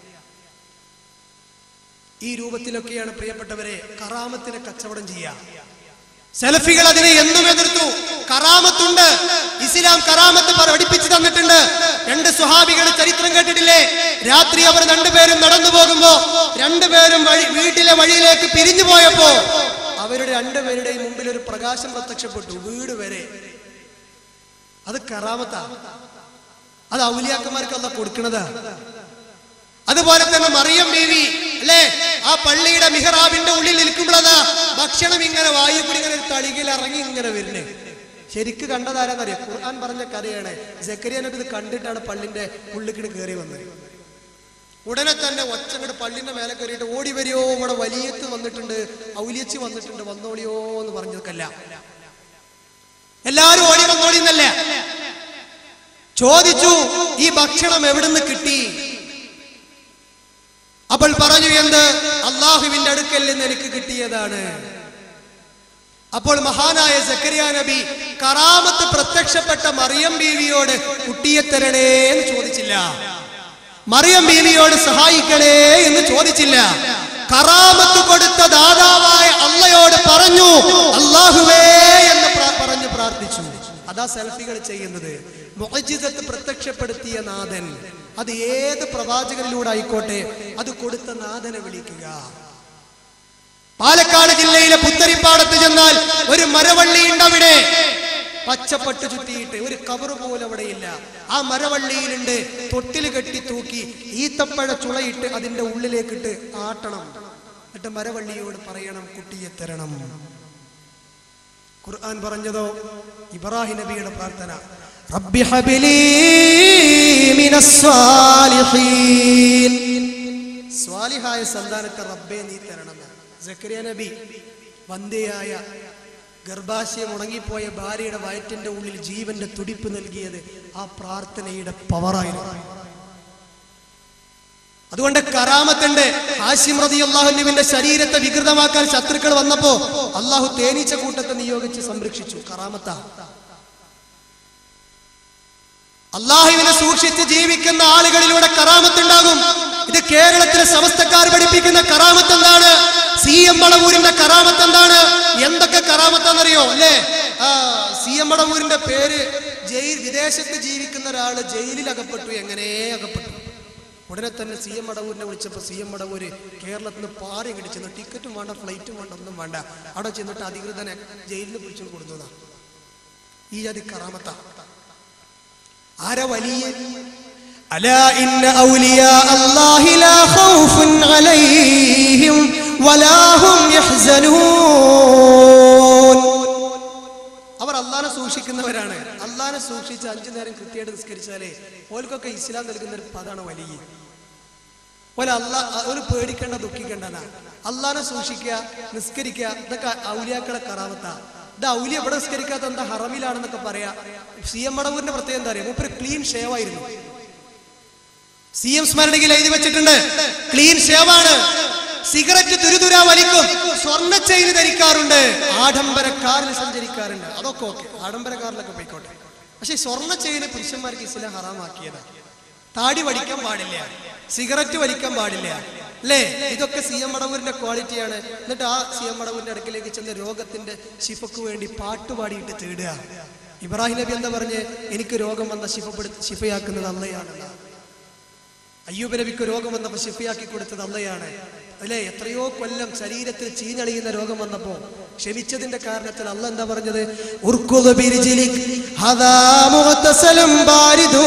ഈ രൂപത്തിലൊക്കെയാണ് പ്രിയപ്പെട്ടവരെ കറാമത്തിനെ കച്ചവടം ചെയ്യുക സെൽഫികൾ അതിനെ എന്നും എതിർത്തു കറാമത്തുണ്ട് ഇസ്ലാം കറാമത്ത് പഠിപ്പിച്ചു തന്നിട്ടുണ്ട് രണ്ട് സുഹാബികൾ ചരിത്രം കേട്ടിട്ടില്ലേ രാത്രി അവർ രണ്ടുപേരും നടന്നു പോകുമ്പോ രണ്ടുപേരും വഴി വീട്ടിലെ വഴിയിലേക്ക് പിരിഞ്ഞു പോയപ്പോ അവരുടെ രണ്ടുപേരുടെയും മുമ്പിൽ ഒരു പ്രകാശം പ്രത്യക്ഷപ്പെട്ടു വീട് വരെ അത് കറാമത്താ അത് ഔലിയാക്കന്മാർക്ക് അല്ല കൊടുക്കണതാ അതുപോലെ തന്നെ മറിയം ബീവി അല്ലേ ആ പള്ളിയുടെ മിഹ്റാബിന്റെ ഉള്ളിൽ നിൽക്കുമ്പോഴതാ ഭക്ഷണം ഇങ്ങനെ വായു കൂടി ഇങ്ങനെ ഒരു തളികയിൽ ഇറങ്ങി ഇങ്ങനെ വരുന്നേ ശരിക്ക് കണ്ടതാരാന്നറിയാം ഖുർആൻ പറഞ്ഞ കഥയാണ് ജക്കരിയ നബി ഇത് കണ്ടിട്ടാണ് പള്ളിന്റെ ഉള്ളിക്കിട് കയറി വന്നത് ഉടനെ തന്നെ ഒച്ചങ്ങട് പള്ളിന്റെ മേലെ കയറിയിട്ട് ഓടി വരിയോ ഇവിടെ വലിയത്ത് വന്നിട്ടുണ്ട് ഔലിയച്ചി വന്നിട്ടുണ്ട് വന്നോളിയോ എന്ന് പറഞ്ഞതൊക്കെയല്ല എല്ലാരും ഓടി വന്നോളി എന്നല്ല ചോദിച്ചു ഈ ഭക്ഷണം എവിടുന്ന് കിട്ടി അപ്പോൾ പറഞ്ഞു എന്ത് അള്ളാഹുവിന്റെ അടുക്കൽ നിന്ന് എനിക്ക് കിട്ടിയതാണ് അപ്പോൾ മഹാനായ സക്കരിയ നബി കറാമത്ത് പ്രത്യക്ഷപ്പെട്ട മറിയം ബീവിയോട് കുട്ടിയെ തരണേ എന്ന് ചോദിച്ചില്ല മറിയം ബീവിയോട് സഹായിക്കണേ എന്ന് ചോദിച്ചില്ല കറാമത്ത് കൊടുത്ത ദാതാവായ അള്ളയോട് പറഞ്ഞു അള്ളാഹുവേ എന്ന് പ്ര- പറഞ്ഞു പ്രാർത്ഥിച്ചു അതാ സെൽഫികൾ ചെയ്യുന്നത് മുഅജിസത്ത് പ്രത്യക്ഷപ്പെടുത്തിയ നാഥൻ അത് ഏത് പ്രവാചകനിലൂടെ ആയിക്കോട്ടെ അത് കൊടുത്ത നാഥനെ വിളിക്കുക പാലക്കാട് ജില്ലയിലെ പുത്തരിപ്പാടത്ത് ചെന്നാൽ ഒരു മരവള്ളി ഉണ്ട് അവിടെ പച്ചപ്പട്ട് ചുറ്റിയിട്ട് ഒരു കവറ് പോലും അവിടെയില്ല ആ മരവള്ളിയിലുണ്ട് തൊട്ടിൽ കെട്ടി തൂക്കി ഈത്തപ്പഴ ചുളയിട്ട് അതിന്റെ ഉള്ളിലേക്കിട്ട് ആട്ടണം എന്നിട്ട് മരവള്ളിയോട് പറയണം കുട്ടിയെ തരണം ഖുർആൻ പറഞ്ഞതോ ഇബ്രാഹിം നബിയുടെ പ്രാർത്ഥന റബ്ബി ഹബിലി മിനസ് സ്വാലിഹീൻ സ്വാലിഹായ സന്താനത്തെ റബ്ബെ നീ തരണം സക്കരിയ നബി വന്ധ്യയായ ഗർഭാശയം ഉണങ്ങിപ്പോയ ഭാര്യയുടെ വയറ്റിന്റെ ഉള്ളിൽ ജീവന്റെ തുടിപ്പ് നൽകിയത് ആ പ്രാർത്ഥനയുടെ പവറായിരുന്നു അതുകൊണ്ട് കറാമത്തുണ്ട് ഹാഷിം റതി അള്ളാഹുവിന്റെ ശരീരത്തെ വികൃതമാക്കാൻ ശത്രുക്കൾ വന്നപ്പോ അള്ളാഹു തേനീച്ച കൂട്ടത്തെ നിയോഗിച്ച് സംരക്ഷിച്ചു കറാമത്ത അള്ളാഹുവിനെ സൂക്ഷിച്ച് ജീവിക്കുന്ന ആളുകളിലൂടെ കറാമത്തുണ്ടാകും ഇത് കേരളത്തിലെ സമസ്തക്കാർ പഠിപ്പിക്കുന്ന കറാമത്ത് എന്താണ് സി എം മടവൂരിന്റെ കറാമത്ത് എന്താണ് എന്തൊക്കെ കറാമത്താന്നറിയോ അല്ലേ ആ സി എം മടവൂരിന്റെ പേര് ജയിൽ വിദേശത്ത് ജീവിക്കുന്ന ഒരാള് ജയിലിൽ അകപ്പെട്ടു എങ്ങനെ അകപ്പെട്ടു ഉടനെ തന്നെ സി എം മടവൂരിനെ വിളിച്ചപ്പോൾ സി എം മടവൂര് കേരളത്തിൽ നിന്ന് പാറി ഇങ്ങോട്ട് ചെന്ന് ടിക്കറ്റും വേണ്ട ഫ്ലൈറ്റും വേണ്ട ഒന്നും വേണ്ട അവിടെ ചെന്നിട്ട് അധികൃതനെ ജയിലിൽ നിന്ന് പിടിച്ചു കൊടുത്തതാ ഈ ജാതി കറാമത്ത ആരാ വലിയ ألا إن أولياء الله لا خوف عليهم ولا هم يحزنون അവർ അള്ളാനെ സൂക്ഷിക്കുന്നവരാണ് അള്ളാനെ സൂക്ഷിച്ച് അഞ്ചു നേരം കൃത്യമായിട്ട് നിസ്കരിച്ചാലേ ഓൽക്കൊക്കെ ഇസ്ലാം നൽകുന്ന ഒരു പദാണ് വലിയ പോലെ അള്ളാ ഒരു പേടിക്കേണ്ട ദുഃഖിക്കേണ്ടതാ അള്ളാനെ സൂക്ഷിക്കുക നിസ്കരിക്കുക ഇതൊക്കെ ഔലിയാക്കളെ കറാമത്ത ഇത് ഔലിയ എവിടെ നിസ്കരിക്കാത്ത എന്താ ഹറമിലാണെന്നൊക്കെ പറയാ സി എം മടവൂരിന്റെ പ്രത്യേകം എന്താ അറിയാം മൂപ്പര് ക്ലീൻ ഷേവ് ആയിരുന്നു സി എം സ്മരണികയിൽ എഴുതി വെച്ചിട്ടുണ്ട് ക്ലീൻ ഷേവാണ് സിഗരറ്റ് തുരുതുര വലിക്കും സ്വർണ്ണ ചെയിൻ ധരിക്കാറുണ്ട് ആഡംബര കാറിൽ സഞ്ചരിക്കാറുണ്ട് അതൊക്കെ ഓക്കെ ആഡംബര കാറിലൊക്കെ പോയിക്കോട്ടെ പക്ഷെ സ്വർണ്ണ ചെയിന് പുരുഷന്മാർക്ക് ഇസ്ലാം ഹറാമാക്കിയതാണ് താടി വലിക്കാൻ പാടില്ല സിഗരറ്റ് വലിക്കാൻ പാടില്ല അല്ലേ ഇതൊക്കെ സി എം മടവൂരിന്റെ ക്വാളിറ്റിയാണ് എന്നിട്ട് ആ സി എം മടവൂരിന്റെ അടുക്കിലേക്ക് ചെന്ന് രോഗത്തിന്റെ ശിഫക്ക് വേണ്ടി പാട്ട് പാടിയിട്ട് തേടുക ഇബ്രാഹിം നബി എന്താ പറഞ്ഞ് എനിക്ക് രോഗം വന്ന ശിഫപ്പെടു ശിഫയാക്കുന്നത് അള്ളയാണെന്നാ അയ്യൂബ് നബിക്ക് രോഗം വന്നപ്പോൾ ഷിഫിയാക്കി കൊടുത്തത് അള്ളയാണ് അല്ലേ എത്രയോ കൊല്ലം ശരീരത്തിൽ ചീഞ്ഞളിയുന്ന രോഗം വന്നപ്പോ ക്ഷമിച്ചതിന്റെ കാരണത്തിൽ അല്ല എന്താ പറഞ്ഞത് ഉർക്കുദ് ബിരിജിലിക് ഹദാ മുഗ്തസലും ബാരിദും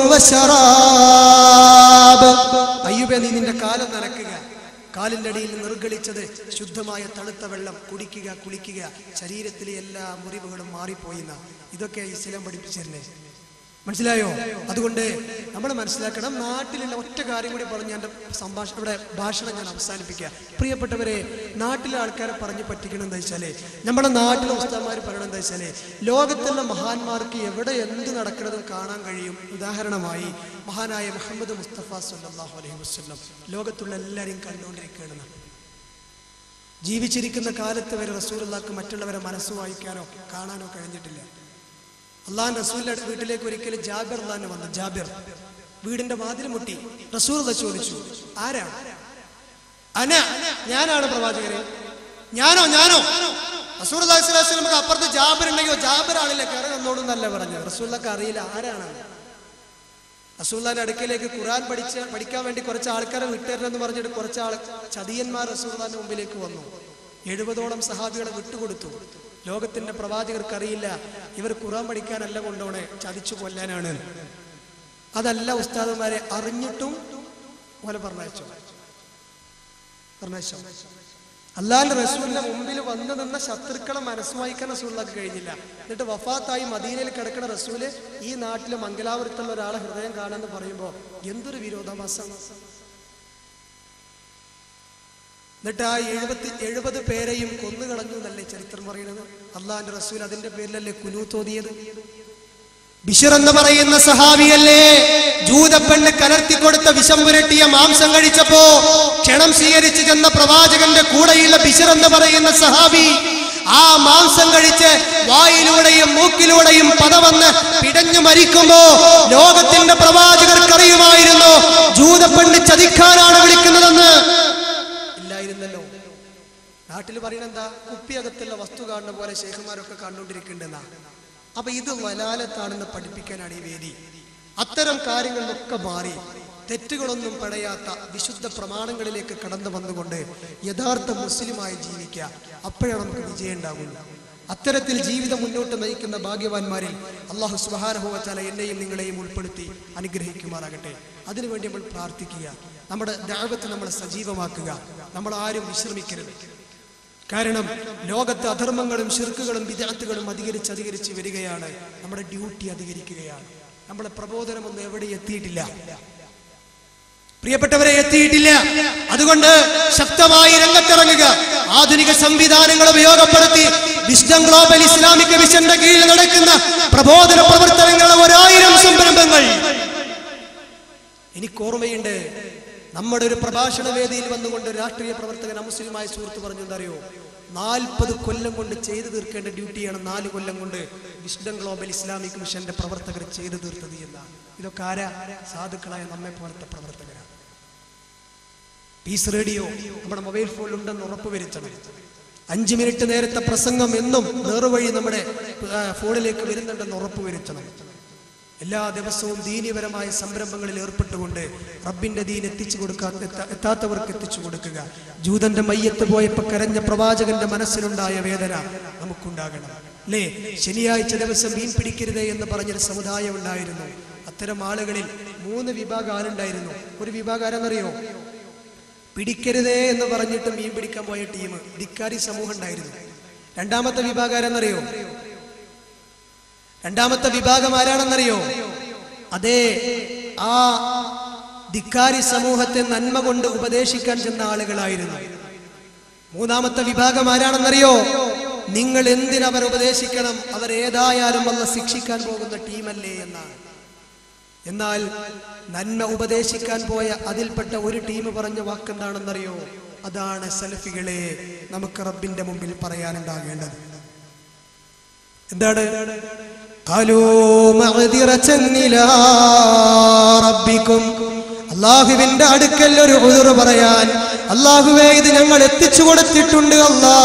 വശറാബ് അയ്യൂബെ നീ നിന്റെ കാലം നനക്കുക കാലിന്റെ അടിയിൽ നിർഗളിച്ചത് ശുദ്ധമായ തണുത്ത വെള്ളം കുടിക്കുക കുളിക്കുക ശരീരത്തിലെ എല്ലാ മുറിവുകളും മാറിപ്പോയിന്ന ഇതൊക്കെ ഇസ്ലാം പഠിപ്പിച്ചിരുന്നേ മനസ്സിലായോ അതുകൊണ്ട് നമ്മൾ മനസ്സിലാക്കണം നാട്ടിലുള്ള ഒറ്റ കാര്യം കൂടി പറഞ്ഞ് എൻ്റെ സംഭാഷണം ഇവിടെ ഭാഷണം ഞാൻ അവസാനിപ്പിക്കുക പ്രിയപ്പെട്ടവരെ നാട്ടിലെ ആൾക്കാരെ പറഞ്ഞു പറ്റിക്കണം എന്താ വെച്ചാല് നമ്മുടെ നാട്ടിലെ ഉസ്താന്മാർ പറയണം എന്താ വെച്ചാല് ലോകത്തുള്ള മഹാന്മാർക്ക് എവിടെ എന്ത് നടക്കുന്നതും കാണാൻ കഴിയും ഉദാഹരണമായി മഹാനായ മുഹമ്മദ് മുസ്തഫ സല്ലല്ലാഹു അലൈഹി വസല്ലം ലോകത്തുള്ള എല്ലാവരെയും കണ്ടുകൊണ്ടിരിക്കുകയാണ് ജീവിച്ചിരിക്കുന്ന കാലത്ത് വരെ റസൂലുള്ളാക്ക് മറ്റുള്ളവരെ മനസ്സ് വായിക്കാനോ കാണാനോ കഴിഞ്ഞിട്ടില്ല അള്ളാൻ റസൂലിന്റെ വീട്ടിലേക്ക് ഒരിക്കലും ജാബിർ അള്ളഹാനെ വന്നു ജാബിർ വീടിന്റെ വാതിൽ മുട്ടി റസൂൽ ചോദിച്ചു ആരാ അന ഞാനാണ് പ്രവാചകരെ ഞാനോ ഞാനോ റസൂൽ നമുക്ക് അപ്പുറത്ത് ജാബിർ ഉണ്ടെങ്കിലോ ജാബിർ ആണില്ല കയറി വന്നോളൂന്നല്ല പറഞ്ഞു റസൂലൊക്കെ അറിയില്ല ആരാണ് റസൂല്ലാന്റെ അടുക്കലേക്ക് ഖുറാൻ പഠിച്ച പഠിക്കാൻ വേണ്ടി കുറച്ച് ആൾക്കാരെ വിട്ടുതരണമെന്ന് പറഞ്ഞിട്ട് കുറച്ച് ആൾ ചതിയന്മാർ റസൂല്ലാന്റെ മുമ്പിലേക്ക് വന്നു എഴുപതോളം സഹാബികളെ വിട്ടുകൊടുത്തു ലോകത്തിന്റെ പ്രവാചകർക്ക് അറിയില്ല ഇവർ ഖുറാൻ പഠിക്കാനല്ല കൊണ്ടോണെ ചതിച്ചു കൊല്ലാനാണ് അതല്ല ഉസ്താദന്മാരെ അറിഞ്ഞിട്ടും പോലെ പറഞ്ഞയച്ചോ പറഞ്ഞയച്ചോ അല്ലാണ്ട് റസൂലിന്റെ മുമ്പിൽ വന്നു നിന്ന ശത്രുക്കളെ മനസ്സ് വായിക്കാൻ റസൂലിനൊക്കെ കഴിഞ്ഞില്ല എന്നിട്ട് വഫാത്തായി മദീനയിൽ കിടക്കുന്ന റസൂല് ഈ നാട്ടിലെ മംഗലാപുരത്തുള്ള ഒരാളെ ഹൃദയം കാണാന്ന് പറയുമ്പോൾ എന്തൊരു വിരോധാഭാസം എന്നിട്ട് ആ എഴുപത്തി എഴുപത് പേരെയും കൊന്നുകളഞ്ഞു എന്നല്ലേ ചരിത്രം പറയുന്നത് അള്ളാഹിന്റെ റസൂൽ അതിന്റെ പേരിലല്ലേ കുനൂത്തോതിയത് ബിഷർ എന്ന് പറയുന്ന സഹാബിയല്ലേ ജൂതപ്പെണ്ണ് കലർത്തി കൊടുത്ത വിഷം പുരട്ടിയ മാംസം കഴിച്ചപ്പോ ക്ഷണം സ്വീകരിച്ച് ചെന്ന പ്രവാചകന്റെ കൂടെയുള്ള ബിഷർ എന്ന് പറയുന്ന സഹാബി ആ മാംസം കഴിച്ച് വായിലൂടെയും മൂക്കിലൂടെയും പദവന്ന് പിടഞ്ഞു മരിക്കുമ്പോ ലോകത്തിന്റെ പ്രവാചകർക്കറിയുമായിരുന്നു ജൂതപ്പെണ്ണ് ചതിക്കാനാണ് വിളിക്കുന്നതെന്ന് ഇല്ലായിരുന്നല്ലോ നാട്ടിൽ പറയുന്നത് എന്താ കുപ്പിയകത്തുള്ള വസ്തു കാണുന്ന പോലെ ശേഖന്മാരൊക്കെ കണ്ടുകൊണ്ടിരിക്കേണ്ടെന്നാ അപ്പൊ ഇത് വലാലത്താണെന്ന് പഠിപ്പിക്കാനാണ് ഈ വേദി അത്തരം കാര്യങ്ങളിലൊക്കെ മാറി തെറ്റുകളൊന്നും പടയാത്ത വിശുദ്ധ പ്രമാണങ്ങളിലേക്ക് കടന്നു വന്നുകൊണ്ട് യഥാർത്ഥ മുസ്ലിമായി ജീവിക്കുക അപ്പോഴാണ് നമുക്ക് വിജയം ഉണ്ടാകുള്ളൂ അത്തരത്തിൽ ജീവിതം മുന്നോട്ട് നയിക്കുന്ന ഭാഗ്യവാന്മാരിൽ അള്ളാഹു സുബാനഹുവച്ചാല എന്നെയും നിങ്ങളെയും ഉൾപ്പെടുത്തി അനുഗ്രഹിക്കുമാറാകട്ടെ അതിനുവേണ്ടി നമ്മൾ പ്രാർത്ഥിക്കുക നമ്മുടെ ദാപത്ത് നമ്മൾ സജീവമാക്കുക നമ്മൾ ആരും വിശ്രമിക്കരുത് കാരണം ലോകത്ത് അധർമ്മങ്ങളും ശിർക്കുകളും വിദഗ്ധകളും അധികരിച്ച് അധികരിച്ച് വരികയാണ് നമ്മുടെ ഡ്യൂട്ടി അധികരിക്കുകയാണ് നമ്മുടെ പ്രബോധനമൊന്നും എവിടെ എത്തിയിട്ടില്ല പ്രിയപ്പെട്ടവരെ എത്തിയിട്ടില്ല അതുകൊണ്ട് ശക്തമായി രംഗത്തിറങ്ങുക ആധുനിക സംവിധാനങ്ങൾ ഉപയോഗപ്പെടുത്തി വിസ്ഡം ഗ്ലോബൽ ഇസ്ലാമിക് മിഷന്റെ കീഴിൽ നടക്കുന്ന പ്രബോധന പ്രവർത്തനങ്ങളുടെ ഒരായിരം സംരംഭങ്ങൾ എനിക്ക് ഓർമ്മയുണ്ട് നമ്മുടെ ഒരു പ്രഭാഷണ വേദിയിൽ വന്നുകൊണ്ട് രാഷ്ട്രീയ പ്രവർത്തകൻ അമുസ്ലിമായ സുഹൃത്ത് പറഞ്ഞു എന്തറിയോ നാൽപ്പത് കൊല്ലം കൊണ്ട് ചെയ്തു തീർക്കേണ്ട ഡ്യൂട്ടിയാണ് നാല് കൊല്ലം കൊണ്ട് വിസ്ഡം ഗ്ലോബൽ ഇസ്ലാമിക് മിഷന്റെ പ്രവർത്തകർ ചെയ്തു തീർത്തത് എന്നാണ് ഇതൊക്കെ ആരാ സാധുക്കളായ നമ്മെ പോലത്തെ പ്രവർത്തകരാണ് പീസ് റേഡിയോ നമ്മുടെ മൊബൈൽ ഫോണിൽ ഉണ്ടെന്ന് ഉറപ്പുവരുത്തണം അഞ്ച് മിനിറ്റ് നേരത്തെ പ്രസംഗം എന്നും നേറുവഴി നമ്മുടെ ആ, ഫോണിലേക്ക് വരുന്നുണ്ടെന്ന് ഉറപ്പുവരുത്തണം എല്ലാ ദിവസവും ദീനീപരമായ സംരംഭങ്ങളിൽ ഏർപ്പെട്ടുകൊണ്ട് റബ്ബിന്റെ ദീൻ എത്തിച്ചു കൊടുക്കാത്ത എത്താ- എത്താത്തവർക്ക് എത്തിച്ചു കൊടുക്കുക ജൂതന്റെ മയ്യത്ത് പോയപ്പോ കരഞ്ഞ പ്രവാചകന്റെ മനസ്സിലുണ്ടായ വേദന നമുക്കുണ്ടാകണം അല്ലേ ശനിയാഴ്ച ദിവസം മീൻ പിടിക്കരുതേ എന്ന് പറഞ്ഞൊരു സമുദായം ഉണ്ടായിരുന്നു അത്തരം ആളുകളിൽ മൂന്ന് വിഭാഗം ആളുണ്ടായിരുന്നു ഒരു വിഭാഗം ആരെന്നറിയോ പിടിക്കരുതേ എന്ന് പറഞ്ഞിട്ട് മീൻ പിടിക്കാൻ പോയ ടീം ധിക്കാരി സമൂഹം ഉണ്ടായിരുന്നു രണ്ടാമത്തെ വിഭാഗം ആരെന്നറിയോ രണ്ടാമത്തെ വിഭാഗം ആരാണെന്നറിയോ അതെ ആ ധിക്കാരി സമൂഹത്തെ നന്മ കൊണ്ട് ഉപദേശിക്കാൻ ചെന്ന ആളുകളായിരുന്നു മൂന്നാമത്തെ വിഭാഗം ആരാണെന്നറിയോ നിങ്ങൾ എന്തിനവർ ഉപദേശിക്കണം അവർ ഏതായാലും വന്ന് ശിക്ഷിക്കാൻ പോകുന്ന ടീമല്ലേ എന്നാണ് എന്നാൽ നന്മ ഉപദേശിക്കാൻ പോയ അതിൽപ്പെട്ട ഒരു ടീം പറഞ്ഞ വാക്കെന്താണെന്നറിയോ അതാണ് സലഫികളെ നമുക്ക് റബ്ബിന്റെ മുമ്പിൽ പറയാനുണ്ടാകേണ്ടത് എന്താണ് قالوا معذرة إلى ربكم അള്ളാഹുവിന്റെ അടുക്കൽ ഒരു ഉതിർ പറയാൻ അള്ളാഹുവേ ഇത് ഞങ്ങൾ എത്തിച്ചു കൊടുത്തിട്ടുണ്ട് അല്ലാ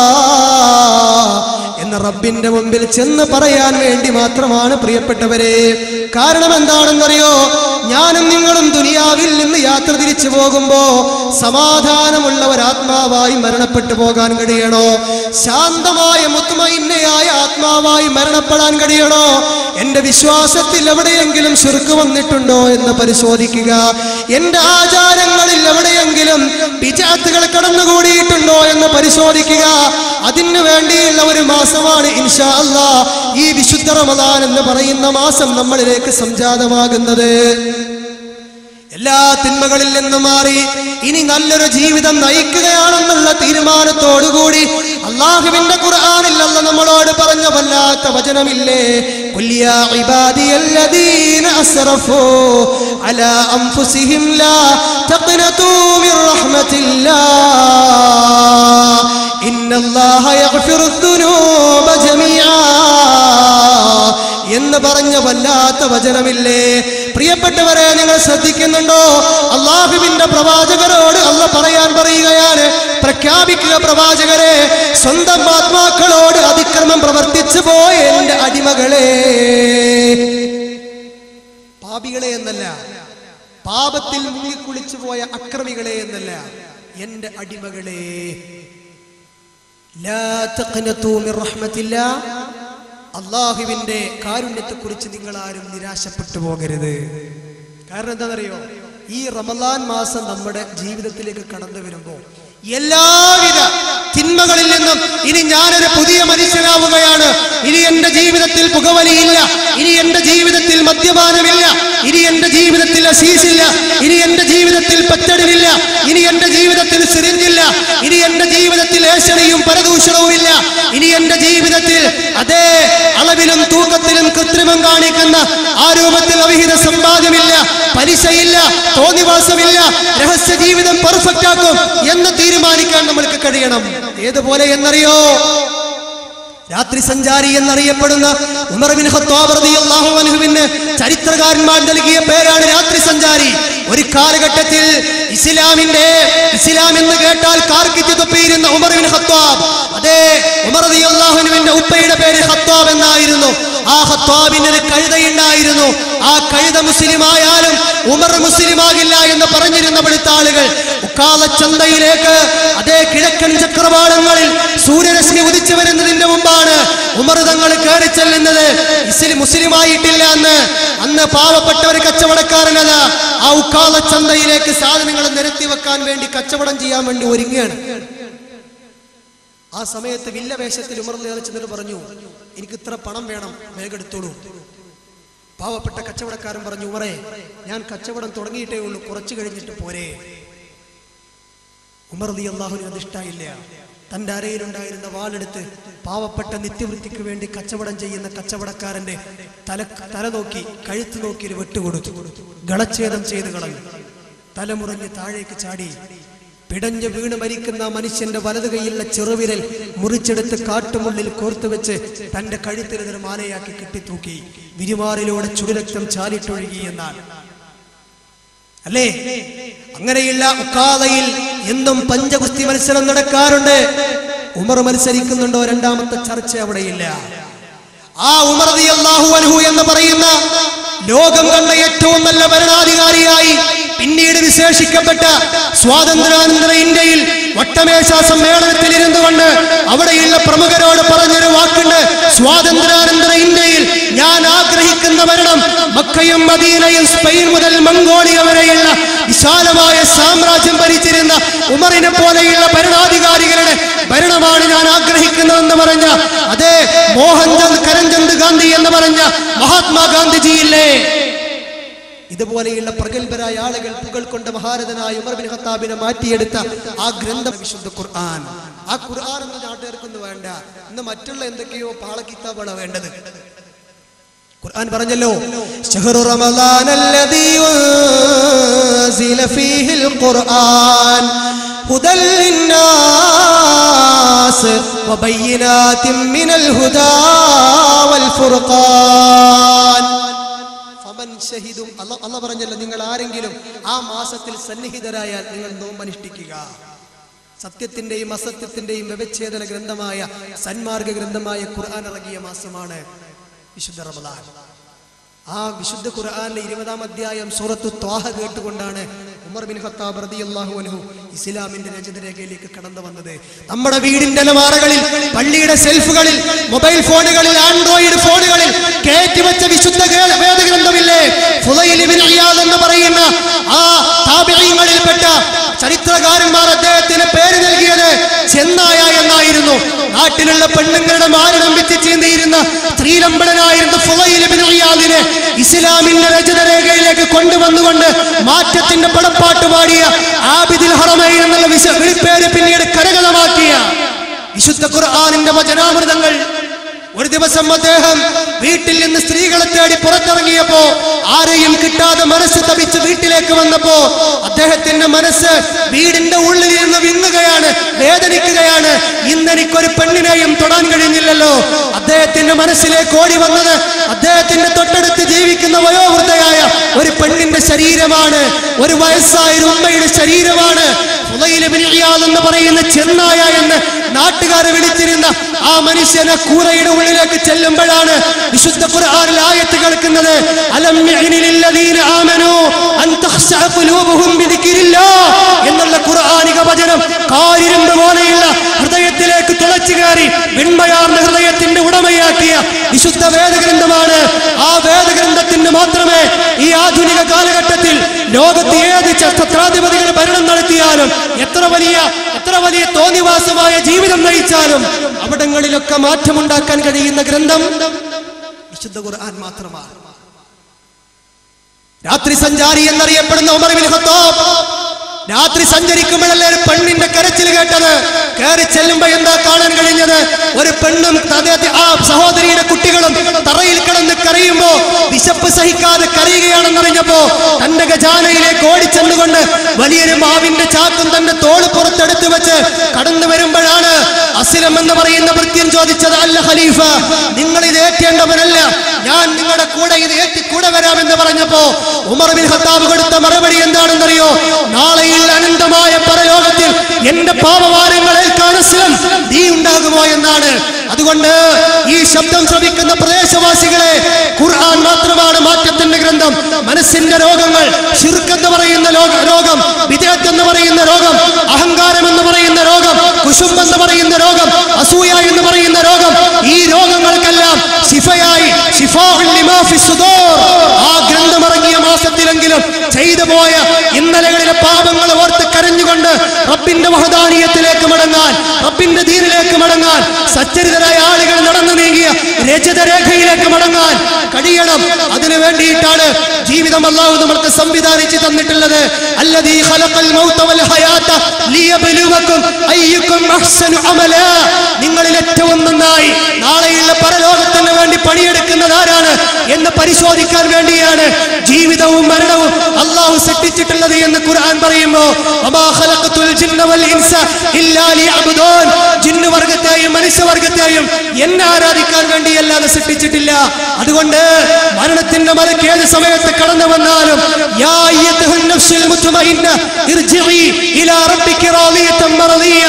എന്ന് റബ്ബിന്റെ മുമ്പിൽ ചെന്ന് പറയാൻ വേണ്ടി മാത്രമാണ് പ്രിയപ്പെട്ടവരെ കാരണം എന്താണെന്നറിയോ ഞാനും നിങ്ങളും ദുനിയാവിൽ നിന്ന് യാത്ര തിരിച്ചു പോകുമ്പോ സമാധാനമുള്ള ഒരാത്മാവായി മരണപ്പെട്ടു പോകാൻ കഴിയണോ ശാന്തമായ മുത്തുമയിന്നയായ ആത്മാവായി മരണപ്പെടാൻ കഴിയണോ എന്റെ വിശ്വാസത്തിൽ എവിടെയെങ്കിലും ശുർക്ക് വന്നിട്ടുണ്ടോ എന്ന് പരിശോധിക്കുക എന്റെ ആചാരങ്ങളിൽ എവിടെയെങ്കിലും വിജാത്തുകൾ കടന്നുകൂടിയിട്ടുണ്ടോ എന്ന് പരിശോധിക്കുക അതിനു വേണ്ടിയുള്ള ഒരു മാസമാണ് ഇൻഷാ അല്ലാ ഈ വിശുദ്ധ റമദാൻ എന്ന് പറയുന്ന മാസം നമ്മളിലേക്ക് സംജാതമാകുന്നത് എല്ലാ തിന്മകളിൽ നിന്നും മാറി ഇനി നല്ലൊരു ജീവിതം നയിക്കുകയാണെന്നുള്ള തീരുമാനത്തോടുകൂടി അള്ളാഹുവിന്റെ ഖുർആനിൽ അല്ല നമ്മളോട് പറഞ്ഞ വല്ലാത്ത വചനമില്ലേ "ഖുൽ യാ ഇബാദിയല്ലദീന അസ്റഫൂ അലാ അൻഫുസിഹിം ലാ തഖ്നതൂ മിർ റഹ്മത്തില്ലാഹ് ഇന്നല്ലാഹ യഗ്ഫിറു ദുനൂബ ജമീആ എന്ന് പറഞ്ഞ വല്ലാത്ത വചനമില്ലേ പ്രിയപ്പെട്ടവരെ നിങ്ങൾ ശ്രദ്ധിക്കുന്നുണ്ടോ അള്ളാഹുവിന്റെ പ്രവാചകരോട് അല്ല പറയാൻ പറയുകയാണ് പ്രഖ്യാപിക്കുക പ്രവാചകരെ സ്വന്തം ആത്മാക്കളോട് അതിക്രമം പ്രവർത്തിച്ചു പോയ എന്റെ അടിമകളെ പാപികളെ എന്നല്ല പാപത്തിൽ മുങ്ങിക്കുളിച്ചു പോയ അക്രമികളെ എന്നല്ല എന്റെ അടിമകളെ ലാ തഖ്നതൂ മിർ റഹ്മത്തില്ലാ അള്ളാഹുവിന്റെ കാരുണ്യത്തെ കുറിച്ച് നിങ്ങൾ ആരും നിരാശപ്പെട്ടു പോകരുത് കാരണം എന്താണെന്നറിയോ ഈ റമലാൻ മാസം നമ്മുടെ ജീവിതത്തിലേക്ക് കടന്നു വരുമ്പോ എല്ലാവിധ തിന്മകളിൽ നിന്നും ഇനി ഞാനൊരു പുതിയ മനുഷ്യനാവുകയാണ് ഇനി എന്റെ ജീവിതത്തിൽ പുകവലിയില്ല ഇനി എന്റെ ജീവിതത്തിൽ മദ്യപാനമില്ല ഇനി എന്റെ ജീവിതത്തിൽ അസീസില്ല ഇനി എന്റെ ജീവിതത്തിൽ പച്ചടിലില്ല ഇനി എന്റെ ജീവിതത്തിൽ സിറിഞ്ചില്ല ഇനി എന്റെ ജീവിതത്തിൽ ഏഷണിയും പരദൂഷണവും ഇല്ല ഇനി എന്റെ ജീവിതത്തിൽ അതേ അളവിലും തൂക്കത്തിലും കൃത്രിമം കാണിക്കുന്ന ആ രൂപത്തിൽ അവിഹിത സമ്പാദ്യമില്ല പലിശയില്ല തോന്നിവാസമില്ല രഹസ്യ ജീവിതം പെർഫെക്റ്റ് ആക്കും എന്ന് തീരുമാനിക്കാൻ നമ്മൾക്ക് കഴിയണം ഏതുപോലെ എന്നറിയോ രാത്രി സഞ്ചാരി എന്നറിയപ്പെടുന്ന ഉമർ ബിൻ ഖത്താബ് റളിയല്ലാഹു അൻഹുവിന് ചരിത്രകാരന്മാർ നൽകിയ പേരാണ് രാത്രി സഞ്ചാരി ഒരു കാലഘട്ടത്തിൽ ഇസ്ലാമിന്റെ ഇസ്ലാം എന്ന് കേട്ടാൽ കാർക്കിച്ച് തുപ്പിയിരുന്ന ഉമർ ബിൻ ഖത്താബ് അതെ ഉമർ റളിയല്ലാഹു അൻഹുവിന്റെ ഉപ്പയുടെ പേര് ഖത്താബ് എന്നായിരുന്നു ആ ഖത്താബിന് ഒരു കഴുതയുണ്ടായിരുന്നു ആ കഴുത മുസ്ലിം ആയാലും ഉമർ മുസ്ലിം ആകില്ല എന്ന് പറഞ്ഞിരുന്ന വെളുത്ത ആളുകൾ ഉക്കാല ചന്തയിലേക്ക് അതേ കിഴക്കൻ ചക്രവാളങ്ങളിൽ സൂര്യരശ്മി ഉദിച്ചു വരുന്നതിന്റെ മുമ്പാണ് ഉമർ തങ്ങൾ കയറി ചെല്ലുന്നത് ഇസ്ലിം മുസ്ലിം ആയിട്ടില്ല എന്ന് അന്ന് പാവപ്പെട്ട ഒരു കച്ചവടക്കാരനത് ആ ഉക്കാല ചന്തയിലേക്ക് സാധനങ്ങൾ നിരത്തി വെക്കാൻ വേണ്ടി കച്ചവടം ചെയ്യാൻ വേണ്ടി ഒരുങ്ങുകയാണ് ആ സമയത്ത് വില്ലവേഷത്തിൽ ഉമർ നേരെ ചെന്നിട്ട് പറഞ്ഞു എനിക്ക് ഇത്ര പണം വേണം വേഗം എടുത്തോളൂ പാവപ്പെട്ട കച്ചവടക്കാരൻ പറഞ്ഞു ഉമറേ ഞാൻ കച്ചവടം തുടങ്ങിയിട്ടേ ഉള്ളൂ കുറച്ചു കഴിഞ്ഞിട്ട് പോരെ ഉമർ അലി അള്ളാഹുവിന് അത് ഇഷ്ടായില്ല തന്റെ അരയിലുണ്ടായിരുന്ന വാളെടുത്ത് പാവപ്പെട്ട നിത്യവൃത്തിക്ക് വേണ്ടി കച്ചവടം ചെയ്യുന്ന കച്ചവടക്കാരന്റെ തല തല നോക്കി കഴുത്ത് നോക്കി ഒരു വെട്ടുകൊടുത്തു ഗളച്ഛേദം ചെയ്ത് കളഞ്ഞു തലമുറഞ്ഞ് താഴേക്ക് ചാടി പിടഞ്ഞ് വീണ് മരിക്കുന്ന ആ മനുഷ്യന്റെ വലത് കൈയിലുള്ള ചെറുവിരൽ മുറിച്ചെടുത്ത് കാട്ടുമുള്ളിൽ കോർത്തു വെച്ച് തന്റെ കഴുത്തിൽ ഇതൊരു മാലയാക്കി കെട്ടിത്തൂക്കി വിരിമാറിലൂടെ ചുടുരക്തം ചാലിട്ടൊഴുകി എന്നാണ് അല്ലേ അങ്ങനെയുള്ള ഉക്കാതയിൽ എന്നും പഞ്ചഗുസ്തി മത്സരം നടക്കാറുണ്ട് ഉമർ മത്സരിക്കുന്നുണ്ടോ രണ്ടാമത്തെ ചർച്ച അവിടെയില്ല ആ ഉമർ അള്ളാഹു അൻഹു എന്ന് പറയുന്ന ലോകം കണ്ട ഏറ്റവും നല്ല ഭരണാധികാരിയായി പിന്നീട് വിശേഷിക്കപ്പെട്ട സ്വാതന്ത്ര്യാനന്തര ഇന്ത്യയിൽ വട്ടമേശ സമ്മേളനത്തിൽ ഇരുന്നുകൊണ്ട് അവിടെയുള്ള പ്രമുഖരോട് പറഞ്ഞൊരു വാക്കുണ്ട് സ്വാതന്ത്ര്യാനന്തര ഇന്ത്യയിൽ ഞാൻ ആഗ്രഹിക്കുന്ന ഭരണം മക്കയും മദീനയും സ്പെയിൻ മുതൽ മംഗോളിയ വരെയുള്ള വിശാലമായ സാമ്രാജ്യം ഭരിച്ചിരുന്ന ഉമറിനെ പോലെയുള്ള ഭരണാധികാരികളുടെ ഭരണമാണ് ഞാൻ ആഗ്രഹിക്കുന്നതെന്ന് പറഞ്ഞ അതേ മോഹൻചന്ദ് കരംചന്ദ് ഗാന്ധി എന്ന് പറഞ്ഞ മഹാത്മാഗാന്ധിജിയില്ലേ ഇതുപോലെയുള്ള പ്രഗത്ഭരായ ആളുകൾ പുകൾ കൊണ്ട് മഹാരഥനായ ഉമർ ബിൻ ഖത്താബിനെ മാറ്റിയെടുത്ത ആ ഗ്രന്ഥം വിശുദ്ധ ഖുർആൻ ആ ഖുർആൻ എന്ന് നാട്ടുകാർക്കൊന്നും വേണ്ട ഇന്ന് മറ്റുള്ള എന്തൊക്കെയോ പാളക്കിത്താബാണ് വേണ്ടത് ഖുർആൻ പറഞ്ഞല്ലോ ശഹ്റു റമളാൻ അല്ലദീ ഉൻസില ഫീഹിൽ ഖുർആൻ ഹുദൽ ലിന്നാസ് വബയ്യിനാതിൻ മിനൽ ഹുദാ വൽ ഫുർഖാൻ ഫമൻ ഷഹിദും അല്ല അല്ല പറഞ്ഞല്ലോ നിങ്ങൾ ആരെങ്കിലും ആ മാസത്തിൽ സന്നിഹിതരായാൽ നിങ്ങൾ നോമ്പനുഷ്ഠിക്കുക സത്യത്തിന്റെയും അസത്യത്തിന്റെയും വ്യവച്ഛേദന ഗ്രന്ഥമായ സന്മാർഗ ഗ്രന്ഥമായ ഖുർആൻ ഇറങ്ങിയ മാസമാണ് വിശുദ്ധ റമദാൻ ആ വിശുദ്ധ ഖുർആനിലെ ഇരുപതാം അധ്യായം സൂറത്തു ത്വാഹ കേട്ടുകൊണ്ടാണ് ഉമർ ബിൻ ഖത്താബ് റളിയല്ലാഹു അൻഹു ഇസ്ലാമിന്റെ രചനരേഖയിലേക്ക് കടന്നു വന്നത് നമ്മുടെ വീടിന്റെ അലമാറകളിൽ പള്ളിയുടെ സെൽഫുകളിൽ മൊബൈൽ ഫോണുകളിൽ ആൻഡ്രോയിഡ് ഫോണുകളിൽ കയറ്റിവെച്ച വിശുദ്ധ ഗേ- വേദഗ്രന്ഥമില്ലേ ഫുളൈൽ ഇബ്നു ഇയാദ് എന്ന് പറയുന്ന ആ താബിഈങ്ങളിൽപ്പെട്ട ചരിത്രകാരന്മാർ അദ്ദേഹത്തിന് പേര് നൽകിയത് ചെന്നായ എന്നായിരുന്നു നാട്ടിലുള്ള പെണ്ണുങ്ങളുടെ മാരണം വിറ്റ് ചീന്തിയിരുന്ന സ്ത്രീലമ്പടനായിരുന്ന ഫുളൈൽ ഇബ്നു ഇയാദിനെ ഇസ്ലാമിന്റെ രചനരേഖയിലേക്ക് കൊണ്ടുവന്നുകൊണ്ട് മാറ്റത്തിന്റെ പടപ്പാട്ട് പാടിയ ആബിദിൽ ഹറമൈൻ എന്നുള്ള വിശ വിളിപ്പേര് പിന്നീട് കരകതമാക്കിയ വിശുദ്ധ ഖുർആാനിന്റെ വചനാമൃതങ്ങൾ ഒരു ദിവസം അദ്ദേഹം വീട്ടിൽ നിന്ന് സ്ത്രീകളെ തേടി പുറത്തിറങ്ങിയപ്പോ ആരെയും കിട്ടാതെ മനസ്സ് തപിച്ച് വീട്ടിലേക്ക് വന്നപ്പോ അദ്ദേഹത്തിന്റെ മനസ്സ് വീടിന്റെ ഉള്ളിൽ നിന്ന് വിങ്ങുകയാണ് വേദനിക്കുകയാണ് ഇന്ന് എനിക്കൊരു പെണ്ണിനെയും തൊടാൻ കഴിഞ്ഞില്ലല്ലോ അദ്ദേഹത്തിന്റെ മനസ്സിലേക്ക് ഓടി വന്നത് അദ്ദേഹത്തിന്റെ തൊട്ടടുത്ത് ജീവിക്കുന്ന വയോവൃദ്ധയായ ഒരു പെണ്ണിന്റെ ശരീരമാണ് ഒരു വയസ്സായ ഒരു ഉമ്മയുടെ ശരീരമാണ് ഫുളൈൽ ഇബ്നു ഇയാദ് എന്ന് പറയുന്ന ചെന്നായ എന്ന് നാട്ടുകാരെ വിളിച്ചിരുന്ന ആ മനുഷ്യനെ കൂറയുടെ ഉള്ളിലേക്ക് ചെല്ലുമ്പോഴാണ് വിശുദ്ധ ഖുർആനിൽ ആയത്ത് കേൾക്കുന്നത് അലം യഅനി ലില്ലദീന ആമനു അൻ തഖ്ശഅ ഖുലൂബുഹും ബിദിക്രില്ലാഹ് എന്നുള്ള ഖുർആനിക വചനം കാരിരുമ്പ് പോലെയുള്ള ഹൃദയത്തിലേക്ക് തുളച്ചു കയറി വെണ്മയാർന്ന ഹൃദയത്തിന്റെ ഉടമയാക്കിയ വിശുദ്ധ വേദഗ്രന്ഥമാണ് ആ വേദഗ്രന്ഥത്തിന് മാത്രമേ ഈ ആധുനിക കാലഘട്ടത്തിൽ ലോകത്ത് ഏത് ഛത്രാധിപതികൾ ഭരണം നടത്തിയാലും എത്ര വലിയ എത്ര വലിയ തോന്നിവാസമായ ജീവിതം നയിച്ചാലും അവിടങ്ങളിലൊക്കെ മാറ്റമുണ്ടാക്കാൻ കഴിയുന്ന ഗ്രന്ഥം വിശുദ്ധ ഖുർആൻ മാത്രമാണ് രാത്രി സഞ്ചാരി എന്നറിയപ്പെടുന്ന ഉമർ ബിൻ ഖത്താബ് രാത്രി സഞ്ചരിക്കുമ്പോഴല്ലേ ഒരു പെണ്ണിന്റെ കരച്ചിൽ കേട്ടത് കയറി ചെല്ലുമ്പോ എന്താ കാണാൻ കഴിഞ്ഞത് ഒരു പെണ്ണും അദ്ദേഹത്തെ ആ സഹോദരിയുടെ കുട്ടികളും തറയിൽ കിടന്ന് കരയുമ്പോ വിശപ്പ് സഹിക്കാതെ കരയുകയാണെന്നറിഞ്ഞപ്പോ തന്റെ ഖജാനയിലേക്ക് ഓടിച്ചെന്നുകൊണ്ട് വലിയൊരു മാവിന്റെ ചാക്കും തന്റെ തോള് പുറത്തെടുത്ത് വെച്ച് കടന്നു വരുമ്പോഴാണ് അസിലം എന്ന് പറയുന്ന വൃത്യൻ ചോദിച്ചത് അല്ല ഖലീഫ നിങ്ങൾ ഇത് ഏറ്റേണ്ടവനല്ല ഞാൻ നിങ്ങളുടെ കൂടെ ഇത് ഏറ്റി കൂടെ വരാമെന്ന് പറഞ്ഞപ്പോ ഉമർ ബിൻ ഖത്താബ് കൊടുത്ത മറുപടി എന്താണെന്നറിയോ നാളെയിൽ അനന്തമായ പരലോകത്തിൽ എന്റെ പാപവാരങ്ങൾ ഏൽക്കാൻ അസ്ലം നീ ഉണ്ടാകുമോ എന്നാണ് അതുകൊണ്ട് ഈ ശബ്ദം ശ്രവിക്കുന്ന പ്രദേശവാസികളെ ഖുർആൻ മാത്രമാണ് മാറ്റത്തിന്റെ ഗ്രന്ഥം മനസ്സിന്റെ രോഗങ്ങൾ ഷിർക്ക് എന്ന് പറയുന്ന ലോക- രോഗം വിദേഹത്ത് എന്ന് പറയുന്ന രോഗം അഹങ്കാരം എന്ന് പറയുന്ന രോഗം കുശും എന്ന് പറയുന്ന രോഗം അസൂയ എന്ന് പറയുന്ന രോഗം ഈ രോഗങ്ങൾക്കെല്ലാം ശിഫയായി ശിഫാഉൽ ലിമാ ഫി സുദൂർ. ആ ഗ്രന്ഥം ഇറങ്ങിയ മാസത്തിലെങ്കിലും ചെയ്തു പോയ ഇന്നലകളിലെ പാപങ്ങൾ ഓർത്ത് കരഞ്ഞുകൊണ്ട് റബ്ബിന്റെ മഹദാനീയത്തിലേക്ക് മടങ്ങാൻ റബ്ബിന്റെ ദീനിലേക്ക് മടങ്ങാൻ സച്ചരിതരായ ആളുകൾ നടന്നു നീങ്ങിയ രചിത രേഖയിലേക്ക് മടങ്ങാൻ കഴിയണം അതിനു വേണ്ടിയിട്ടാണ് ജീവിതം അള്ളാഹു നമ്മൾക്ക് സംവിധാനിച്ച് തന്നിട്ടുള്ളത് അല്ലദീ ഖലഖൽ മൗത വൽ ഹയാത ലിയബ്ലുവക്കും അയ്യുക്കും അഹ്സനു അമലാ നിങ്ങളിൽ ഏറ്റവും നന്നായി നാളെയുള്ള പരലോകത്തിന് വേണ്ടി പണിയെടുക്കുന്നത് ആരാണ് എന്ന് പരിശോധിക്കാൻ വേണ്ടിയാണ് ജീവിതവും മരണവും അള്ളാഹു സൃഷ്ടിച്ചിട്ടുള്ളത് എന്ന് ഖുർആൻ പറയുമ്പോ വമാ ഖലഖതുൽ ജിന്ന വൽ ഇൻസ ഇല്ലാ ലിയഅബ്ദൂൻ ജിന്ന് വർഗത്തെയും മനുഷ്യവർഗത്തെയും എന്നെ ആരാധിക്കാൻ വേണ്ടിയല്ലാതെ സൃഷ്ടിച്ചിട്ടില്ല അതുകൊണ്ട് മരണത്തിന്റെ മലക്ക് ഏത് സമയത്ത് കടന്നു വന്നാലും യാ അയ്യത്തുഹൻ നഫ്സുൽ മുത്മഇന്ന ഇർജിഇ ഇലാ റബ്ബിക റാദിയതൻ മർദിയ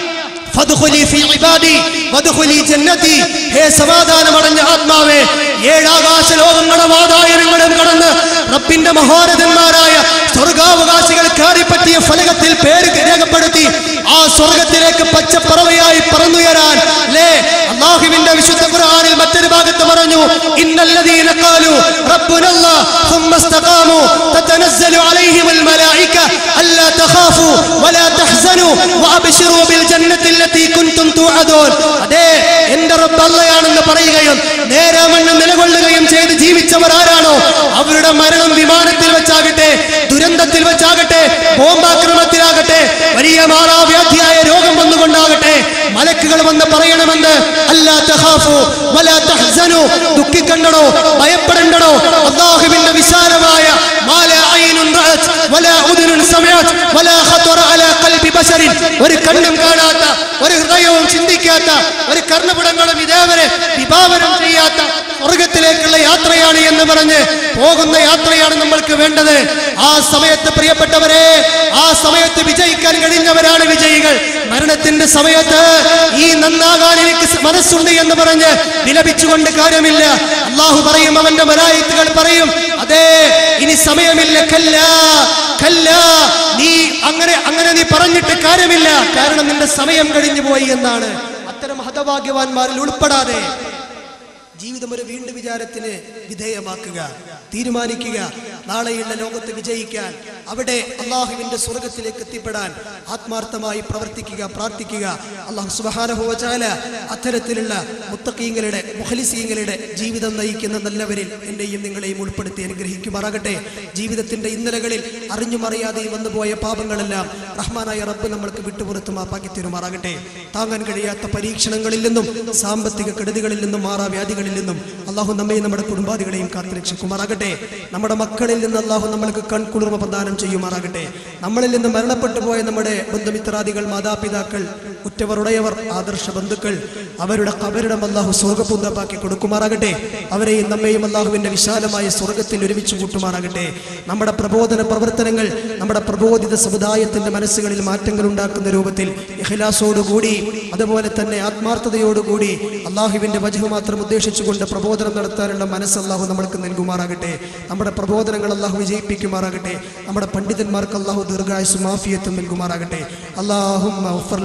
ഫദ്ഖുലി ഫീ ഇബാദി വദ്ഖുലി ജന്നതി ഹേ സമാധാനമടഞ്ഞ ആത്മാവേ ഏഴാകാശ ലോകങ്ങളുടെ വാതായനങ്ങളും കടന്ന് റബ്ബിന്റെ മഹോരഥന്മാരായ സ്വർഗാവകാശികൾ കയറിപ്പറ്റിയ ഫലകത്തിൽ പേര് രേഖപ്പെടുത്തി ആ സ്വർഗത്തിലേക്ക് പച്ചപ്പറവയായി പറന്നുയരാൻ ലേ അള്ളാഹുവിന്റെ വിശുദ്ധ ഖുർആനിൽ മറ്റൊരു ഭാഗത്ത് പറഞ്ഞു ഇന്നല്ലദീന ഖാലു റബ്ബുനല്ലാഹ് ثم استقاموا تتنزل عليهم الملائكة ألا تخافوا ولا تحزنوا وأبشروا بالجنة التي كنتم توعدون അതെ എന്റെ റബ്ബ് അല്ലയാണെന്ന് പറയുകയും നേരാമണ്ണ് നിലകൊള്ളുകയും ചെയ്ത് ജീവിച്ചവർ ആരാണോ അവരുടെ മരണം വിമാനത്തിൽ വെച്ചാകട്ടെ ദുരന്തത്തിൽ വെച്ചാകട്ടെ ബോംബാക്രമണത്തിലാകട്ടെ വലിയ മാറാവ്യാധിയായ രോഗം വന്നുകൊണ്ടാകട്ടെ മലക്കുകൾ വന്ന് പറയണമെന്ന് അല്ലാ തഖാഫു വലാ തഹ്സനു ദുഃഖിക്കണ്ടടോ ഭയപ്പെടണ്ടടോ അല്ലാഹുവിന്റെ വിശാലമായ മാല ഐനുൻ റഅത് വലാ ഉദുനുൻ സമഅത് വലാ ഖതറ അലാ ഖൽബി ബശരിൻ ഒരു കണ്ണും കാണാത്ത ഒരു ഹൃദയവും ചിന്തിക്കാത്ത ഒരു കർണപുടങ്ങളും ഇതേവരെ വിഭാവനം ചെയ്യാത്ത സ്വർഗത്തിലേക്കുള്ള യാത്രയാണ് എന്ന് പറഞ്ഞ് പോകുന്ന യാത്രയാണ് നമ്മൾക്ക് വേണ്ടത് ആ സമയത്ത് പ്രിയപ്പെട്ടവരെ ആ സമയത്ത് വിജയിക്കാൻ കഴിഞ്ഞവരാണ് വിജയികൾ മരണത്തിന്റെ സമയത്ത് ഈ നന്നാകാൻ എനിക്ക് മനസ്സുണ്ട് എന്ന് പറഞ്ഞ് വിലപിച്ചുകൊണ്ട് കാര്യമില്ല അള്ളാഹു പറയും അവന്റെ മലായിത്തുകൾ പറയും അതെ ഇനി സമയമില്ല കല്ല കല്ല നീ അങ്ങനെ അങ്ങനെ നീ പറഞ്ഞിട്ട് കാര്യമില്ല കാരണം നിന്റെ സമയം കഴിഞ്ഞു പോയി എന്നാണ് അത്തരം ഹതഭാഗ്യവാന്മാരിൽ ഉൾപ്പെടാതെ ജീവിതം ഒരു വീണ്ടും വിചാരത്തിന് വിധേയമാക്കുക തീരുമാനിക്കുക നാളെയുള്ള ലോകത്ത് വിജയിക്കാൻ അവിടെ അള്ളാഹുവിന്റെ സ്വർഗത്തിലേക്ക് എത്തിപ്പെടാൻ ആത്മാർത്ഥമായി പ്രവർത്തിക്കുക പ്രാർത്ഥിക്കുക അള്ളാഹു സുബാനഹുവചാല അത്തരത്തിലുള്ള മുത്തക്കീങ്ങളുടെ മുഖലിസീങ്ങളുടെ ജീവിതം നയിക്കുന്ന നല്ലവരിൽ എന്നെയും നിങ്ങളെയും ഉൾപ്പെടുത്തി അനുഗ്രഹിക്കുമാറാകട്ടെ ജീവിതത്തിന്റെ ഇന്നലകളിൽ അറിഞ്ഞും അറിയാതെയും വന്നുപോയ പാപങ്ങളെല്ലാം റഹ്മാനായ റബ്ബ് നമ്മൾക്ക് വിട്ടുപുറത്ത് മാപ്പാക്കി തരുമാറാകട്ടെ താങ്ങാൻ കഴിയാത്ത പരീക്ഷണങ്ങളിൽ നിന്നും സാമ്പത്തിക കെടുതികളിൽ നിന്നും മാറാവ്യാധികളിൽ നിന്നും അള്ളാഹു നമ്മയും നമ്മുടെ കുടുംബാദികളെയും കാത്തുരക്ഷിക്കുമാറാകട്ടെ നമ്മുടെ മക്കളിൽ നിന്ന് അള്ളാഹു നമ്മൾക്ക് കൺകുളിർമ പ്രദാനം ചെയ്യുമാറാകട്ടെ നമ്മളിൽ നിന്ന് മരണപ്പെട്ടു പോയ നമ്മുടെ ബന്ധുമിത്രാദികൾ മാതാപിതാക്കൾ ഉറ്റവരുടയവർ ആദർശ ബന്ധുക്കൾ അവരുടെ കബരിടം അള്ളാഹു സ്വർഗപൂന്തപ്പാക്കി കൊടുക്കുമാറാകട്ടെ അവരെയും നമ്മയും അള്ളാഹുവിന്റെ വിശാലമായ സ്വർഗത്തിൽ ഒരുമിച്ച് കൂട്ടുമാറാകട്ടെ നമ്മുടെ പ്രബോധന പ്രവർത്തനങ്ങൾ നമ്മുടെ പ്രബോധിത സമുദായത്തിന്റെ മനസ്സുകളിൽ മാറ്റങ്ങൾ ഉണ്ടാക്കുന്ന രൂപത്തിൽ ഇഖ്ലാസോടുകൂടി അതുപോലെ തന്നെ ആത്മാർത്ഥതയോടുകൂടി അള്ളാഹുവിന്റെ വജഹു മാത്രം ഉദ്ദേശിച്ചുകൊണ്ട് പ്രബോധനം നടത്താനുള്ള മനസ്സ് അള്ളാഹു നമ്മൾക്ക് നൽകുമാറാകട്ടെ നമ്മുടെ പ്രബോധനങ്ങൾ അള്ളാഹു വിജയിപ്പിക്കുമാറാകട്ടെ നമ്മുടെ പണ്ഡിതന്മാർക്ക് അള്ളാഹു ദീർഘായുസ് മാഫിയത്തും നൽകുമാറാകട്ടെ അള്ളാഹും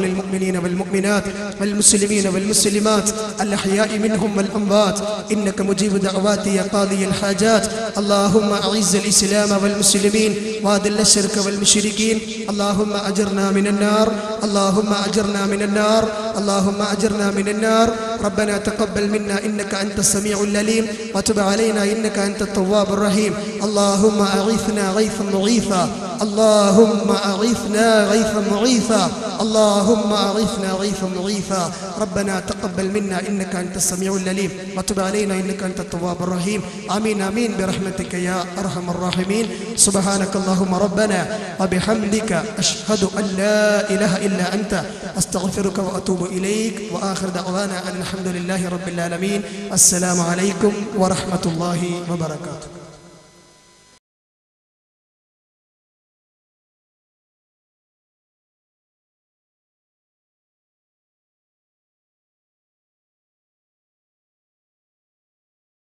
المؤمنين والمؤمنات والمسلمين والمسلمات الأحياء منهم والأموات إنك مجيب دعوات يا قاضي الحاجات اللهم أعز الإسلام والمسلمين وأذل الشرك والمشركين اللهم أجرنا من النار اللهم أجرنا من النار اللهم أجرنا من النار ربنا تقبل منا إنك أنت السميع العليم وتب علينا إنك أنت التواب الرحيم اللهم أغيثنا غيثا مغيثا اللهم أغيثنا غيثا مغيثا اللهم أغيثنا غيثا مغيثا ربنا تقبل منا إنك أنت السميع العليم وتب علينا إنك أنت التواب الرحيم آمين آمين برحمتك يا أرحم الراحمين سبحانك اللهم ربنا وبحمدك أشهد أن لا إله إلا أنت أستغفرك وأتوب إليك وآخر دعوانا أن الحمد لله رب العالمين السلام عليكم ورحمة الله وبركاته